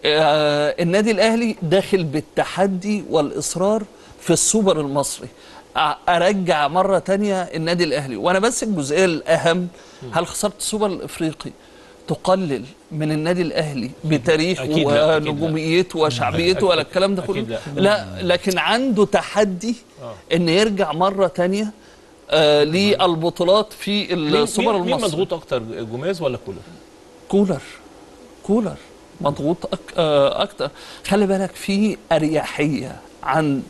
S7: آه النادي الاهلي داخل بالتحدي والاصرار في السوبر المصري أ- ارجع مره تانية النادي الاهلي وانا بس الجزئيه الاهم هل خساره السوبر الافريقي تقلل من النادي الاهلي بتاريخه
S1: أكيد لا، أكيد لا.
S7: ونجوميته وشعبيته ولا الكلام ده كله
S1: أكيد لا.
S7: لا لكن عنده تحدي ان يرجع مره تانية آه للبطولات في السوبر
S1: مين- مين
S7: المصري
S1: مضغوط اكتر جوميز ولا كولر؟
S7: كولر كولر مضغوط أك... آه، اكتر خلي بالك في اريحيه عند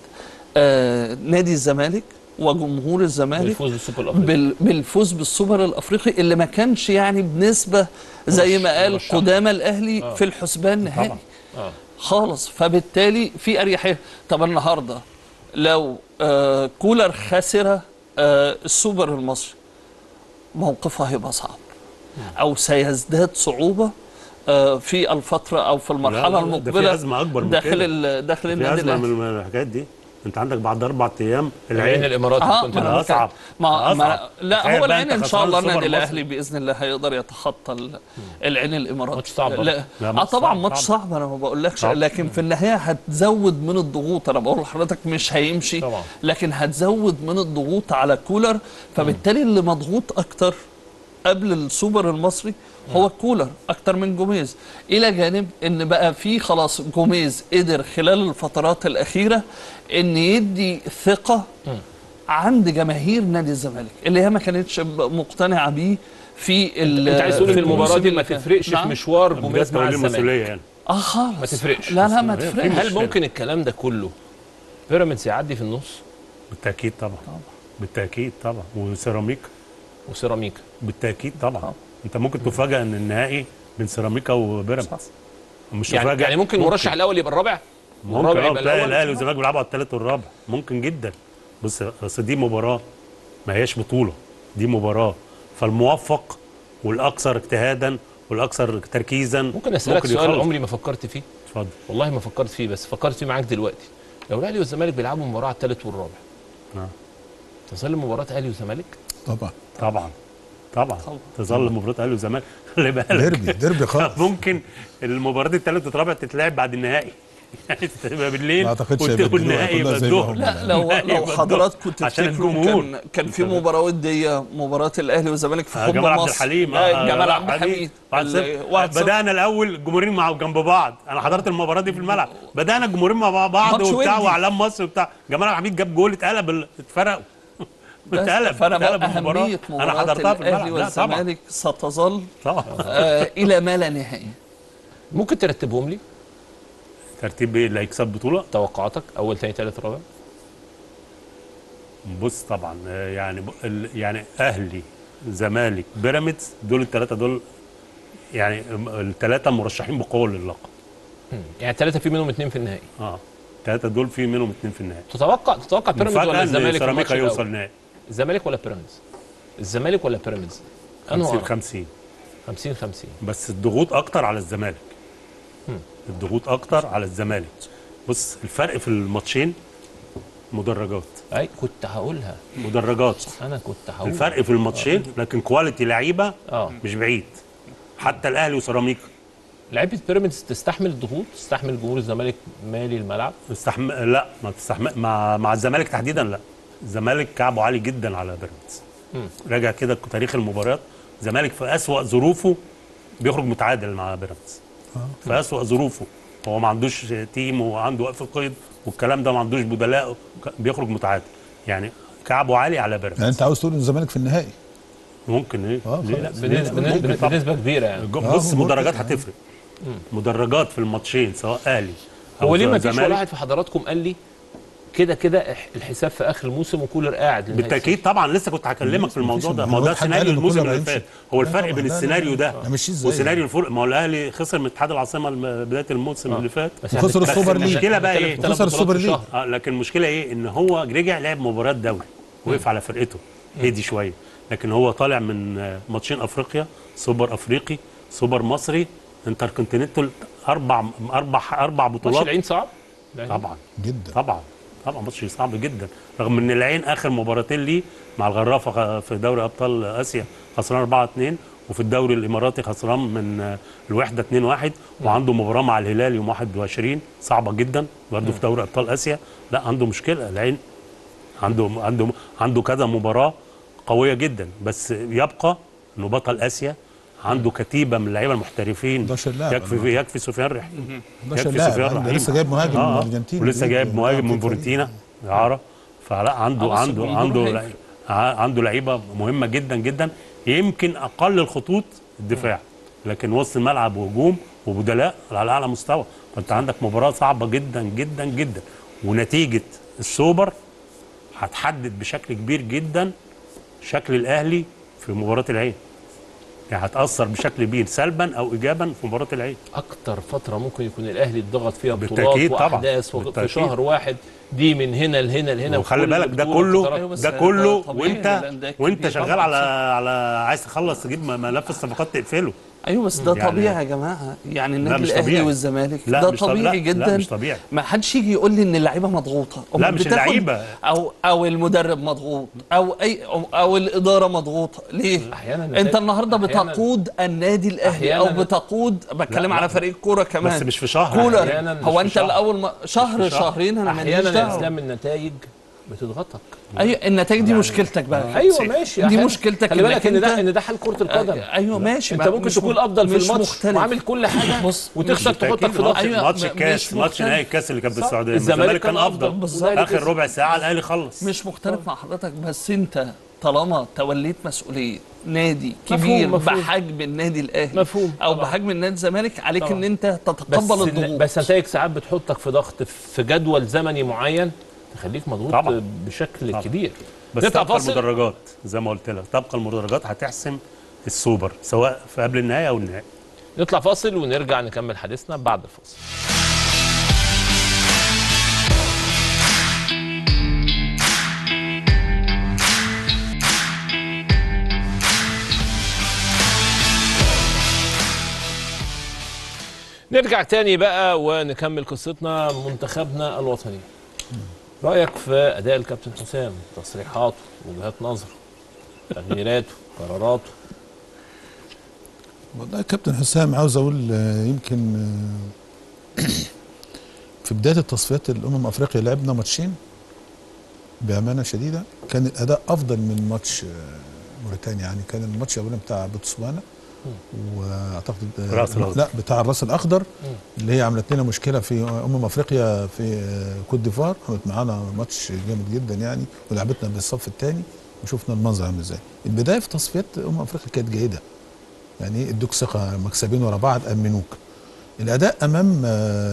S7: آه نادي الزمالك وجمهور الزمالك
S1: بالفوز بالسوبر الافريقي
S7: بال... بالفوز بالسوبر الافريقي اللي ما كانش يعني بنسبه زي ما قال
S1: مرشح.
S7: قدامى الاهلي
S1: آه.
S7: في الحسبان نهائي
S8: طبعا.
S1: اه
S7: خالص فبالتالي في اريحيه طب النهارده لو آه كولر خسر آه السوبر المصري موقفه هيبقى صعب او سيزداد صعوبه آه في الفتره او في المرحله
S8: لا، لا، ده في
S7: المقبله
S8: أزمة أكبر من
S7: داخل
S8: كده.
S7: ال- داخل
S8: في
S7: النادي
S8: ازمه
S7: الاهلي
S8: من الحاجات دي انت عندك بعد اربع ايام
S1: العين
S8: العين
S1: الاماراتي
S7: اه
S1: كنت
S7: ما
S1: أنا
S7: أنا
S8: أصعب.
S7: بتكلم. ما ما
S8: أصعب.
S7: لا
S8: تخيل
S7: هو
S8: بقى
S7: العين
S8: أنت
S7: ان شاء
S8: خسران
S7: الله
S8: السوبر
S7: النادي
S8: المصري.
S7: الاهلي باذن الله هيقدر يتخطى ال- العين الاماراتي
S1: ماتش صعب برضه.
S7: لا,
S8: لا،
S7: لا
S8: ماتش
S7: طبعا
S8: صعب،
S7: ماتش
S8: صعب.
S7: صعب انا ما بقولكش
S8: صعب.
S7: لكن في النهايه هتزود من الضغوط انا بقول لحضرتك مش هيمشي
S1: طبعا.
S7: لكن هتزود من الضغوط على كولر فبالتالي اللي مضغوط اكتر قبل السوبر المصري هو كولر اكتر من جوميز الى جانب ان بقى في خلاص جوميز قدر خلال الفترات الاخيره ان يدي ثقه عند جماهير نادي الزمالك اللي هي ما كانتش مقتنعه بيه في ال-
S1: انت عايز تقول ان المباراه
S7: الموسم
S1: دي ما
S7: اللي فات.
S1: تفرقش في
S7: نعم.
S1: مشوار
S8: بجد
S1: جوميز مع
S8: تولي
S1: الزمالك
S8: المسؤوليه يعني
S7: اه خالص
S1: ما تفرقش.
S7: لا لا ما تفرقش
S1: هل ممكن الكلام ده كله بيراميدز يعدي في النص
S8: بالتاكيد طبعا بالتاكيد طبعا وسيراميكا
S1: وسيراميكا
S8: بالتاكيد طبعا انت ممكن تفاجئ ان النهائي بين سيراميكا وبيراميدز مش
S1: يعني,
S8: تفاجئ
S1: يعني ممكن المرشح الاول يبقى الرابع
S8: ممكن
S1: والرابع
S8: اه
S1: يبقى
S8: تلاقي
S1: الاول
S8: الاهلي والزمالك بيلعبوا على الثالث والرابع ممكن جدا بص بس دي مباراه ما هياش بطوله دي مباراه فالموفق والاكثر اجتهادا والاكثر تركيزا
S1: ممكن اسالك سؤال
S8: يخلص.
S1: عمري ما فكرت فيه
S8: اتفضل
S1: والله ما فكرت فيه بس فكرت فيه معاك دلوقتي لو الاهلي والزمالك بيلعبوا مباراه على الثالث والرابع
S8: آه.
S1: تظل مباراه اهلي وزمالك
S6: طبعا
S8: طبعا طبعا تظل مباراه الاهلي والزمالك خلي بالك
S6: ديربي ديربي خالص
S8: ممكن المباراه الثالث والرابع تتلعب بعد النهائي يعني تبقى بالليل
S6: ما أعتقدش
S8: والت-
S6: هيبدلوها،
S8: والنهائي
S6: كلها
S8: يبقى
S6: زي ما
S8: الظهر
S6: هم.
S7: لا لو
S8: النهائي
S7: لو
S8: يبقى
S7: حضراتكم
S8: الظهر. عشان
S7: تفتكروا
S8: الجمهور
S7: كان كان في مباراه وديه مباراه الاهلي والزمالك في
S8: آه،
S7: حب
S8: جمال عبد
S7: مصر
S8: الحليم
S7: آه،
S8: آه،
S7: جمال
S8: آه،
S7: عبد الحميد
S8: واحد
S7: ال-
S8: صفر.
S7: واحد صفر.
S8: بدانا الاول الجمهورين مع جنب بعض انا حضرت المباراه دي في الملعب بدانا الجمهورين مع بعض
S7: ماتش
S8: وبتاع
S7: ودي.
S8: واعلام مصر وبتاع جمال عبد الحميد جاب جول اتقلب ال- اتفرقوا اتقلب
S7: فانا بقى
S8: اتقلب المباراه
S7: اهميه
S8: انا
S7: مباراه
S8: حضرتها في
S7: الاهلي
S8: الملعب لا طبعا
S7: والزمالك ستظل
S8: طبعا
S7: آه الى ما لا نهايه
S1: ممكن ترتبهم لي
S8: ترتيب ايه اللي هيكسب بطوله
S1: توقعاتك اول ثاني ثالث رابع
S8: بص طبعا آه، يعني ب- ال- يعني اهلي زمالك بيراميدز دول الثلاثه دول يعني الثلاثه مرشحين بقوه للقب
S1: يعني الثلاثه في منهم اثنين في النهائي
S8: اه الثلاثه دول في منهم اثنين في النهائي
S1: تتوقع تتوقع بيراميدز
S8: مفاجاه
S1: ولا
S8: ان
S1: الزمالك في الماتش
S8: سيراميكا
S1: الأول؟
S8: يوصل نهائي
S1: الزمالك ولا بيراميدز الزمالك ولا بيراميدز انه
S8: 50
S1: 50
S8: 50
S1: 50 50
S8: بس الضغوط اكتر على الزمالك الضغوط اكتر على الزمالك بص الفرق في الماتشين مدرجات
S1: اي كنت هقولها
S8: مدرجات
S1: انا كنت هقول
S8: الفرق في الماتشين لكن كواليتي لعيبه
S1: اه
S8: مش بعيد حتى الاهلي وسيراميكا
S1: لعيبه بيراميدز تستحمل الضغوط تستحمل جمهور الزمالك مالي الملعب
S8: استحم... لا ما تستحمل مع مع الزمالك تحديدا لا الزمالك كعبه عالي جدا على بيراميدز راجع كده تاريخ المباريات الزمالك في اسوأ ظروفه بيخرج متعادل مع بيراميدز في اسوأ ظروفه هو ما عندوش تيم وعنده وقف قيد والكلام ده ما عندوش بدلاء بيخرج متعادل يعني كعبه عالي على
S6: يعني
S8: بيراميدز
S6: انت عاوز تقول ان الزمالك في النهائي
S8: ممكن ايه
S6: آه،
S8: ليه لا
S6: خلاص.
S1: بنسبه
S8: ممكن
S1: بنسبه,
S8: طبعاً.
S1: بنسبة كبيره يعني
S8: بص
S6: آه،
S8: مدرجات
S6: ممكن.
S8: هتفرق مدرجات في الماتشين سواء اهلي أو
S1: هو ليه ما فيش
S8: زمالك.
S1: ولا واحد في حضراتكم قال لي كده كده إح- الحساب في اخر الموسم وكولر قاعد لنهاية
S8: بالتاكيد طبعا لسه كنت هكلمك في الموضوع ده ما هو ده
S6: هو حد قال
S8: سيناريو
S6: إن
S8: الموسم
S6: كولر
S8: اللي
S6: هيمشي؟
S8: فات هو
S6: لا
S8: الفرق
S6: طبعاً،
S8: بين
S6: لا، لا،
S8: السيناريو
S6: لا.
S8: ده
S6: هيمشيه إزاي
S8: وسيناريو الفرق ما هو الاهلي خسر من اتحاد العاصمه الم- بدايه الموسم اللي فات
S1: بس
S6: وخسر
S1: إحنا
S6: السوبر
S1: بنتكلم-
S6: ليج.
S8: المشكلة بقى
S1: بنتكلم
S8: إيه؟
S1: في ثلاث
S6: خسر
S1: بطولات
S6: السوبر
S1: في
S6: ليج.
S1: شهر.
S8: آه لكن المشكله ايه ان هو رجع لعب مباراه دوري وقف على فرقته هدي شويه لكن هو طالع من آه، ماتشين افريقيا سوبر افريقي سوبر مصري انتركونتيننتال اربع اربع اربع
S1: ماتش
S8: بطولات
S1: العين صعب العين.
S8: طبعا
S6: جدا
S8: طبعا طبعا ماتش صعب جدا رغم ان العين اخر مباراتين ليه مع الغرافه خ- في دوري ابطال اسيا خسران 4 2 وفي الدوري الاماراتي خسران من آه، الوحده 2 1 وعنده مباراه مع الهلال يوم 21 صعبه جدا برضه في دوري ابطال اسيا لا عنده مشكله العين عنده عنده عنده كذا مباراه قويه جدا بس يبقى انه بطل اسيا عنده كتيبه من اللعيبه المحترفين
S6: 11 لاعب.
S8: يكفي يكفي سفيان رحيم
S6: 11
S8: يكفي
S6: لاعب
S8: سفيان
S6: عنده
S8: رحيم
S6: لسه جايب مهاجم من
S8: آه،
S6: الارجنتين
S8: ولسه
S6: جديد.
S8: جايب مهاجم من
S6: آه،
S8: فورنتينا اعاره فلا عنده
S7: آه، بس
S8: عنده
S7: الجمهور
S8: عنده
S7: هيفرق.
S8: لعيبة- ع- عنده لعيبه مهمه جدا جدا يمكن اقل الخطوط الدفاع لكن وسط الملعب وهجوم وبدلاء على اعلى مستوى فانت عندك مباراه صعبه جدا جدا جدا ونتيجه السوبر هتحدد بشكل كبير جدا شكل الاهلي في مباراه العين يعني هتاثر بشكل كبير سلبا او ايجابا في مباراه العين
S1: اكتر فتره ممكن يكون الاهلي اتضغط فيها بطولات
S8: بالتأكيد طبعاً.
S1: واحداث وفي
S8: بالتأكيد.
S1: شهر واحد دي من هنا لهنا لهنا
S8: وخلي
S1: وكل
S8: بالك ده
S1: بطولة
S8: كله
S1: بتتضرب.
S7: أيوة بس
S8: ده
S7: ده
S8: كله
S7: طبيعي
S8: وانت
S7: الأندية
S8: وانت
S7: الكبيرة
S8: شغال
S7: طبعاً.
S8: على على عايز تخلص تجيب م- ملف الصفقات تقفله
S7: ايوه بس ده
S8: يعني-
S7: طبيعي يا جماعه يعني النادي
S8: مش
S7: الاهلي
S8: طبيعي.
S7: والزمالك
S8: لا
S7: ده
S8: مش طبيعي.
S7: طبيعي
S8: لا،
S7: جدا
S8: لا، مش طبيعي.
S7: ما حدش يجي يقول لي ان اللعيبه مضغوطه
S8: لا،
S7: أمال
S8: مش
S7: بتاخد-
S8: اللعيبة.
S7: او او المدرب مضغوط او اي او, أو الاداره مضغوطه ليه
S1: أحياناً
S7: انت
S1: النتائج-
S7: النهارده
S1: أحياناً-
S7: بتقود النادي الاهلي او
S1: أحياناً-
S7: بتقود بتكلم
S8: لا،
S7: على
S8: لا.
S7: فريق كوره كمان
S8: بس مش في شهر
S7: كولر
S1: أحياناً مش
S7: هو
S1: في
S7: انت
S1: شهر.
S7: الاول ما شهر
S8: مش في شهر.
S7: شهرين انا ماليش
S1: احيانا يا
S7: دعوه
S1: اسلام النتائج بتضغطك
S9: ايوه النتائج دي مشكلتك بقى
S1: ايوه ماشي
S9: دي
S1: أحياناً.
S9: مشكلتك
S1: خلي بالك ان
S9: إنك
S1: ده
S9: أنت-
S1: ان ده حال كره القدم
S9: ايوه ماشي
S1: انت
S9: بقى
S1: ممكن
S9: مش
S1: تكون
S9: م-
S1: افضل في
S9: مش
S1: الماتش
S9: مختلف.
S1: وعامل كل حاجه
S9: بص
S1: وتخسر تحطك في ضغط
S9: أيوة،
S8: ماتش
S9: م-
S8: الكاس
S9: مش
S8: ماتش
S9: مختلف.
S8: نهائي الكاس اللي كان
S1: صح.
S8: بالسعوديه
S1: الزمالك
S8: الزمالك
S1: كان
S8: كان
S1: أفضل.
S8: افضل
S9: بالظبط.
S8: اخر ربع ساعه الاهلي خلص
S9: مش مختلف مع حضرتك بس انت طالما توليت مسؤوليه نادي
S1: مفهوم،
S9: كبير
S1: مفهوم.
S9: بحجم النادي الاهلي
S1: مفهوم،
S9: او
S1: طبعاً.
S9: بحجم النادي الزمالك عليك
S1: طبعاً.
S9: ان انت
S1: بس
S9: تتقبل الضغوط
S1: بس نتائج ساعات بتحطك في ضغط في جدول زمني معين تخليك مضغوط
S8: طبعاً.
S1: بشكل
S8: طبعاً.
S1: كبير
S8: بس
S1: نطلع
S8: تبقى
S1: فاصل
S8: المدرجات زي ما قلت لك تبقى المدرجات هتحسم السوبر سواء في قبل النهائي او النهائي
S1: نطلع فاصل ونرجع نكمل حديثنا بعد الفاصل نرجع تاني بقى ونكمل قصتنا منتخبنا الوطني رأيك في أداء الكابتن حسام تصريحاته وجهات نظره تغييراته قراراته
S6: والله كابتن حسام عاوز اقول آه، يمكن آه، في بدايه التصفيات الامم افريقيا لعبنا ماتشين بامانه شديده كان الاداء افضل من ماتش آه، موريتانيا يعني كان الماتش الاولاني بتاع بوتسوانا واعتقد آه،
S8: الرأس الأخضر.
S6: لا بتاع الراس الاخضر اللي هي عملت لنا مشكله في امم افريقيا في آه، كوت ديفوار عملت معانا ماتش جامد جدا يعني ولعبتنا بالصف الثاني وشفنا المنظر عامل ازاي البدايه في تصفيات امم افريقيا كانت جيده يعني ادوك ثقه مكسبين ورا بعض امنوك الاداء امام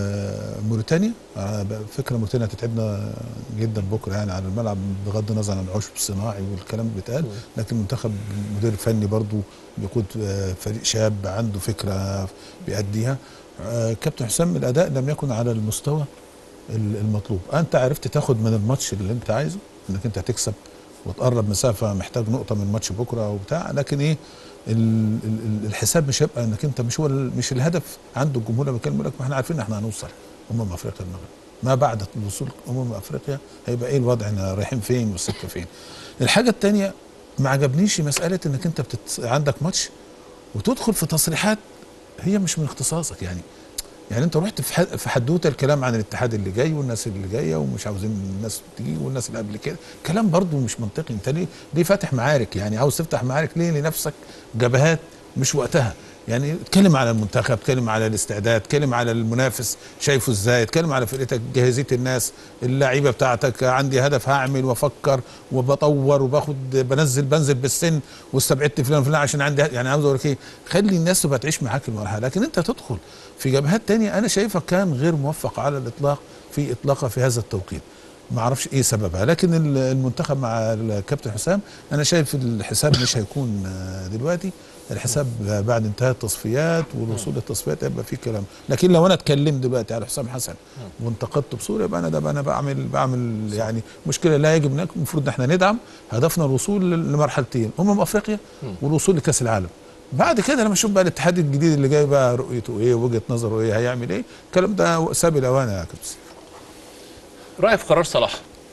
S6: آه، موريتانيا على فكره موريتانيا هتتعبنا جدا بكره يعني على الملعب بغض النظر عن العشب الصناعي والكلام اللي بيتقال لكن المنتخب مدير فني برضو بيقود آه، فريق شاب عنده فكره بيأديها آه، كابتن حسام الاداء لم يكن على المستوى ال- المطلوب انت عرفت تاخد من الماتش اللي انت عايزه انك انت هتكسب وتقرب مسافه محتاج نقطه من ماتش بكره وبتاع لكن ايه ال- ال- ال- الحساب مش هيبقى انك انت مش هو ال- مش الهدف عنده الجمهور لما بيتكلم يقول لك ما احنا عارفين ان احنا هنوصل امم افريقيا المغرب ما بعد الوصول امم افريقيا هيبقى ايه الوضع احنا رايحين فين والسكه فين الحاجه الثانيه ما عجبنيش مساله انك انت بتت... عندك ماتش وتدخل في تصريحات هي مش من اختصاصك يعني يعني انت رحت في ح- في حدوته الكلام عن الاتحاد اللي جاي والناس اللي جايه ومش عاوزين الناس تيجي والناس اللي قبل كده كلام برضو مش منطقي انت ليه ليه فاتح معارك يعني عاوز تفتح معارك ليه لنفسك جبهات مش وقتها يعني اتكلم على المنتخب اتكلم على الاستعداد اتكلم على المنافس شايفه ازاي اتكلم على فرقتك جاهزيه الناس اللعيبه بتاعتك عندي هدف هعمل وافكر وبطور وباخد بنزل بنزل بالسن واستبعدت فلان فلان عشان عندي يعني عاوز اقول لك ايه خلي الناس تبقى تعيش معاك المرحله لكن انت تدخل في جبهات تانية انا شايفها كان غير موفق على الاطلاق في اطلاقها في هذا التوقيت ما اعرفش ايه سببها لكن ال- المنتخب مع الكابتن حسام انا شايف الحساب مش هيكون آه، دلوقتي الحساب بعد انتهاء التصفيات والوصول للتصفيات هيبقى فيه كلام لكن لو انا اتكلمت دلوقتي على حسام حسن وانتقدته بصوره يبقى انا ده بقى انا بعمل بعمل يعني مشكله لا يجب ان المفروض ان احنا ندعم هدفنا الوصول لل- لمرحلتين امم افريقيا والوصول لكاس العالم بعد كده لما اشوف بقى الاتحاد الجديد اللي جاي بقى رؤيته ايه وجهه نظره ايه هيعمل ايه الكلام ده سابق الاوان يا كابتن
S1: رايك في قرار صلاح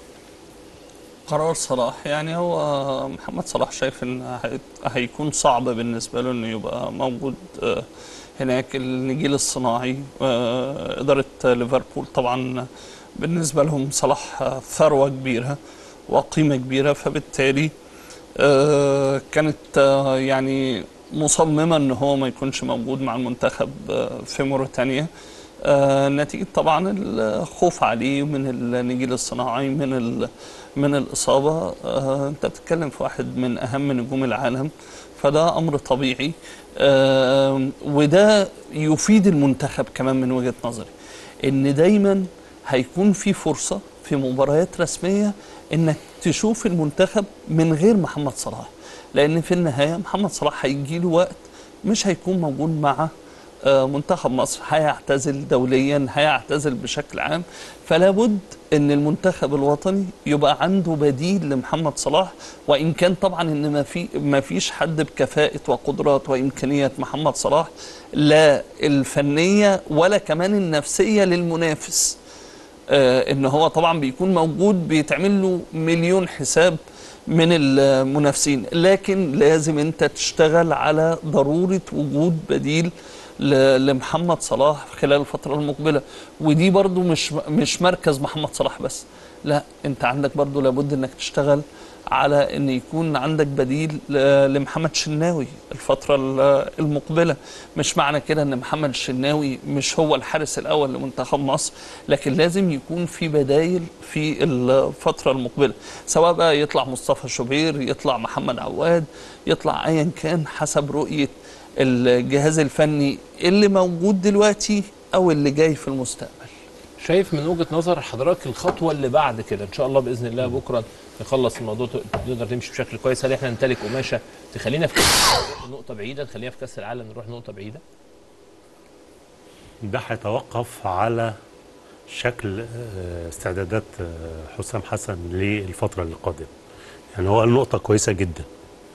S7: قرار صلاح يعني هو محمد صلاح شايف ان هي- هيكون صعب بالنسبه له انه يبقى موجود آه، هناك النجيل الصناعي آه، اداره ليفربول طبعا بالنسبه لهم صلاح آه، ثروه كبيره وقيمه كبيره فبالتالي آه، كانت آه، يعني مصممه ان هو ما يكونش موجود مع المنتخب آه، في موريتانيا آه، نتيجه طبعا الخوف عليه من النجيل الصناعي من ال- من الاصابه آه، انت بتتكلم في واحد من اهم نجوم العالم فده امر طبيعي آه، وده يفيد المنتخب كمان من وجهه نظري ان دايما هيكون في فرصه في مباريات رسميه انك تشوف المنتخب من غير محمد صلاح لان في النهايه محمد صلاح هيجي له وقت مش هيكون موجود مع آه، منتخب مصر هيعتزل دوليا هيعتزل بشكل عام فلا بد ان المنتخب الوطني يبقى عنده بديل لمحمد صلاح وان كان طبعا ان ما في ما فيش حد بكفاءه وقدرات وامكانيات محمد صلاح لا الفنيه ولا كمان النفسيه للمنافس آه، ان هو طبعا بيكون موجود بيتعمل له مليون حساب من المنافسين لكن لازم انت تشتغل على ضرورة وجود بديل ل- لمحمد صلاح خلال الفترة المقبلة ودي برضو مش مش مركز محمد صلاح بس
S9: لا انت عندك برضو لابد انك تشتغل على ان يكون عندك بديل ل- لمحمد شناوي الفترة ال- المقبلة مش معنى كده ان محمد الشناوي مش هو الحارس الاول لمنتخب مصر لكن لازم يكون في بدايل في الفترة المقبلة سواء بقى يطلع مصطفى شوبير يطلع محمد عواد يطلع ايا كان حسب رؤية الجهاز الفني اللي موجود دلوقتي او اللي جاي في المستقبل
S1: شايف من وجهه نظر حضرتك الخطوه اللي بعد كده ان شاء الله باذن الله بكره نخلص الموضوع تقدر تمشي بشكل كويس هل احنا نمتلك قماشه تخلينا في كاس العالم نروح نقطه بعيده تخلينا في كاس العالم نروح نقطه بعيده
S8: ده هيتوقف على شكل آه، استعدادات آه، حسام حسن للفترة القادمة يعني هو قال نقطة كويسة جدا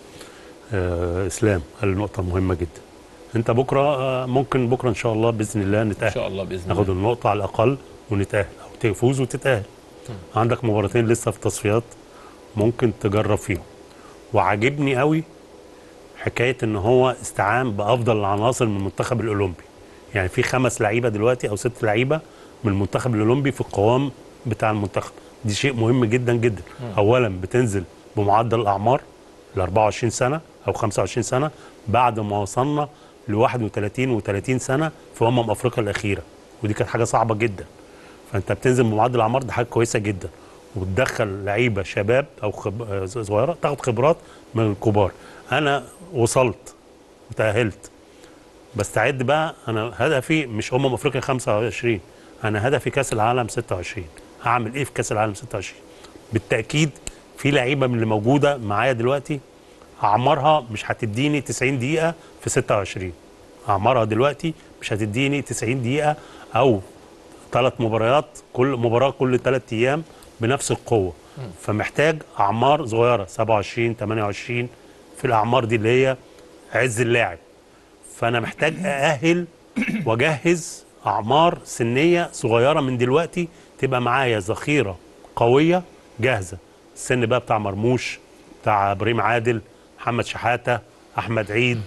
S8: آه، إسلام قال نقطة مهمة جدا أنت بكرة آه، ممكن بكرة إن شاء الله بإذن الله
S1: ان
S8: نتأهل
S1: شاء الله باذن
S8: ناخد
S1: الله
S8: النقطة على الأقل ونتأهل أو تفوز وتتأهل عندك مباراتين لسه في التصفيات ممكن تجرب فيهم وعاجبني قوي حكاية إن هو استعان بأفضل العناصر من المنتخب الأولمبي يعني في خمس لعيبة دلوقتي أو ست لعيبة من المنتخب الأولمبي في القوام بتاع المنتخب دي شيء مهم جدا جدا أولا بتنزل بمعدل الأعمار ل 24 سنة أو 25 سنة بعد ما وصلنا ل 31 و30 سنة في أمم أفريقيا الأخيرة ودي كانت حاجة صعبة جدا فانت بتنزل بمعدل الاعمار ده حاجه كويسه جدا وتدخل لعيبه شباب او خب... آه صغيره تاخد خبرات من الكبار انا وصلت وتاهلت بستعد بقى انا هدفي مش امم افريقيا 25 انا هدفي كاس العالم 26 هعمل ايه في كاس العالم 26 بالتاكيد في لعيبه من اللي موجوده معايا دلوقتي اعمارها مش هتديني 90 دقيقه في 26 اعمارها دلوقتي مش هتديني 90 دقيقه او ثلاث مباريات كل مباراه كل ثلاث ايام بنفس القوه فمحتاج اعمار صغيره 27 28 في الاعمار دي اللي هي عز اللاعب فانا محتاج ااهل واجهز اعمار سنيه صغيره من دلوقتي تبقى معايا ذخيره قويه جاهزه السن بقى بتاع مرموش بتاع ابراهيم عادل محمد شحاته احمد عيد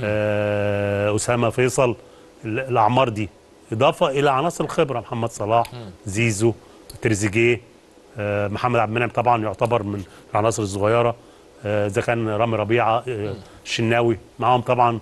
S8: آه اسامه فيصل ال- الاعمار دي اضافه الى عناصر الخبره محمد صلاح زيزو تريزيجيه آه محمد عبد المنعم طبعا يعتبر من العناصر الصغيره آه، اذا كان رامي ربيعه آه، الشناوي معاهم طبعا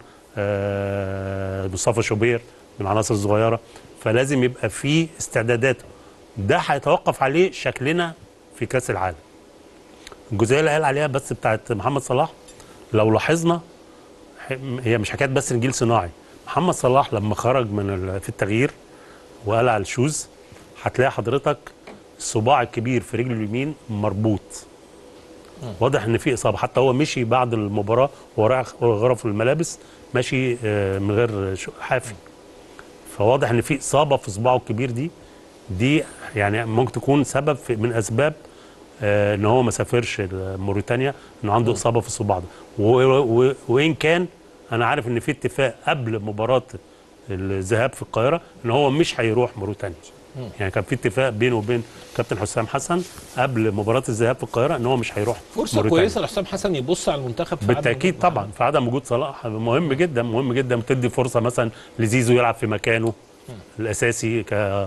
S8: آه، مصطفى شوبير من العناصر الصغيره فلازم يبقى في استعدادات ده هيتوقف عليه شكلنا في كاس العالم الجزئيه اللي قال عليها بس بتاعت محمد صلاح لو لاحظنا ح- هي مش حكايه بس الجيل صناعي محمد صلاح لما خرج من ال- في التغيير وقلع الشوز هتلاقي حضرتك الصباع الكبير في رجله اليمين مربوط واضح ان في اصابه حتى هو مشي بعد المباراه وهو رايح غرف الملابس ماشي آه، من غير شو- حافي فواضح ان في اصابه في صباعه الكبير دي دي يعني ممكن تكون سبب في من اسباب آه، ان هو ما سافرش موريتانيا انه عنده اصابه في الصباع ده و- و- وان كان انا عارف ان في اتفاق قبل مباراه الذهاب في القاهره ان هو مش هيروح موريتانيا يعني كان في اتفاق بينه وبين كابتن حسام حسن قبل مباراه الذهاب في القاهره ان هو مش هيروح
S1: فرصه
S8: موريتانيا.
S1: كويسه لحسام حسن يبص على المنتخب في عدم
S8: بالتاكيد
S1: وجود
S8: طبعا في عدم وجود صلاح مهم جدا مهم جدا تدي فرصه مثلا لزيزو يلعب في مكانه الاساسي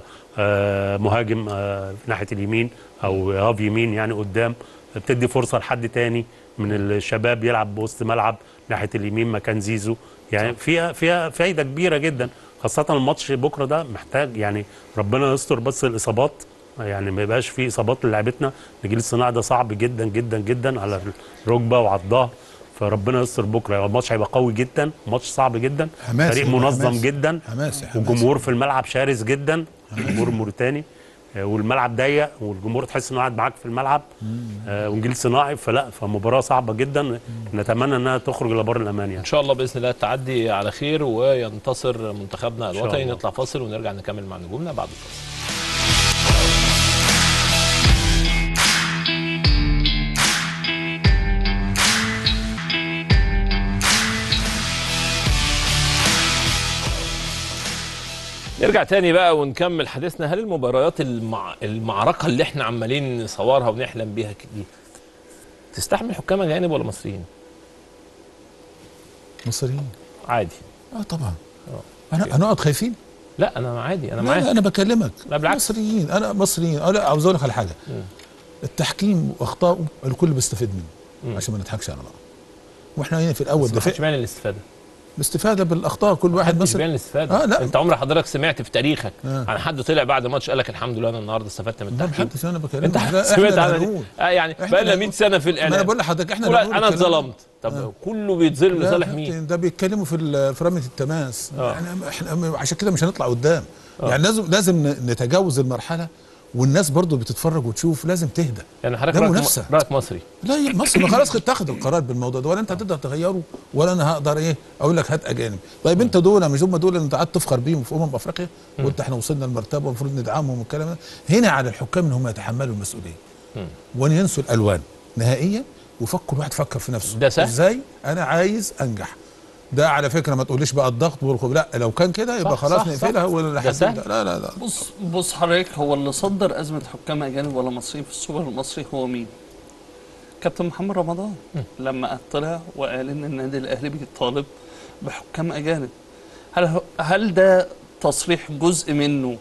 S8: كمهاجم ناحيه اليمين او هاف يمين يعني قدام بتدي فرصه لحد تاني من الشباب يلعب بوسط ملعب ناحيه اليمين مكان زيزو يعني فيها فيها فايده كبيره جدا خاصه الماتش بكره ده محتاج يعني ربنا يستر بس الاصابات يعني ما يبقاش في اصابات للاعبتنا الجيل الصناعي ده صعب جدا جدا جدا على الركبه وعلى الظهر فربنا يستر بكره يعني الماتش هيبقى قوي جدا ماتش صعب جدا
S6: حماسي،
S8: فريق
S6: هو
S8: منظم
S6: حماسي.
S8: جدا
S6: حماسي حماسي
S8: والجمهور في الملعب شرس جدا الجمهور الموريتاني آه، والملعب ضيق والجمهور تحس انه قاعد معاك في الملعب آه، وجيل صناعي فلا فمباراه صعبه جدا نتمنى انها تخرج الى بر الامان يعني
S1: ان شاء الله باذن الله التعدي على خير وينتصر منتخبنا
S8: شاء
S1: الوطني
S8: الله.
S1: نطلع فاصل ونرجع نكمل مع نجومنا بعد الفاصل نرجع تاني بقى ونكمل حديثنا هل المباريات المع... المعركه اللي احنا عمالين نصورها ونحلم بيها دي تستحمل حكام اجانب ولا مصريين؟
S6: مصريين
S1: عادي
S6: اه طبعا انا هنقعد خايفين
S1: لا انا عادي انا
S6: لا, لا
S1: معاك
S6: انا بكلمك
S1: لا بالعكس.
S6: مصريين انا مصريين أه لا عاوز اقول لك على حاجه التحكيم واخطائه الكل بيستفيد منه عشان ما نضحكش على بعض واحنا هنا في الاول
S1: بس ما
S6: دفع
S1: حدش باين الاستفاده
S6: باستفاده بالاخطاء كل واحد
S1: مش
S6: مثلا
S1: باين الاستفاده
S6: آه، لا.
S1: انت عمر حضرتك سمعت في تاريخك
S6: آه.
S1: عن حد طلع بعد ماتش قال لك الحمد لله انا النهارده استفدت من
S6: ده
S1: التحكيم
S6: محدش انا بكلمك
S1: انت
S6: لا،
S1: سمعت
S6: اللي
S1: عنها دي
S6: هنقول.
S1: اه يعني
S6: إحنا
S1: بقى لنا
S6: اللي
S1: 100 سنه في
S6: ما انا
S1: الاعلام
S6: بقول لحضرتك احنا
S1: تقول
S6: اللي هنقول
S1: انا
S6: الكلام.
S1: اتظلمت طب كله بيتظلم
S6: لا
S1: لصالح
S6: يا
S1: مين
S6: كابتن، ده بيتكلموا في ال- في رميه التماس
S1: آه.
S6: احنا احنا عشان كده مش هنطلع قدام يعني لازم لازم نتجاوز المرحله والناس برضو بتتفرج وتشوف لازم تهدى
S1: يعني حضرتك
S6: ده
S1: رايك
S6: منافسة.
S1: رايك مصري
S6: لا يا مصر ما خلاص اتخذ القرار بالموضوع ده ولا انت هتقدر تغيره ولا انا هقدر ايه اقول لك هات اجانب طيب انت دول مش هم دول اللي انت قاعد تفخر بيهم في امم افريقيا وانت احنا وصلنا لمرتبه ومفروض ندعمهم والكلام ده هنا على الحكام ان هم يتحملوا المسؤوليه وان ينسوا الالوان نهائيا وفكر كل واحد فكر في نفسه
S1: ده سهل؟
S6: ازاي انا عايز انجح ده على فكره ما تقوليش بقى الضغط والخوف لا لو كان كده يبقى
S1: صح،
S6: خلاص
S1: صح،
S6: نقفلها
S1: صح.
S6: ولا
S1: ده
S6: حد
S1: سهل.
S6: لا لا لا
S9: بص بص حضرتك هو اللي صدر ازمه حكام اجانب ولا مصريين في السوبر المصري هو مين؟ كابتن محمد رمضان لما طلع وقال ان النادي الاهلي بيطالب بحكام اجانب هل هو- هل ده تصريح جزء منه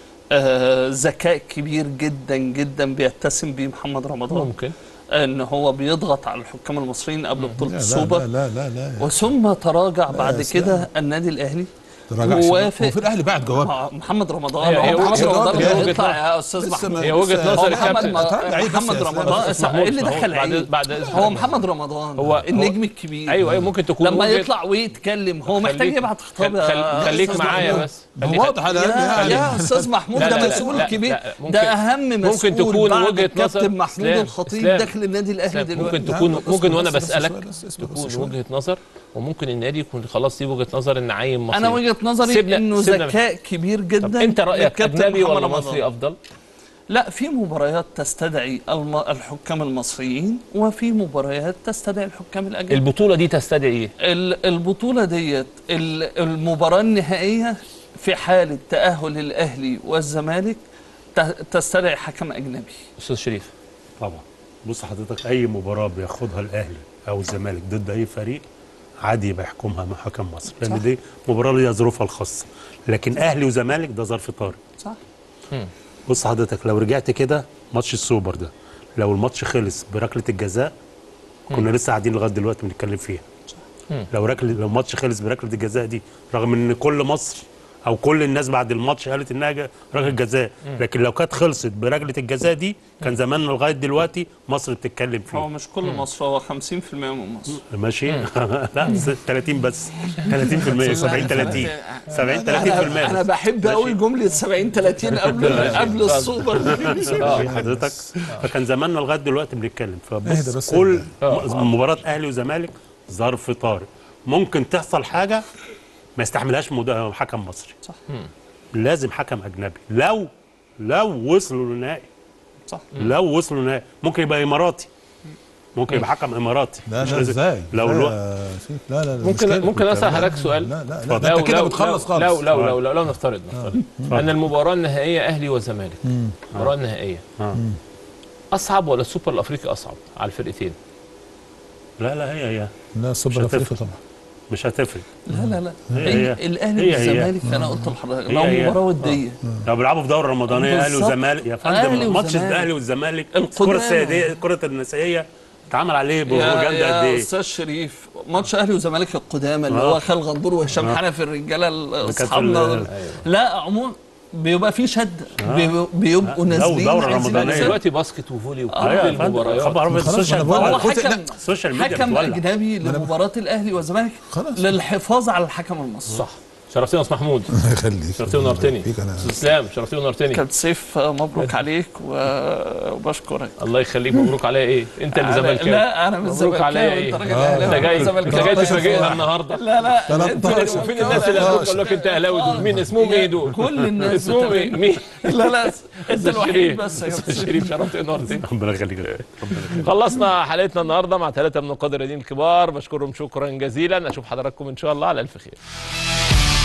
S9: آه ذكاء كبير جدا جدا بيتسم بيه محمد رمضان
S1: ممكن
S9: ان هو بيضغط على الحكام المصريين قبل بطوله
S6: لا لا
S9: السوبر
S6: لا لا لا, لا.
S9: وثم تراجع بعد
S6: إسلام.
S9: كده النادي الاهلي
S6: تراجعش.
S9: ووافق
S6: هو في الاهلي بعد جواب
S9: مع محمد رمضان
S1: هي- هي
S9: هو محمد
S1: وجهة
S9: رمضان
S6: نظر- هي
S9: اللي
S1: وجهة
S9: يطلع
S1: نظر.
S9: يا استاذ
S6: لسه
S9: محمود
S6: ما-
S1: هي وجهه
S6: لسه-
S1: نظر
S9: هو
S1: يا
S9: محمد
S1: كابتن
S9: ما-
S6: تراجع إيه بس يا
S9: محمد
S6: أستاذ
S9: رمضان
S1: أستاذ
S9: اسمع ايه اللي
S1: محمود،
S9: دخل
S1: بعد-
S9: عيد
S1: بعد
S9: هو محمد رمضان
S1: هو-
S9: النجم الكبير
S1: ايوه ايوه ممكن تكون
S9: لما
S1: وجهة-
S9: يطلع ويتكلم هو محتاج
S1: خليك-
S9: يبعت خطاب
S1: خل-
S9: يا
S1: خل- خليك
S9: أستاذ
S1: معايا
S9: محمود.
S1: بس
S6: هو
S1: خليك-
S6: واضح على
S9: يا,
S6: يعني
S9: يا استاذ محمود
S1: لا،
S9: ده
S1: لا، لا،
S9: مسؤول
S1: لا،
S9: كبير
S1: لا، ممكن-
S9: ده اهم مسؤول
S1: ممكن تكون
S9: بعد
S1: وجهة نظر-
S9: الكابتن محمود
S1: إسلام،
S9: الخطيب
S1: إسلام.
S9: داخل النادي الاهلي
S1: إسلام،
S9: دلوقتي
S1: ممكن
S6: لا،
S1: تكون
S6: بس-
S1: ممكن
S6: بس-
S1: وانا
S6: بس
S1: بسالك
S6: شوية، بس- بس- بس
S1: تكون
S6: شوية.
S1: وجهه نظر وممكن النادي يكون خلاص دي وجهه نظر ان عين مصري
S9: انا وجهه نظري
S1: سيبنا-
S9: انه
S1: سيبنا-
S9: ذكاء كبير
S1: طب
S9: جدا
S1: انت رايك
S9: للكابتن
S1: اجنبي
S9: محمد
S1: ولا
S9: رمضان.
S1: مصري افضل؟
S9: لا في مباريات تستدعي الم... الحكام المصريين وفي مباريات تستدعي الحكام الاجانب
S1: البطوله دي تستدعي ايه؟
S9: ال- البطولة ديت ال- المباراة النهائية في حالة تأهل الأهلي والزمالك ت- تستدعي حكم أجنبي
S1: استاذ شريف
S8: طبعا بص حضرتك اي مباراه بياخدها الاهلي او الزمالك ضد اي فريق عادي يبقى يحكمها مع حكم مصر لان دي مباراه ليها ظروفها الخاصه لكن اهلي وزمالك ده ظرف طارئ
S9: صح
S8: بص حضرتك لو رجعت كده ماتش السوبر ده لو الماتش خلص بركله الجزاء كنا لسه قاعدين لغايه دلوقتي بنتكلم فيها لو ركله لو الماتش خلص بركله الجزاء دي رغم ان كل مصر او كل الناس بعد الماتش قالت انها جا- ركله جزاء لكن لو كانت خلصت بركله الجزاء دي كان زماننا لغايه دلوقتي مصر بتتكلم
S9: هو
S8: فيه
S9: مش كل مصر هو 50% من مصر
S8: ماشي لا 30 بس 30% 70 30 70 30%
S9: أنا بحب قوي جملة 70 30 قبل قبل السوبر
S8: اه حضرتك فكان زماننا لغايه دلوقتي بنتكلم
S6: اهدى
S8: فبص
S6: بس
S8: كل
S1: اهدى.
S8: م- مباراه اهلي وزمالك ظرف طارئ ممكن تحصل حاجه ما يستحملهاش مد- حكم مصري
S9: صح.
S8: لازم حكم اجنبي لو لو وصلوا للنهائي
S9: صح
S8: لو وصلوا للنهائي ممكن يبقى اماراتي ممكن يبقى حكم اماراتي
S6: لا
S8: مش
S6: لا
S8: لازم-
S6: ازاي
S8: لو
S6: لا
S8: الوقت
S6: يا سيف، لا لا لا
S1: ممكن
S6: مش كده.
S1: ممكن اسال
S6: لا،
S1: حضرتك
S6: لا،
S1: سؤال
S6: لا لا لا
S8: اتفضل.
S6: ده انت كده بتخلص خالص
S1: لو لو لو لو, لو نفترض نفترض ان المباراه النهائيه اهلي وزمالك المباراه النهائيه
S8: آه.
S1: اصعب ولا السوبر الافريقي اصعب على الفرقتين؟
S8: لا لا هي هي
S6: لا السوبر
S8: مش
S6: الافريقي
S8: هتفرق.
S6: طبعا
S8: مش هتفرق
S9: لا لا لا
S8: هي-
S9: هي
S8: هي-
S9: الاهلي
S8: هي- هي.
S9: والزمالك انا قلت لحضرتك
S8: هي-
S9: لو
S8: هي.
S9: مباراه وديه
S8: لو بيلعبوا في دوره رمضانيه اهلي
S9: بالظبط.
S8: وزمالك يا
S9: أهلي
S8: فندم ماتش
S9: وزمالك.
S8: الاهلي والزمالك
S9: القدامى.
S8: الكره السياديه الكره النسائيه اتعمل عليه
S9: يا,
S8: بروباجندا قد
S9: يا
S8: ايه
S9: استاذ شريف ماتش اهلي وزمالك القدامى اللي
S8: آه.
S9: هو خال غندور وهشام
S8: آه.
S9: حنفي الرجاله ال-
S8: كانت في
S9: اصحابنا
S8: ال-
S9: دول. لا عموما بيبقى في شد بيبقوا- بيبقوا
S8: لا،
S9: نازلين
S8: دورة
S9: عايزين
S8: رمضانية.
S9: يكسبوا.
S1: دلوقتي باسكت وفولي وكل
S8: ايوه يا فندم
S1: المباريات
S8: خبر أبيض،
S6: خلاص،
S8: السوشيال
S6: أنا بقول
S8: ميديا
S9: هو
S6: لك. قلت-
S9: حكم
S6: لا،
S8: السوشيال ميديا
S9: حكم
S8: بتولع.
S9: اجنبي لمباراه الاهلي والزمالك
S6: خلاص.
S9: للحفاظ على الحكم المصري
S1: صح شرفتني يا استاذ محمود
S6: الله يخليك
S1: شرفتني ونورتني
S6: فيك انا
S1: استاذ اسلام شرفتني ونورتني
S9: كابتن سيف مبروك عليك و- وبشكرك
S1: الله يخليك مبروك عليا ايه انت اللي
S9: أنا-
S1: زملكاوي
S9: لا انا مش
S1: مبروك عليا
S9: زملكاوي
S1: ايه
S9: انت راجل
S6: آه.
S9: اهلاوي
S1: انت جاي
S9: أنا
S1: انت
S9: زملكاوي.
S1: جاي تفاجئنا النهارده
S9: لا لا
S6: 13.
S1: فين الناس اللي قالوا لك انت اهلاوي دول مين اسمهم ايه دول
S9: كل الناس
S1: اسمهم ايه مين
S9: لا لا انت
S1: أستاذ
S9: الوحيد
S1: شريف.
S9: بس يا
S1: أستاذ
S9: كابتن
S1: شريف شرفتني ونورتني
S8: ربنا يخليك ربنا يخليك
S1: خلصنا حلقتنا النهارده مع ثلاثه من القادرين الكبار بشكرهم شكرا جزيلا اشوف حضراتكم ان شاء الله على الف خير